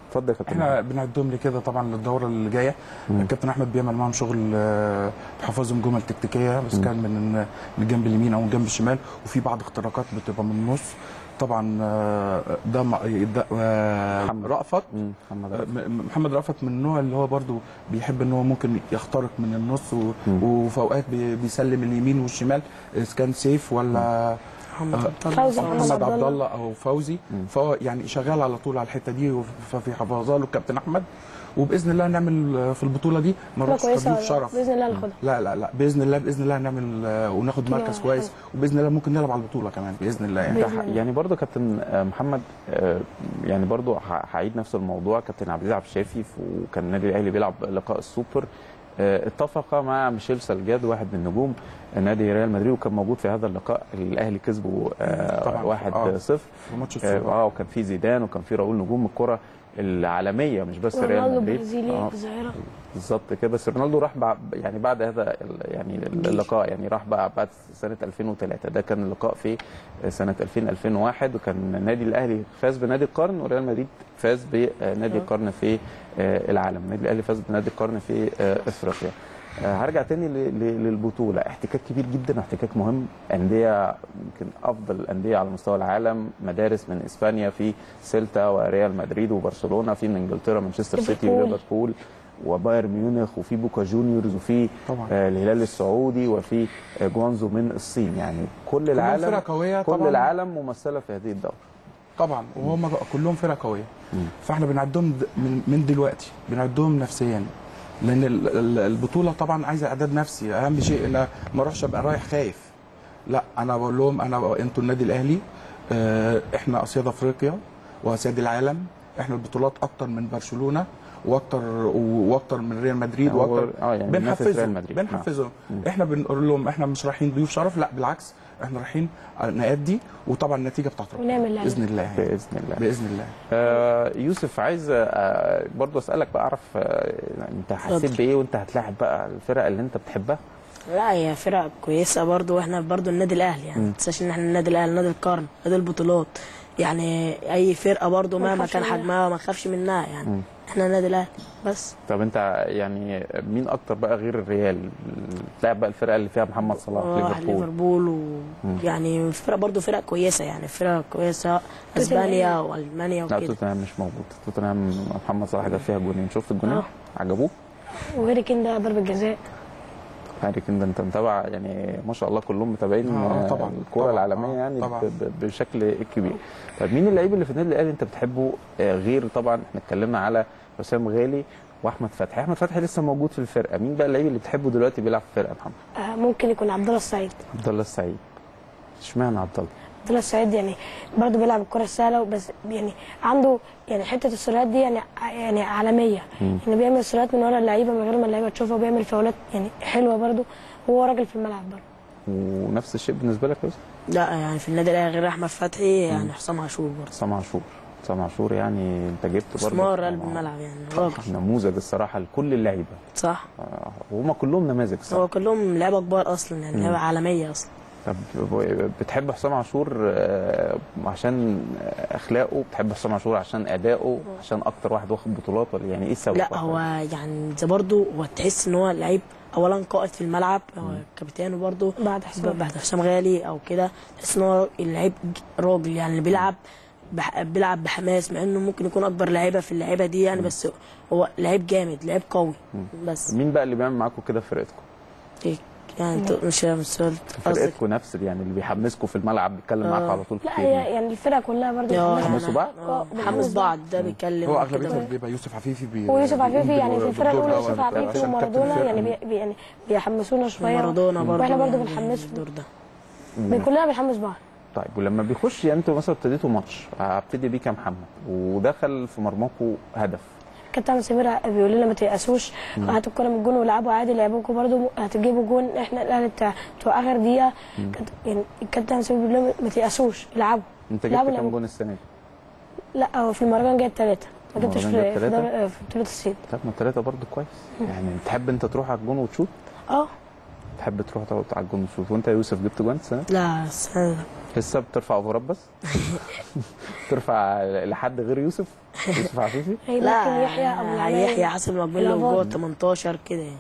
اتفضل يا كابتن احنا بنعدهم لي كده طبعا للدوره اللي جايه الكابتن احمد بيعمل معاهم شغل آه، بحفظهم جمل تكتيكيه بس كان من من الجنب اليمين او من الجنب الشمال وفي بعض اختراقات بتبقى من النص طبعا آه، ده مع- ده آه، محمد. رأفت مم، محمد آه، رأفت. م- محمد رأفت من النوع اللي هو برضو بيحب ان هو ممكن يخترق من النص و- وفي اوقات بي- بيسلم اليمين والشمال اذا كان سيف ولا محمد آه، عبد الله. فوزي محمد محمد عبد عبد الله. الله او فوزي فهو يعني شغال على طول على الحته دي وف- ففي حفاظه له الكابتن احمد وباذن الله نعمل آه، في البطوله دي بطولة نروح كويسة تضيف شرف باذن الله ناخدها لا لا لا باذن الله باذن الله نعمل آه، وناخد مركز حلو. كويس وباذن الله ممكن نلعب على البطوله كمان باذن الله يعني ده ح- يعني برضه كابتن آه، محمد آه، يعني برضه ه- هعيد نفس الموضوع كابتن عبد العزيز عبد الشافي ف- وكان النادي الاهلي بيلعب لقاء السوبر آه، اتفق مع ميشيل سالجاد واحد من نجوم نادي ريال مدريد وكان موجود في هذا اللقاء الاهلي كسبه آه، طبعاً. واحد آه. صفر في ماتش اه السوبر آه، وكان في زيدان وكان في راؤول نجوم الكره العالميه مش بس ريال رونالدو مدريد برازيلي آه، في الظاهره بالظبط كده بس رونالدو راح بعد يعني بعد هذا ال- يعني اللقاء يعني راح بقى بعد سنه 2003 ده كان اللقاء في سنه 2000 2001 وكان النادي الاهلي فاز بنادي القرن وريال مدريد فاز بنادي القرن في آه، العالم النادي الاهلي فاز بنادي القرن في آه، افريقيا آه، هرجع تاني ل- ل- للبطوله احتكاك كبير جدا واحتكاك مهم انديه يمكن افضل الانديه على مستوى العالم مدارس من اسبانيا في سيلتا وريال مدريد وبرشلونه في من انجلترا مانشستر سيتي ليفربول. وليفربول وبايرن ميونخ وفي بوكا جونيورز وفي طبعا. آه الهلال السعودي وفي آه جوانزو من الصين يعني كل العالم فرق قوية كل طبعاً. العالم ممثله في هذه الدوره طبعا وهم كلهم فرق قويه فاحنا بنعدهم د- من, من دلوقتي بنعدهم نفسيا لان ال- ال- البطوله طبعا عايزه اعداد نفسي اهم شيء ان ما اروحش ابقى رايح خايف لا انا بقول لهم انا انتوا النادي الاهلي آه، احنا اسياد افريقيا واسياد العالم احنا البطولات اكتر من برشلونه واكتر واكتر من ريال مدريد هو- واكتر اه يعني بينافس ريال بنحفزهم مدريد. بنحفزهم احنا بنقول لهم احنا مش رايحين ضيوف شرف لا بالعكس احنا رايحين نأدي وطبعا النتيجه بتاعت ربنا ونعمل اللي باذن الله يعني. باذن الله باذن الله آه يوسف عايز آه برضه اسالك بقى اعرف آه انت حسيت اتفضل. بايه وانت هتلاعب بقى الفرق اللي انت بتحبها لا هي فرق كويسه برضو واحنا برضو النادي الاهلي يعني ما تنساش ان احنا النادي الاهلي نادي القرن نادي البطولات يعني اي فرقه برضو ما مهما نخافش كان منها. حجمها ما نخافش منها يعني احنا النادي الاهلي بس طب انت يعني مين اكتر بقى غير الريال تلاعب بقى الفرقه اللي فيها محمد صلاح آه، ليفربول ليفربول و... يعني فرق برضو فرق كويسه يعني فرق كويسه اسبانيا والمانيا لا وكده توتنهام مش موجود توتنهام محمد صلاح جاب فيها جونين شفت الجونين اه. عجبوك وغير كده ضربه جزاء هاري كين ده انت متابع يعني ما شاء الله كلهم متابعين اه، آه، طبعا، الكوره طبعا، العالميه اه، يعني طبعا. ب- ب- بشكل كبير طيب مين اللعيب اللي في النادي الاهلي انت بتحبه آه، غير طبعا احنا اتكلمنا على حسام غالي واحمد فتحي احمد فتحي لسه موجود في الفرقه مين بقى اللعيب اللي بتحبه دلوقتي بيلعب في الفرقه محمد آه، ممكن يكون عبد الله السعيد عبد الله السعيد اشمعنى عبد الله عبد الله السعيد يعني برضه بيلعب الكره السهله بس يعني عنده يعني حته السرعات دي يعني يعني عالميه يعني بيعمل سرعات من ورا اللعيبه من غير ما اللعيبه تشوفها وبيعمل فاولات يعني حلوه برضه وهو راجل في الملعب برضه ونفس الشيء بالنسبه لك يا يوسف لا يعني في النادي الاهلي غير احمد فتحي يعني حسام عاشور برضه حسام عاشور حسام عاشور يعني انت جبت برضه مسمار قلب الملعب يعني راجل نموذج الصراحه لكل اللعيبه صح آه، وهم كلهم نماذج صح هو كلهم لعيبه كبار اصلا يعني لعيبه عالميه اصلا طب بتحب حسام عاشور آه، عشان اخلاقه بتحب حسام عاشور عشان اداؤه عشان اكتر واحد واخد بطولات ولا يعني ايه السبب لا هو يعني ده برضه هو تحس ان هو لعيب اولا قائد في الملعب هو كابتن برضه بعد حسام بعد حسام غالي او كده تحس ان هو اللعيب راجل يعني اللي بيلعب بح... بيلعب بحماس مع انه ممكن يكون اكبر لعيبه في اللعيبه دي يعني بس هو لعيب جامد لعيب قوي بس مين بقى اللي بيعمل معاكم كده في فرقتكم إيه، يعني انت مش مش سؤال قصدك فرقتكم نفس يعني اللي بيحمسكم في الملعب بيتكلم معاكم على طول لا كتير هي يعني الفرقه كلها برضه اه بتحمس بيحمسوا بعض؟ اه بيحمس بعض ده بيتكلم هو كده. اغلبيتهم بيبقى يوسف عفيفي بي ويوسف عفيفي بيقوم يعني في بالدور- الفرقه الاولى بالدور يوسف دوت عفيفي عشان كابتن ومارادونا الفرقة. يعني بي يعني بيحمسونا شويه مارادونا برضه واحنا برضه يعني بنحمسهم الدور ده بن- كلنا بنحمس بعض طيب ولما بيخش يعني انتوا مثلا ابتديتوا ماتش هبتدي بيك يا محمد ودخل في مرماكم هدف كابتن سمير بيقول لنا ما تيأسوش هاتوا الكوره من الجون والعبوا عادي لعبوكم برضه هتجيبوا جون احنا الاهلي بتاع بتوع اخر دقيقه كانت- يعني الكابتن سمير بيقول لنا ما تيأسوش العبوا انت لعبوا جبت كام لعبوا. جون السنه دي؟ لا هو في المهرجان جايب ثلاثه ما جبتش المهرجان في جايب في, تلاتة؟ دوري- في بطوله الصيد طب ما الثلاثه برضه كويس يعني تحب انت تروح على الجون وتشوت اه تحب بتحب تروح تقعد على الجون تشوف وانت يا يوسف جبت جوان السنه لا السنة دي لسه بترفع اوفرات بس ترفع لحد غير يوسف يوسف عفيفي هي لا ممكن يحيى ابو العلاء يحيى حسن مقبول لو جوه الأباضي. 18 كده يعني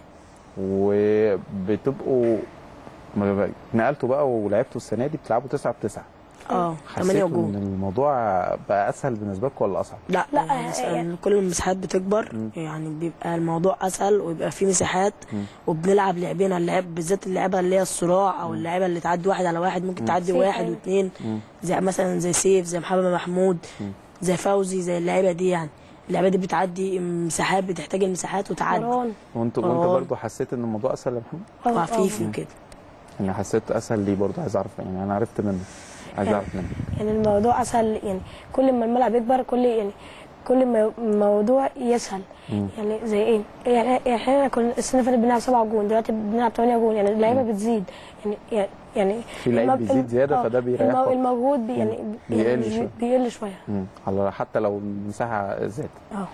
وبتبقوا ما نقلتوا بقى ولعبتوا السنه دي بتلعبوا 9 ب 9 اه 8 حسيتوا وجول ان الموضوع بقى اسهل بالنسبه لكم ولا اصعب؟ لا لا، لا هي- كل ما المساحات بتكبر يعني بيبقى الموضوع اسهل ويبقى في مساحات وبنلعب لعبنا اللعب بالذات اللعبه اللي هي الصراع او اللعبه اللي تعدي واحد على واحد ممكن تعدي سيف، واحد أيوة. واثنين زي مثلا زي سيف زي محمد محمود زي فوزي زي اللعيبه دي يعني اللعبه دي بتعدي مساحات بتحتاج المساحات وتعدي مروان وانت وانت آه. برضه حسيت ان الموضوع اسهل يا محمد؟ آه، آه. وعفيفي وكده يعني حسيت اسهل ليه برضه عايز اعرف يعني انا عرفت منه عايز اعرف منه يعني الموضوع اسهل يعني كل ما الملعب يكبر كل يعني كل ما الموضوع يسهل يعني زي ايه يعني يعني احنا كنا السنه اللي فاتت بنلعب 7 جون دلوقتي بنلعب 8 جون يعني اللعيبه بتزيد يعني يعني يعني في لعيب المج- بيزيد زيادة آه، فده بيريح المو- برضه. المجهود بي يعني بيقل يعني شوية. بيقل شويه مم. على حتى لو المساحه زادت اه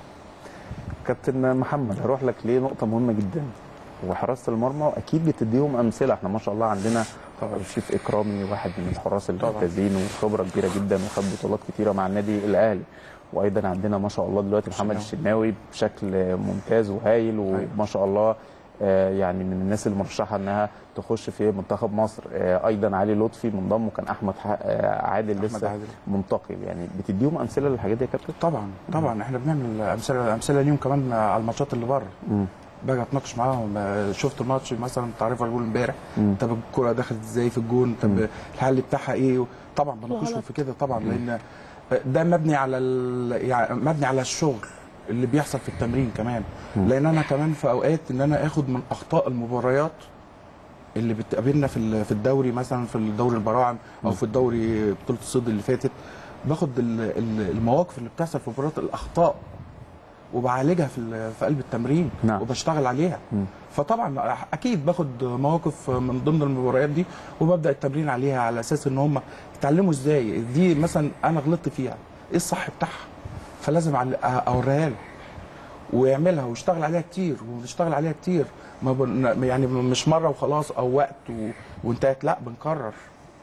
كابتن محمد هروح لك ليه نقطة مهمة جدا وحراسة المرمى أكيد بتديهم أمثلة احنا ما شاء الله عندنا شيف إكرامي واحد من الحراس الممتازين وخبرة كبيرة جدا وخد بطولات كتيرة مع النادي الأهلي وأيضا عندنا ما شاء الله دلوقتي محمد الشناوي بشكل ممتاز وهايل وما شاء الله آه، يعني من الناس اللي مرشحه انها تخش في منتخب مصر آه، ايضا علي لطفي منضم وكان احمد ح- آه، عادل لسه عادل. منتقل يعني بتديهم امثله للحاجات دي يا كابتن طبعا طبعا احنا بنعمل امثله امثله ليهم كمان على الماتشات اللي بره مم. باجي اتناقش معاهم آه، شفت الماتش مثلا بتاع ليفربول امبارح مم. طب الكره دخلت ازاي في الجون طب الحل بتاعها ايه طبعا بناقشهم في كده طبعا لان ده مبني على ال... يعني مبني على الشغل اللي بيحصل في التمرين كمان لان انا كمان في اوقات ان انا اخد من اخطاء المباريات اللي بتقابلنا في ال- في الدوري مثلا في الدوري البراعم او في الدوري بطوله الصيد اللي فاتت باخد ال- ال- المواقف اللي بتحصل في مباريات الاخطاء وبعالجها في ال- في قلب التمرين نعم. وبشتغل عليها فطبعا اكيد باخد مواقف من ضمن المباريات دي وببدا التمرين عليها على اساس ان هم يتعلموا ازاي دي مثلا انا غلطت فيها ايه الصح بتاعها فلازم أعل- اوريها له ويعملها ويشتغل عليها كتير ونشتغل عليها كتير ما بن يعني مش مره وخلاص او وقت و... وانتهت لا بنكرر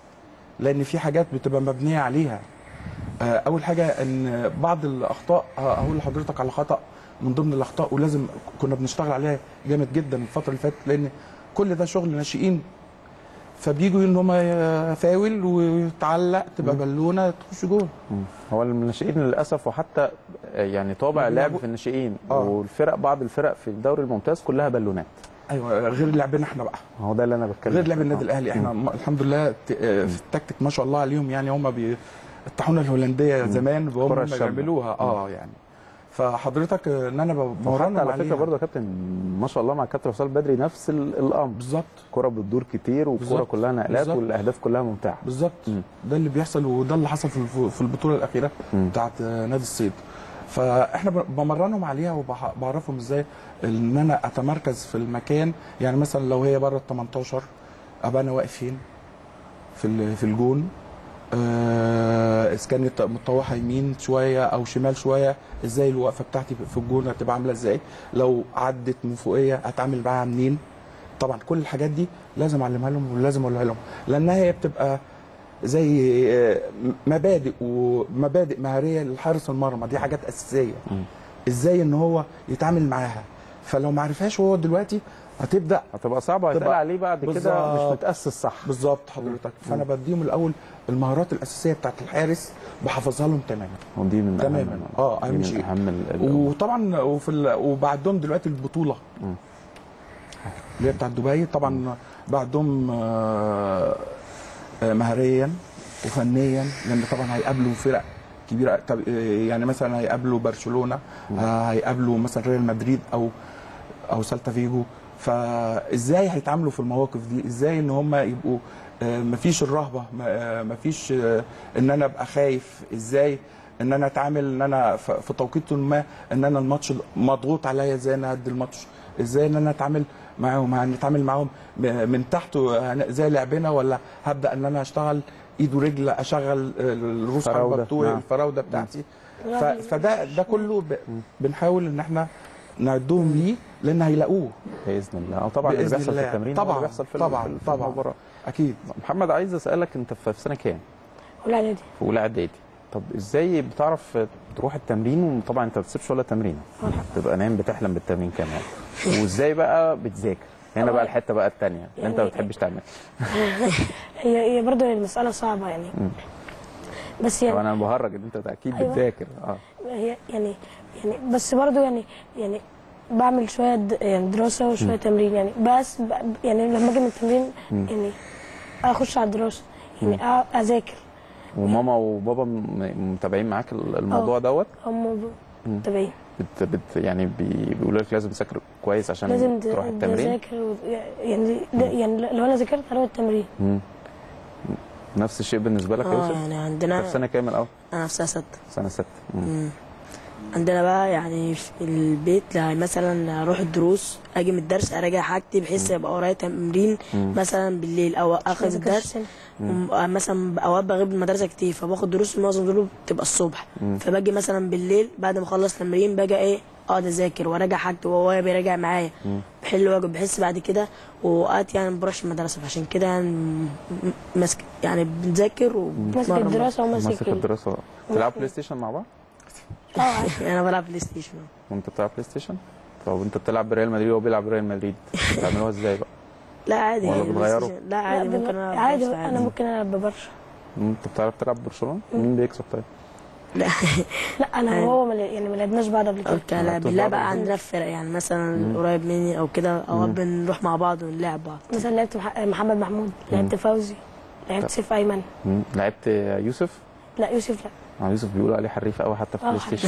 لان في حاجات بتبقى مبنيه عليها آه، اول حاجه ان بعض الاخطاء آه، اقول لحضرتك على خطا من ضمن الاخطاء ولازم كنا بنشتغل عليها جامد جدا الفتره اللي فاتت لان كل ده شغل ناشئين فبيجوا ان هم فاول ويتعلق تبقى بالونه تخش جول مم. هو الناشئين للاسف وحتى آه، يعني طابع ما اللعب بيلعبوا- في الناشئين آه. والفرق بعض الفرق في الدوري الممتاز كلها بالونات ايوه غير لعبنا احنا بقى هو ده اللي انا بتكلم غير لعب فيه. النادي آه. الاهلي احنا م- الحمد لله ت- آه، في التكتيك ما شاء الله عليهم يعني هم بي الطاحونه الهولنديه زمان الكرة هم الشابة. بيعملوها اه يعني فحضرتك آه، ان انا وحتى بمرنهم على فكره عليها. برضه يا كابتن ما شاء الله مع الكابتن حسام بدري نفس ال- الامر بالظبط كرة بتدور كتير والكرة بالظبط. كلها نقلات بالظبط. والاهداف كلها ممتعه بالظبط مم. ده اللي بيحصل وده اللي حصل في الف- في البطوله الاخيره مم. بتاعت آه، نادي الصيد فاحنا ب- بمرنهم عليها وبعرفهم ازاي ان انا اتمركز في المكان يعني مثلا لو هي بره ال 18 ابقى انا واقف فين في ال- في الجون آه، اذا كانت متطوحه يمين شويه او شمال شويه ازاي الوقفه بتاعتي في الجون هتبقى عامله ازاي لو عدت من فوقيه اتعامل معاها منين طبعا كل الحاجات دي لازم اعلمها لهم ولازم اقولها لهم لانها هي بتبقى زي آه، مبادئ ومبادئ مهاريه للحارس المرمى دي حاجات اساسيه ازاي ان هو يتعامل معاها فلو ما عرفهاش هو دلوقتي هتبدا هتبقى صعبه هيتقال تبقى- عليه بعد كده بالظبط. مش متاسس صح بالظبط حضرتك فانا بديهم الاول المهارات الاساسيه بتاعت الحارس بحفظها لهم تماما ودي من تماما. اهم آه، دي أهم من شيء. اهم ال- الأمور. وطبعا وفي ال... وبعدهم دلوقتي البطوله مم. اللي هي بتاعت دبي طبعا بعدهم آه، آه، مهاريا وفنيا لان طبعا هيقابلوا فرق كبيره طب آه، يعني مثلا هيقابلوا برشلونه آه، هيقابلوا مثلا ريال مدريد او او سالتا فيجو فازاي هيتعاملوا في المواقف دي ازاي ان هم يبقوا آه، مفيش الرهبه ما- آه، مفيش آه، ان انا ابقى خايف ازاي ان انا اتعامل ان انا ف- في توقيت ما ان انا الماتش مضغوط عليا ازاي انا ادي الماتش ازاي ان انا اتعامل معاهم هنتعامل معاهم م- من تحت هن- زي لعبنا ولا هبدا ان انا اشتغل ايد ورجل اشغل آه، الروس فراودة، حربة بتوعي نعم. الفراوده بتاعتي ف- فده ده كله ب- بنحاول ان احنا نعدهم ليه لان هيلاقوه باذن الله اه طبعا اللي بإذن بيحصل في الله. التمرين هو اللي طبعاً، بيحصل في طبعاً، في- في طبعاً. المباراه اكيد محمد عايز اسالك انت في في سنه كام؟ ولا نادي في اولى اعدادي طب ازاي بتعرف تروح التمرين وطبعا انت ما بتسيبش ولا تمرين تبقى نايم بتحلم بالتمرين كمان وازاي بقى بتذاكر هنا بقى الحته بقى الثانيه اللي انت ما يعني- بتحبش تعملها هي هي برضه المسألة صعبة يعني بس يعني طبعا انا بهرج ان انت اكيد أيوة. بتذاكر اه هي يعني يعني بس برضه يعني يعني بعمل شوية د- يعني دراسة وشوية تمرين يعني بس ب- يعني لما اجي من التمرين يعني اخش على الدراسة يعني أ- اذاكر وماما وبابا م- متابعين معاك الموضوع دوت هم متابعين بت بت يعني بي- بيقولوا لك لازم تذاكر كويس عشان لازم تروح التمرين تذاكر و- يعني ده- يعني لو انا ذاكرت هروح التمرين مم. نفس الشيء بالنسبه لك يا اه يوسف يعني انت في عندنا سنه كام الاول انا في سنه سته سنه ستة مم. مم. عندنا بقى يعني في البيت لا مثلا اروح الدروس اجي من الدرس اراجع حاجتي بحيث يبقى ورايا تمرين مثلا بالليل او اخد ما ذاكرش الدرس سنة. وم- مثلا اوقات بغيب من المدرسه كتير فباخد دروس معظم دروس بتبقى الصبح فباجي مثلا بالليل بعد ما اخلص تمرين باجي ايه اقعد اذاكر وراجع حاجتي وهو بيراجع معايا بحل واجب بحس بعد كده واوقات يعني ما بروحش المدرسه فعشان كده يعني م- م- ماسك يعني بنذاكر ماسك وبنتمرن الدراسة وماسك ماسك ال- الدراسه تلعب بلاي ستيشن مع بعض اه يعني انا بلعب بلاي ستيشن وانت بتلعب بلاي ستيشن طب انت بتلعب بريال مدريد وهو بيلعب بريال مدريد بتعملوها ازاي بقى لا عادي ولا يعني بتغيروا؟ بلاي ستيشن. لا عادي لا، ممكن بن- العب عادي بس انا ممكن العب ببرشا انت بتعرف تلعب برشلونه مين بيكسب طيب لا لا انا وهو ما ل- يعني ما لعبناش بعض قبل كده اوكي لا لعبتوا بالله بعض بقى قبل عندنا في فرق يعني مثلا قريب مني او كده اوقات بنروح مع بعض ونلعب بعض مثلا لعبت مح- محمد محمود لعبت فوزي لعبت سيف ايمن مم. لعبت يوسف لا يوسف لا اه يوسف بيقولوا عليه حريف قوي حتى في اه، بلاي ستيشن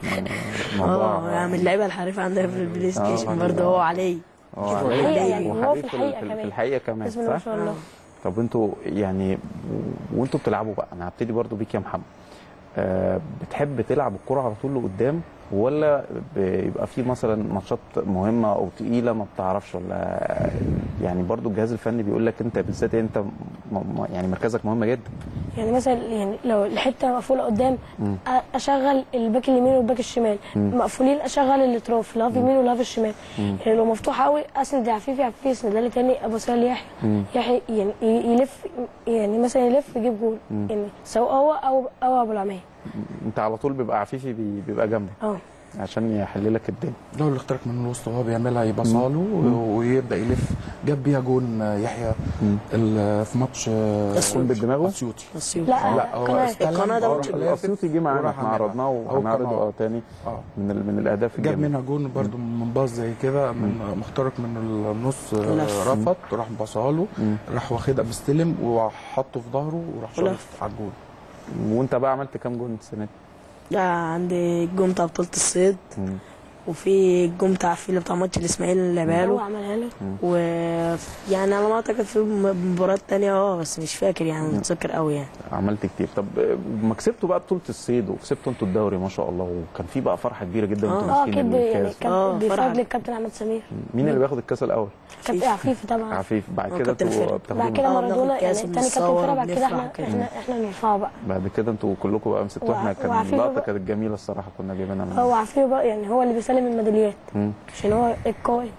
اه يعني من اللعيبه الحريفه عندنا في البلاي ستيشن اه، برضه هو علي اه في عليه. الحقيقة يعني، وهو في وحريف الحقيقة في كمان. الحقيقه كمان بسم الله ما صح شاء الله طب انتوا يعني و- وانتوا بتلعبوا بقى انا هبتدي برضو بيك يا محمد آه بتحب تلعب الكرة على طول لقدام ولا بيبقى في مثلا ماتشات مهمة او تقيلة ما بتعرفش ولا يعني برضو الجهاز الفني بيقول لك انت بالذات انت م- م- يعني مركزك مهم جدا يعني مثلا يعني لو الحته مقفوله قدام أ- اشغل الباك اليمين والباك الشمال مقفولين اشغل الاطراف الهاف يمين والهاف الشمال يعني لو مفتوح قوي اسند عفيفي عفيفي يسند لي تاني ابصيها ليحيى يحيى يعني ي- يلف يعني مثلا يلف يجيب جول يعني سواء هو او او ابو العميه انت على طول بيبقى عفيفي بي- بيبقى جنبك اه عشان يحل لك الدنيا لو اللي اخترق من الوسط وهو بيعملها يبصها له ويبدا يلف جاب بيها جون يحيى ال- في ماتش جون بدماغه؟ اسيوطي اسيوط لا لا هو قناة. استلم القناة ده وراح ماتش لافف اسيوطي جه معانا وراح احنا عاملها. عرضناه أو وهنعرضه قناة. اه تاني اه من ال- من الاهداف جاب الجميلة. منها جون برضو من باص زي كده من مخترق من النص لف. رفض راح باصها له راح واخدها بيستلم وحطه في ظهره وراح شاط ولف. على الجون وانت بقى عملت كام جون السنه دي؟ ده عندي الجون بتاع بطوله الصيد مم. وفي الجون بتاع فيلم بتاع ماتش الاسماعيلي اللي لعبها هو له عملها له و يعني على ما اعتقد في م- مباريات تانية اه بس مش فاكر يعني متذكر قوي يعني عملت كتير طب آه، ما كسبتوا بقى بطوله الصيد وكسبتوا انتوا الدوري ما شاء الله وكان في بقى فرحه كبيره جدا وانتوا اه ماسكين اكيد يعني الكاس آه، كان فرحة. بفضل الكابتن احمد سمير مين اللي بياخد الكاس الاول؟ كابتن عفيفي طبعا عفيف بعد آه، كده كابتن انتوا فرقة. بتاخدوا بعد كده آه، مارادونا بناخد يعني كاس تاني كابتن وبنصور فرقه بعد كده وبنفرح احنا كده. احنا احنا نرفعه بقى بعد كده انتوا كلكم بقى مسكتوا احنا وع- كان وعفيف اللقطه بقى- كانت جميله الصراحه كنا جايبينها من- هو عفيفي بقى يعني هو اللي بيسلم الميداليات مم. عشان هو القائد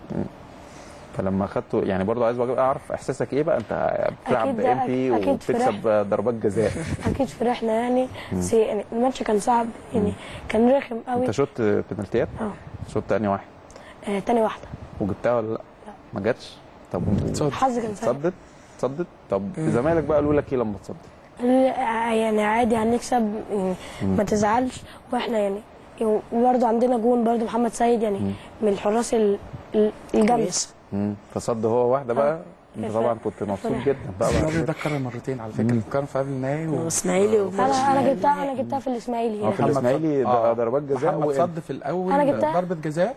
فلما اخدته يعني برضو عايز بقى اعرف احساسك ايه بقى انت بتلعب أكيد ده- بام بي أكيد وبتكسب ضربات جزاء اكيد فرحنا يعني بس يعني الماتش كان صعب يعني كان رخم قوي انت شوت بنالتيات؟ اه شوت تاني واحد آه، تاني واحده وجبتها ولا لا؟ ما جاتش طب اتصدت. الحظ كان سيء تصدت تصدت طب زمايلك بقى قالوا لك ايه لما تصدت؟ قالوا لي ع- يعني عادي هنكسب يعني ما تزعلش واحنا يعني وبرده عندنا جون برده محمد سيد يعني من الحراس ال- ال- الجامده كويس مم. فصد هو واحده بقى انت فرح. طبعا كنت مبسوط فرح. جدا بقى الراجل بعد ده اتكرر مرتين على فكره اتكرر في قبل النهائي و... واسماعيلي وماتش انا انا جبتها انا جبتها في الاسماعيلي اه يعني في الاسماعيلي آه. ده ضربات جزاء محمد و- صد في الاول أنا جبتها. ضربه جزاء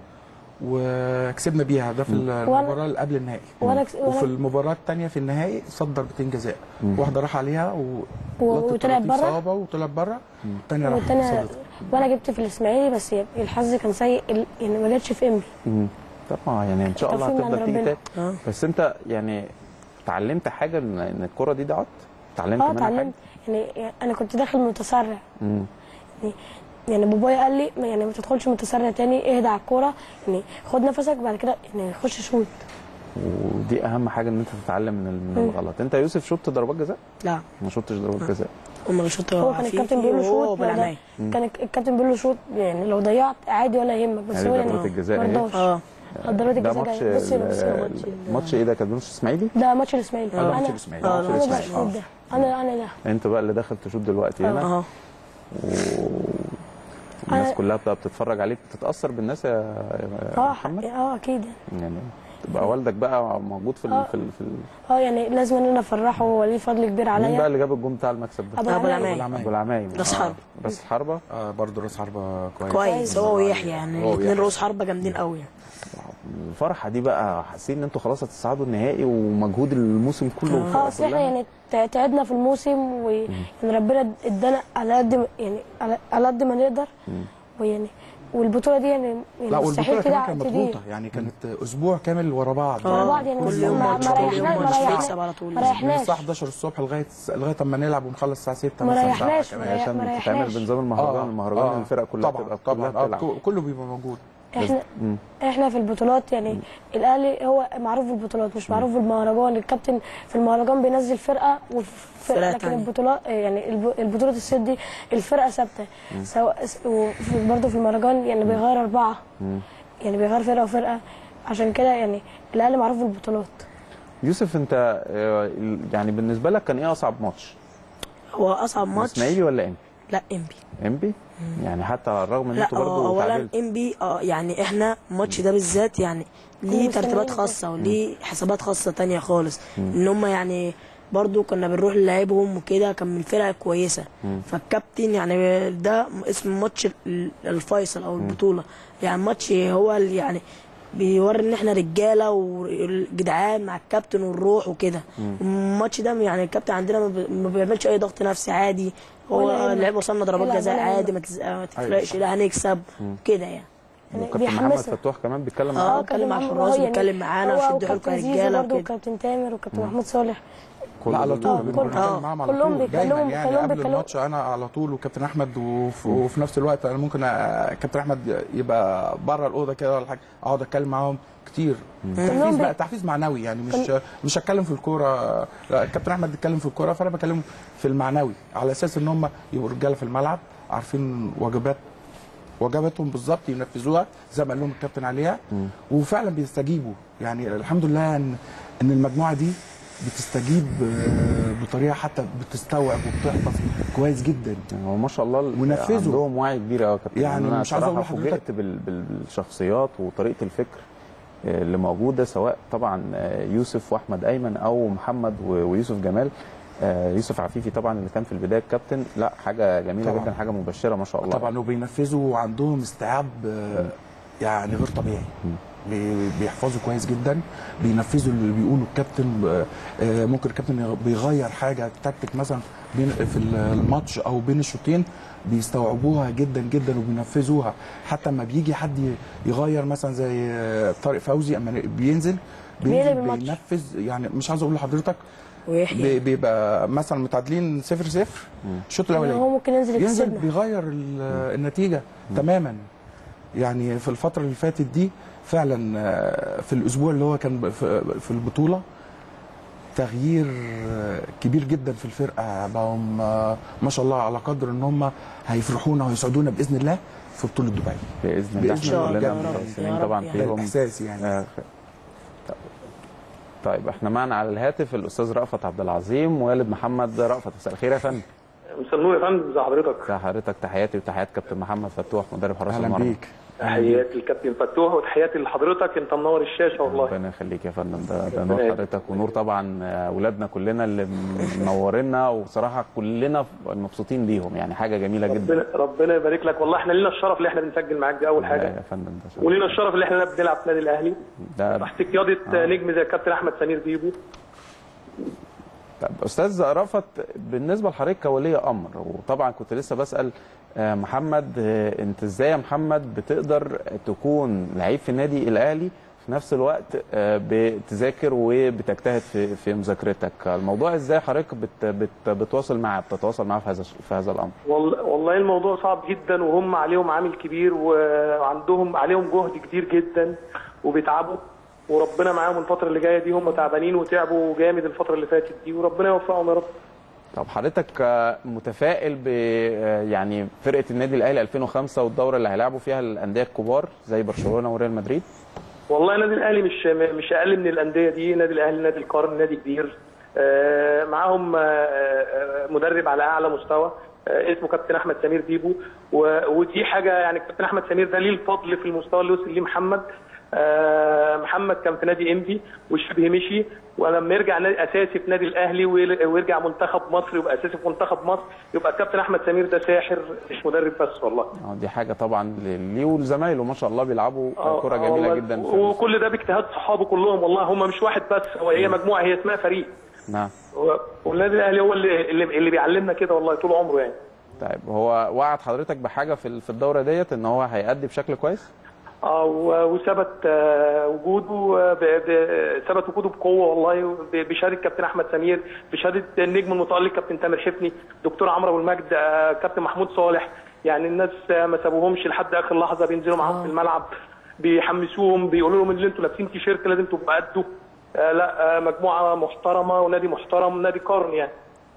وكسبنا بيها ده في المباراه اللي قبل النهائي وانا كس- وفي وانا المباراه الثانيه في النهائي صد ضربتين جزاء واحده راح عليها و... و- لطت وطلعت لطيف بره. صوابه وطلعت بره الثانيه راح والتانية صدت وانا جبت في الاسماعيلي بس الحظ كان سيء ال- يعني ما جاتش في امي مم. طبعا يعني ان شاء الله التوفيق من هتفضل عند تيجي ربنا. تاني اه بس انت يعني اتعلمت حاجه ان إن الكره دي ضاعت؟ اتعلمت اه منها حاجه؟ اتعلمت يعني انا كنت داخل متسرع مم. يعني بابايا قال لي ما- يعني ما تدخلش متسرع تاني اهدى على الكوره يعني خد نفسك بعد كده يعني خش شوت ودي اهم حاجه ان انت تتعلم من ال- من الغلط انت يا يوسف شطت ضربات جزاء لا ما شطتش ضربات جزاء هم بيشوطوا هو كان الكابتن بيقول له شوت لو ولا ده- كان الك- الكابتن بيقول له شوت يعني لو ضيعت عادي ولا يهمك بس يعني هو ضربات يعني الجزاء اهي. مرضاش اه ضربات ده الجزاء ماتش جاية. بصي ال- بصي ال- ماتش ايه ده كان ماتش اسماعيلي ده ماتش الاسماعيلي آه، ده انا ماتش الاسماعيلي آه، ماتش انا بقى الاسماعيلي الشوط ده انا انا ده انت بقى اللي داخل تشوط دلوقتي هنا اه والناس أنا- كلها بتبقى بتتفرج عليك بتتاثر بالناس يا يا اه محمد اه اكيد يعني يعني تبقى والدك بقى موجود في ال... آه. في, ال... في ال... اه يعني لازم ان انا افرحه هو ليه فضل كبير مين بقى عليا اللي جاب الجون بتاع المكسب ده؟ ابو أبو العمايل. العمايل. ابو العمايم راس آه. حربة. راس حربه آه برضه راس حربه كويس كويس هو ويحيى يعني هو الاثنين ويحيى. رؤوس حربه جامدين قوي يعني. الفرحه دي بقى حاسين ان انتوا خلاص هتصعدوا النهائي ومجهود الموسم كله اه والفرقة اصل احنا كلها. يعني تع- تعبنا في الموسم ويعني ربنا ادانا على قد ما- يعني على على قد ما نقدر ويعني والبطوله دي يعني يعني لا مستحيل والبطوله كده كمان كانت تضيع مضغوطه يعني كانت اسبوع كامل ورا بعض ورا آه، بعض يعني كل بس يوم ما ماتش ما كل يوم ريحناش ما ماتش ريحناش بيكسب على طول ما من ريحناش الساعه 11 الصبح لغايه لغايه اما نلعب ونخلص الساعه 6 ما مثلا ريحناش ساعة ما كمان. ريح- عشان ما بتتعمل ريحناش بنظام المهرجان المهرجان الفرق كلها طبعا بتبقى طبعا كلها آه، بتلعب ك- كله بيبقى موجود احنا مم. احنا في البطولات يعني الاهلي هو معروف بالبطولات مش معروف بالمهرجان الكابتن في المهرجان بينزل فرقه فرقة والفرقه لكن تانية. البطولات يعني الب- البطوله الست دي الفرقه ثابته سواء وبرده في المهرجان يعني بيغير اربعه يعني بيغير فرقه وفرقه عشان كده يعني الاهلي معروف بالبطولات يوسف انت آه، يعني بالنسبه لك كان ايه اصعب ماتش؟ هو اصعب ماتش اسماعيلي ولا انبي؟ لا انبي انبي؟ يعني حتى على الرغم ان لا انتوا آه، برضه اولا تعادلتوا انبي اه يعني احنا الماتش ده بالذات يعني ليه مستنيين ترتيبات ده. خاصه وليه حسابات خاصه تانية خالص ان هم يعني برضو كنا بنروح نلعبهم وكده كان من فرقه كويسه فالكابتن يعني ده اسم ماتش ال- الفيصل او البطوله يعني ماتش هو اللي يعني بيوري ان احنا رجاله وجدعان مع الكابتن والروح وكده الماتش ده يعني الكابتن عندنا ما بي- ما بيعملش اي ضغط نفسي عادي ولا هو يهمك. لعب وصلنا ضربات يلعب جزاء ولا عادي يهمك. ما تز- ما تفرقش لا هنكسب كده يعني يعني وكابتن محمد بيحمسنا فتوح كمان بيتكلم اه معاك اتكلم مع كابتن الحراس محمود واتكلم معانا هو وشدوا حيلكم يا وكابتن زيزو رجاله برضه وكده وكابتن تامر وكابتن محمود صالح لا على كل طول دول بنبقى كل- بنتكلم معاهم على كلهم طول دايما بيتكلموا- يعني كلهم قبل بيتكلموا. الماتش انا على طول وكابتن احمد وف- وفي نفس الوقت انا ممكن أ- كابتن احمد يبقى بره الاوضه كده ولا حاجه اقعد اتكلم معاهم كتير تحفيز كلهم بقى بي- تحفيز معنوي يعني مش مش هتكلم في الكوره لا الكابتن احمد بيتكلم في الكوره فانا بكلمه في المعنوي على اساس ان هم يبقوا رجاله في الملعب عارفين واجبات واجباتهم بالظبط ينفذوها زي ما قال لهم الكابتن عليها وفعلا بيستجيبوا يعني الحمد لله ان ان المجموعه دي بتستجيب آه، بطريقه حتى بتستوعب وبتحفظ كويس جدا يعني هو ما شاء الله ال- ونفذوا. عندهم وعي كبير قوي يا كابتن يعني انا مش عايز صراحه أقول لحضرتك- فوجئت بال- بال- بالشخصيات وطريقه الفكر آه، اللي موجوده سواء طبعا آه، يوسف واحمد ايمن او محمد و- ويوسف جمال آه، يوسف عفيفي طبعا اللي كان في البدايه الكابتن لا حاجه جميله طبعاً. جدا حاجه مبشره ما شاء الله طبعا وبينفذوا وعندهم استيعاب آه، يعني غير طبيعي بي- بيحفظوا كويس جدا بينفذوا اللي بيقوله الكابتن آه، آه، ممكن الكابتن بيغير حاجه تكتيك مثلا بين في الماتش او بين الشوطين بيستوعبوها جدا جدا وبينفذوها حتى لما بيجي حد يغير مثلا زي آه، طارق فوزي اما بينزل بيقلب بينزل الماتش. بينفذ يعني مش عايز اقول لحضرتك ويحيى بي- بيبقى مثلا متعادلين 0 0 الشوط يعني الاولاني هو ممكن ينزل ينزل يكسبنا بيغير ال- النتيجه تماما يعني في الفتره اللي فاتت دي فعلا آه، في الاسبوع اللي هو كان ب- في في البطوله تغيير آه، كبير جدا في الفرقه بقوا آه، ما شاء الله على قدر ان هم هيفرحونا ويسعدونا باذن الله في بطوله دبي باذن الله بإذن الله. كلنا يا رب، متوسمين يا رب طبعا يعني. ده فيهم الاحساس يعني آه، ف- طيب احنا معنا على الهاتف الاستاذ رأفت عبد العظيم والد محمد رأفت مساء الخير يا فندم مساء النور يا فندم ازي حضرتك ازي حضرتك تحياتي وتحيات كابتن محمد فتوح مدرب حراس اهلا المرمى بيك تحياتي للكابتن فتوح وتحياتي لحضرتك انت منور الشاشه والله ربنا يخليك يا فندم ده, ده ربنا نور يخليك. حضرتك ونور طبعا آه، اولادنا كلنا اللي منورينا وصراحه كلنا مبسوطين بيهم يعني حاجه جميله جدا ربنا ربنا يبارك لك والله احنا لينا الشرف اللي احنا بنسجل معاك دي اول لا حاجه يا فندم ده شرف. ولينا الشرف اللي احنا بنلعب في نادي الاهلي ده تحت قياده نجم زي الكابتن احمد سمير بيبو طب استاذ رأفت بالنسبه لحضرتك كولي امر وطبعا كنت لسه بسال آه، محمد آه، انت ازاي يا محمد بتقدر تكون لعيب في النادي الاهلي في نفس الوقت آه، بتذاكر وبتجتهد في في مذاكرتك الموضوع ازاي حضرتك بت بت بتواصل معاه بتتواصل معاه في هذا في هذا الامر والله والله الموضوع صعب جدا وهم عليهم عامل كبير وعندهم عليهم جهد كتير جدا وبيتعبوا وربنا معاهم الفترة اللي جاية دي هم تعبانين وتعبوا جامد الفترة اللي فاتت دي وربنا يوفقهم يا رب طب حضرتك آه، متفائل ب آه، يعني فرقه النادي الاهلي 2005 والدوره اللي هيلعبوا فيها الانديه الكبار زي برشلونه وريال مدريد والله النادي الاهلي مش مش اقل من الانديه دي نادي الاهلي نادي القرن نادي كبير آه، معاهم آه، آه، مدرب على اعلى مستوى آه، اسمه كابتن احمد سمير ديبو و- ودي حاجه يعني كابتن احمد سمير ده ليه الفضل في المستوى اللي وصل ليه محمد آه، محمد كان في نادي انبي وشبه مشي ولما يرجع نادي اساسي في نادي الاهلي ويل- ويرجع منتخب مصر يبقى اساسي في منتخب مصر يبقى الكابتن احمد سمير ده ساحر مش مدرب بس والله اه دي حاجه طبعا ليه ولزمايله ما شاء الله بيلعبوا آه، كره آه، جميله والله. جدا في وكل ده باجتهاد صحابه كلهم والله هم مش واحد بس هو هي مجموعه هي اسمها فريق نعم هو- والنادي الاهلي هو اللي اللي, اللي بيعلمنا كده والله طول عمره يعني طيب هو وعد حضرتك بحاجه في ال- في الدوره ديت ان هو هيأدي بشكل كويس اه و- وثبت آه، وجوده آه، ب- ب- ثبت وجوده بقوه والله ب- بشهاده كابتن احمد سمير بشهاده النجم المتالق كابتن تامر حفني دكتور عمرو ابو المجد آه، كابتن محمود صالح يعني الناس آه، ما سابوهمش لحد اخر لحظه بينزلوا معاهم في الملعب بيحمسوهم بيقولوا لهم اللي انتوا لابسين تيشيرت لازم تبقوا قده آه، لا آه، مجموعه محترمه ونادي محترم نادي قرن يعني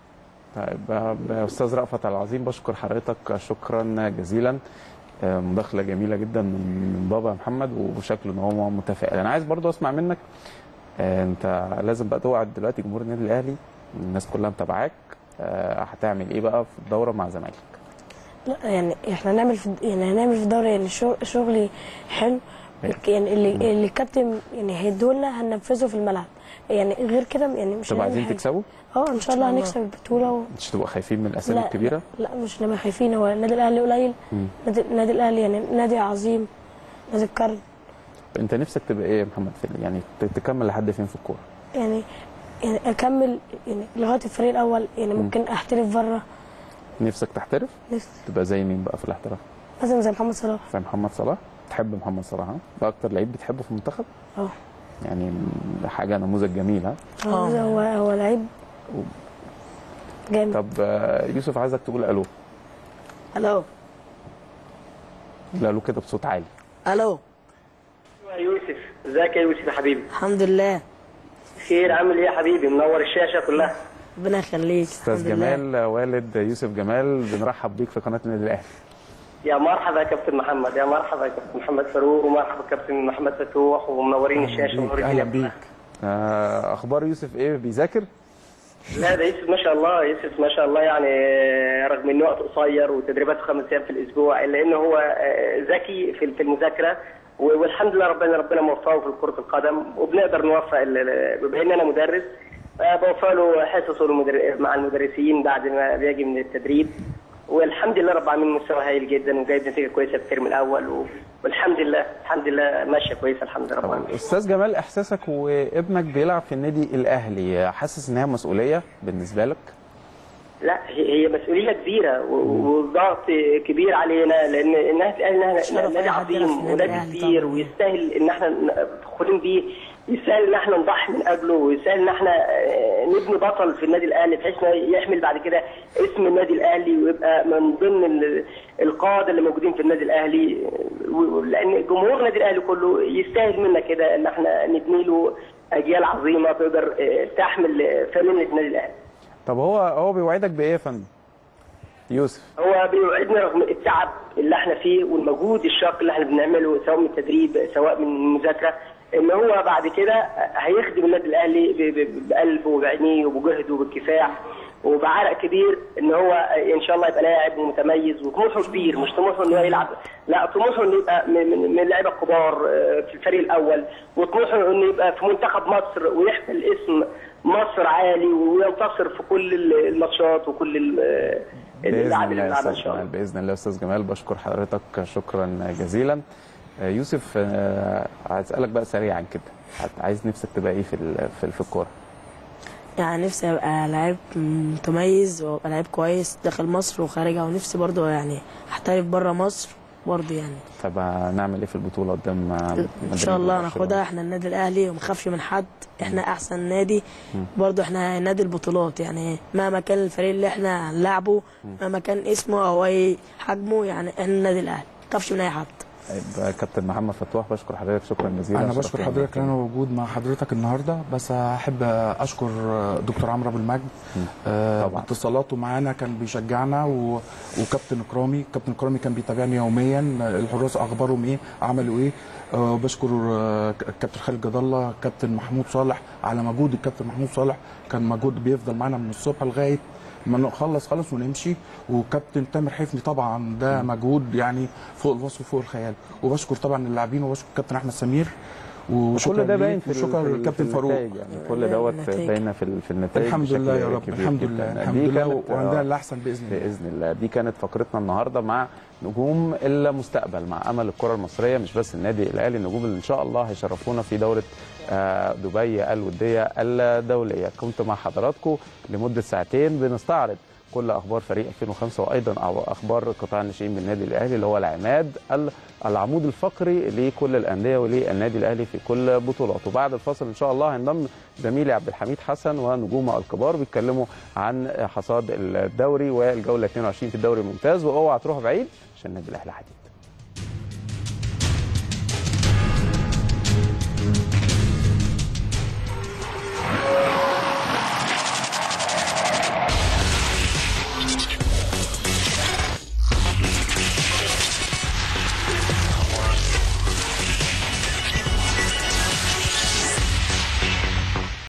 طيب آه، استاذ رأفت العظيم بشكر حضرتك شكرا جزيلا آه، مداخله جميله جدا من من بابا محمد وشكله ان هو متفائل انا عايز برضو اسمع منك آه، انت لازم بقى توعد دلوقتي جمهور النادي الاهلي الناس كلها متابعاك آه، هتعمل ايه بقى في الدوره مع زمايلك لا يعني احنا هنعمل في يعني هنعمل في الدوري يعني شغل شغلي حلو يعني اللي اللي الكابتن يعني هيدولنا هننفذه في الملعب يعني غير كده يعني مش طب هنعمل عايزين حاجة. تكسبوا اه ان شاء الله هنكسب البطوله و... مش تبقوا خايفين من الاسامي لا الكبيره لا مش نبقى خايفين هو النادي الاهلي قليل مم. نادي النادي الاهلي يعني نادي عظيم نادي القرن انت نفسك تبقى ايه يا محمد في يعني ت- تكمل لحد فين في الكوره يعني يعني اكمل يعني لغايه الفريق الاول يعني مم. ممكن احترف بره نفسك تحترف نفسي تبقى زي مين بقى في الاحتراف مثلا زي محمد صلاح زي محمد صلاح تحب محمد صلاح ها ده اكتر لعيب بتحبه في المنتخب اه يعني ده حاجه نموذج جميل ها هو هو هو لعيب جامد طب آه، يوسف عايزك تقول الو الو قول الو كده بصوت عالي الو يوسف ازيك يا يوسف يا حبيبي الحمد لله خير عامل ايه يا حبيبي منور الشاشه كلها ربنا يخليك استاذ الحمد لله. جمال آه، والد يوسف جمال بنرحب بيك في قناه النادي الاهلي يا مرحبا يا كابتن محمد يا مرحبا يا كابتن محمد فاروق ومرحبا كابتن محمد فتوح ومنورين الشاشه ومنورين اهلا الدنيا بيك آه، اخبار يوسف ايه بيذاكر لا ده يوسف ما شاء الله يوسف ما شاء الله يعني رغم انه وقت قصير وتدريباته خمس ايام في الاسبوع الا انه هو آه، ذكي في في المذاكره و- والحمد لله ربنا ربنا موفقه في كره القدم وبنقدر نوفق ال- ال- بما ان انا مدرس آه، بوفق له حصصه المدر- مع المدرسين بعد ما بيجي من التدريب والحمد لله رب العالمين مستوى هايل جدا وجايب نتيجه كويسه في الترم الاول و- والحمد لله الحمد لله ماشيه كويسه الحمد لله رب العالمين استاذ جمال احساسك وابنك بيلعب في النادي الاهلي حاسس ان هي مسؤوليه بالنسبه لك لا هي هي مسؤوليه كبيره و- وضغط كبير علينا لان النادي الاهلي شرف نادي أي حد يلعب في عظيم النادي ونادي الأهلي كبير طبعاً. ويستاهل ان احنا ندخلين بيه يستاهل ان احنا نضحي من اجله ويستاهل ان احنا آه، نبني بطل في النادي الاهلي بحيث انه يحمل بعد كده اسم النادي الاهلي ويبقى من ضمن ال- القاده اللي موجودين في النادي الاهلي و- و- لان جمهور النادي الاهلي كله يستاهل منا كده ان احنا نبني له اجيال عظيمه تقدر آه، تحمل فانله النادي الاهلي طب هو هو بيوعدك بايه يا فندم يوسف هو بيوعدنا رغم التعب اللي احنا فيه والمجهود الشاق اللي احنا بنعمله سواء من التدريب سواء من المذاكره ان هو بعد كده هيخدم النادي الاهلي ب- ب- بقلبه وبعينيه وبجهده وبالكفاح وبعرق كبير ان هو ان شاء الله يبقى لاعب متميز وطموحه كبير مش طموحه انه يلعب لا طموحه انه يبقى من- من من اللعيبه الكبار آه، في الفريق الاول وطموحه انه يبقى في منتخب مصر ويحمل اسم مصر عالي وينتصر في كل الماتشات وكل ال- باذن اللعب الله اللي يا بنلعبها ان استاذ شاء الله جمال باذن الله يا استاذ جمال بشكر حضرتك شكرا جزيلا آه، يوسف آه، هسالك بقى سريعا كده هت- عايز نفسك تبقى ايه في ال- في في الكوره يعني نفسي ابقى لعيب متميز وابقى لعيب كويس داخل مصر وخارجها ونفسي برضه يعني احترف بره مصر برضه يعني طب هنعمل ايه في البطوله قدام ان شاء الله ناخدها احنا النادي الاهلي وما نخافش من حد احنا احسن نادي برضه احنا نادي البطولات يعني مهما كان الفريق اللي احنا هنلعبه مهما كان اسمه او اي حجمه يعني احنا النادي الاهلي ما نخافش من اي حد طيب كابتن محمد فتوح بشكر حضرتك شكرا جزيلا انا بشكر شرفتنا حضرتك ان معاك. انا موجود مع حضرتك النهارده بس احب اشكر دكتور عمرو ابو المجد آه، طبعا. باتصالاته معانا كان بيشجعنا و... وكابتن اكرامي كابتن اكرامي كان بيتابعني يوميا الحراس اخبارهم ايه عملوا ايه آه، بشكر آه، كابتن خالد جد الله كابتن محمود صالح على مجهود الكابتن محمود صالح كان مجهود بيفضل معانا من الصبح لغايه ما نخلص خالص ونمشي وكابتن تامر حفني طبعا ده مجهود يعني فوق الوصف وفوق الخيال وبشكر طبعا اللاعبين وبشكر كابتن احمد سمير وشكرا كل ده ليك باين في ال- وشكرا في ال- للكابتن في فاروق النتائج يعني كل دوت النتائج. باينه في ال- في النتائج الحمد بشكل لله يا رب كبير الحمد جداً. لله دي الحمد لله كانت- وعندنا الاحسن باذن الله باذن الله دي كانت فقرتنا النهارده مع نجوم المستقبل مع امل الكره المصريه مش بس النادي الاهلي النجوم اللي ان شاء الله هيشرفونا في دوره آه، دبي الوديه الدوليه كنت مع حضراتكم لمده ساعتين بنستعرض كل اخبار فريق 2005 وايضا أو اخبار قطاع الناشئين بالنادي الاهلي اللي هو العماد ال- العمود الفقري لكل الانديه وللنادي الاهلي في كل بطولاته بعد الفاصل ان شاء الله هينضم زميلي عبد الحميد حسن ونجومه الكبار بيتكلموا عن حصاد الدوري والجوله 22 في الدوري الممتاز واوعى تروح بعيد عشان النادي الاهلي حديث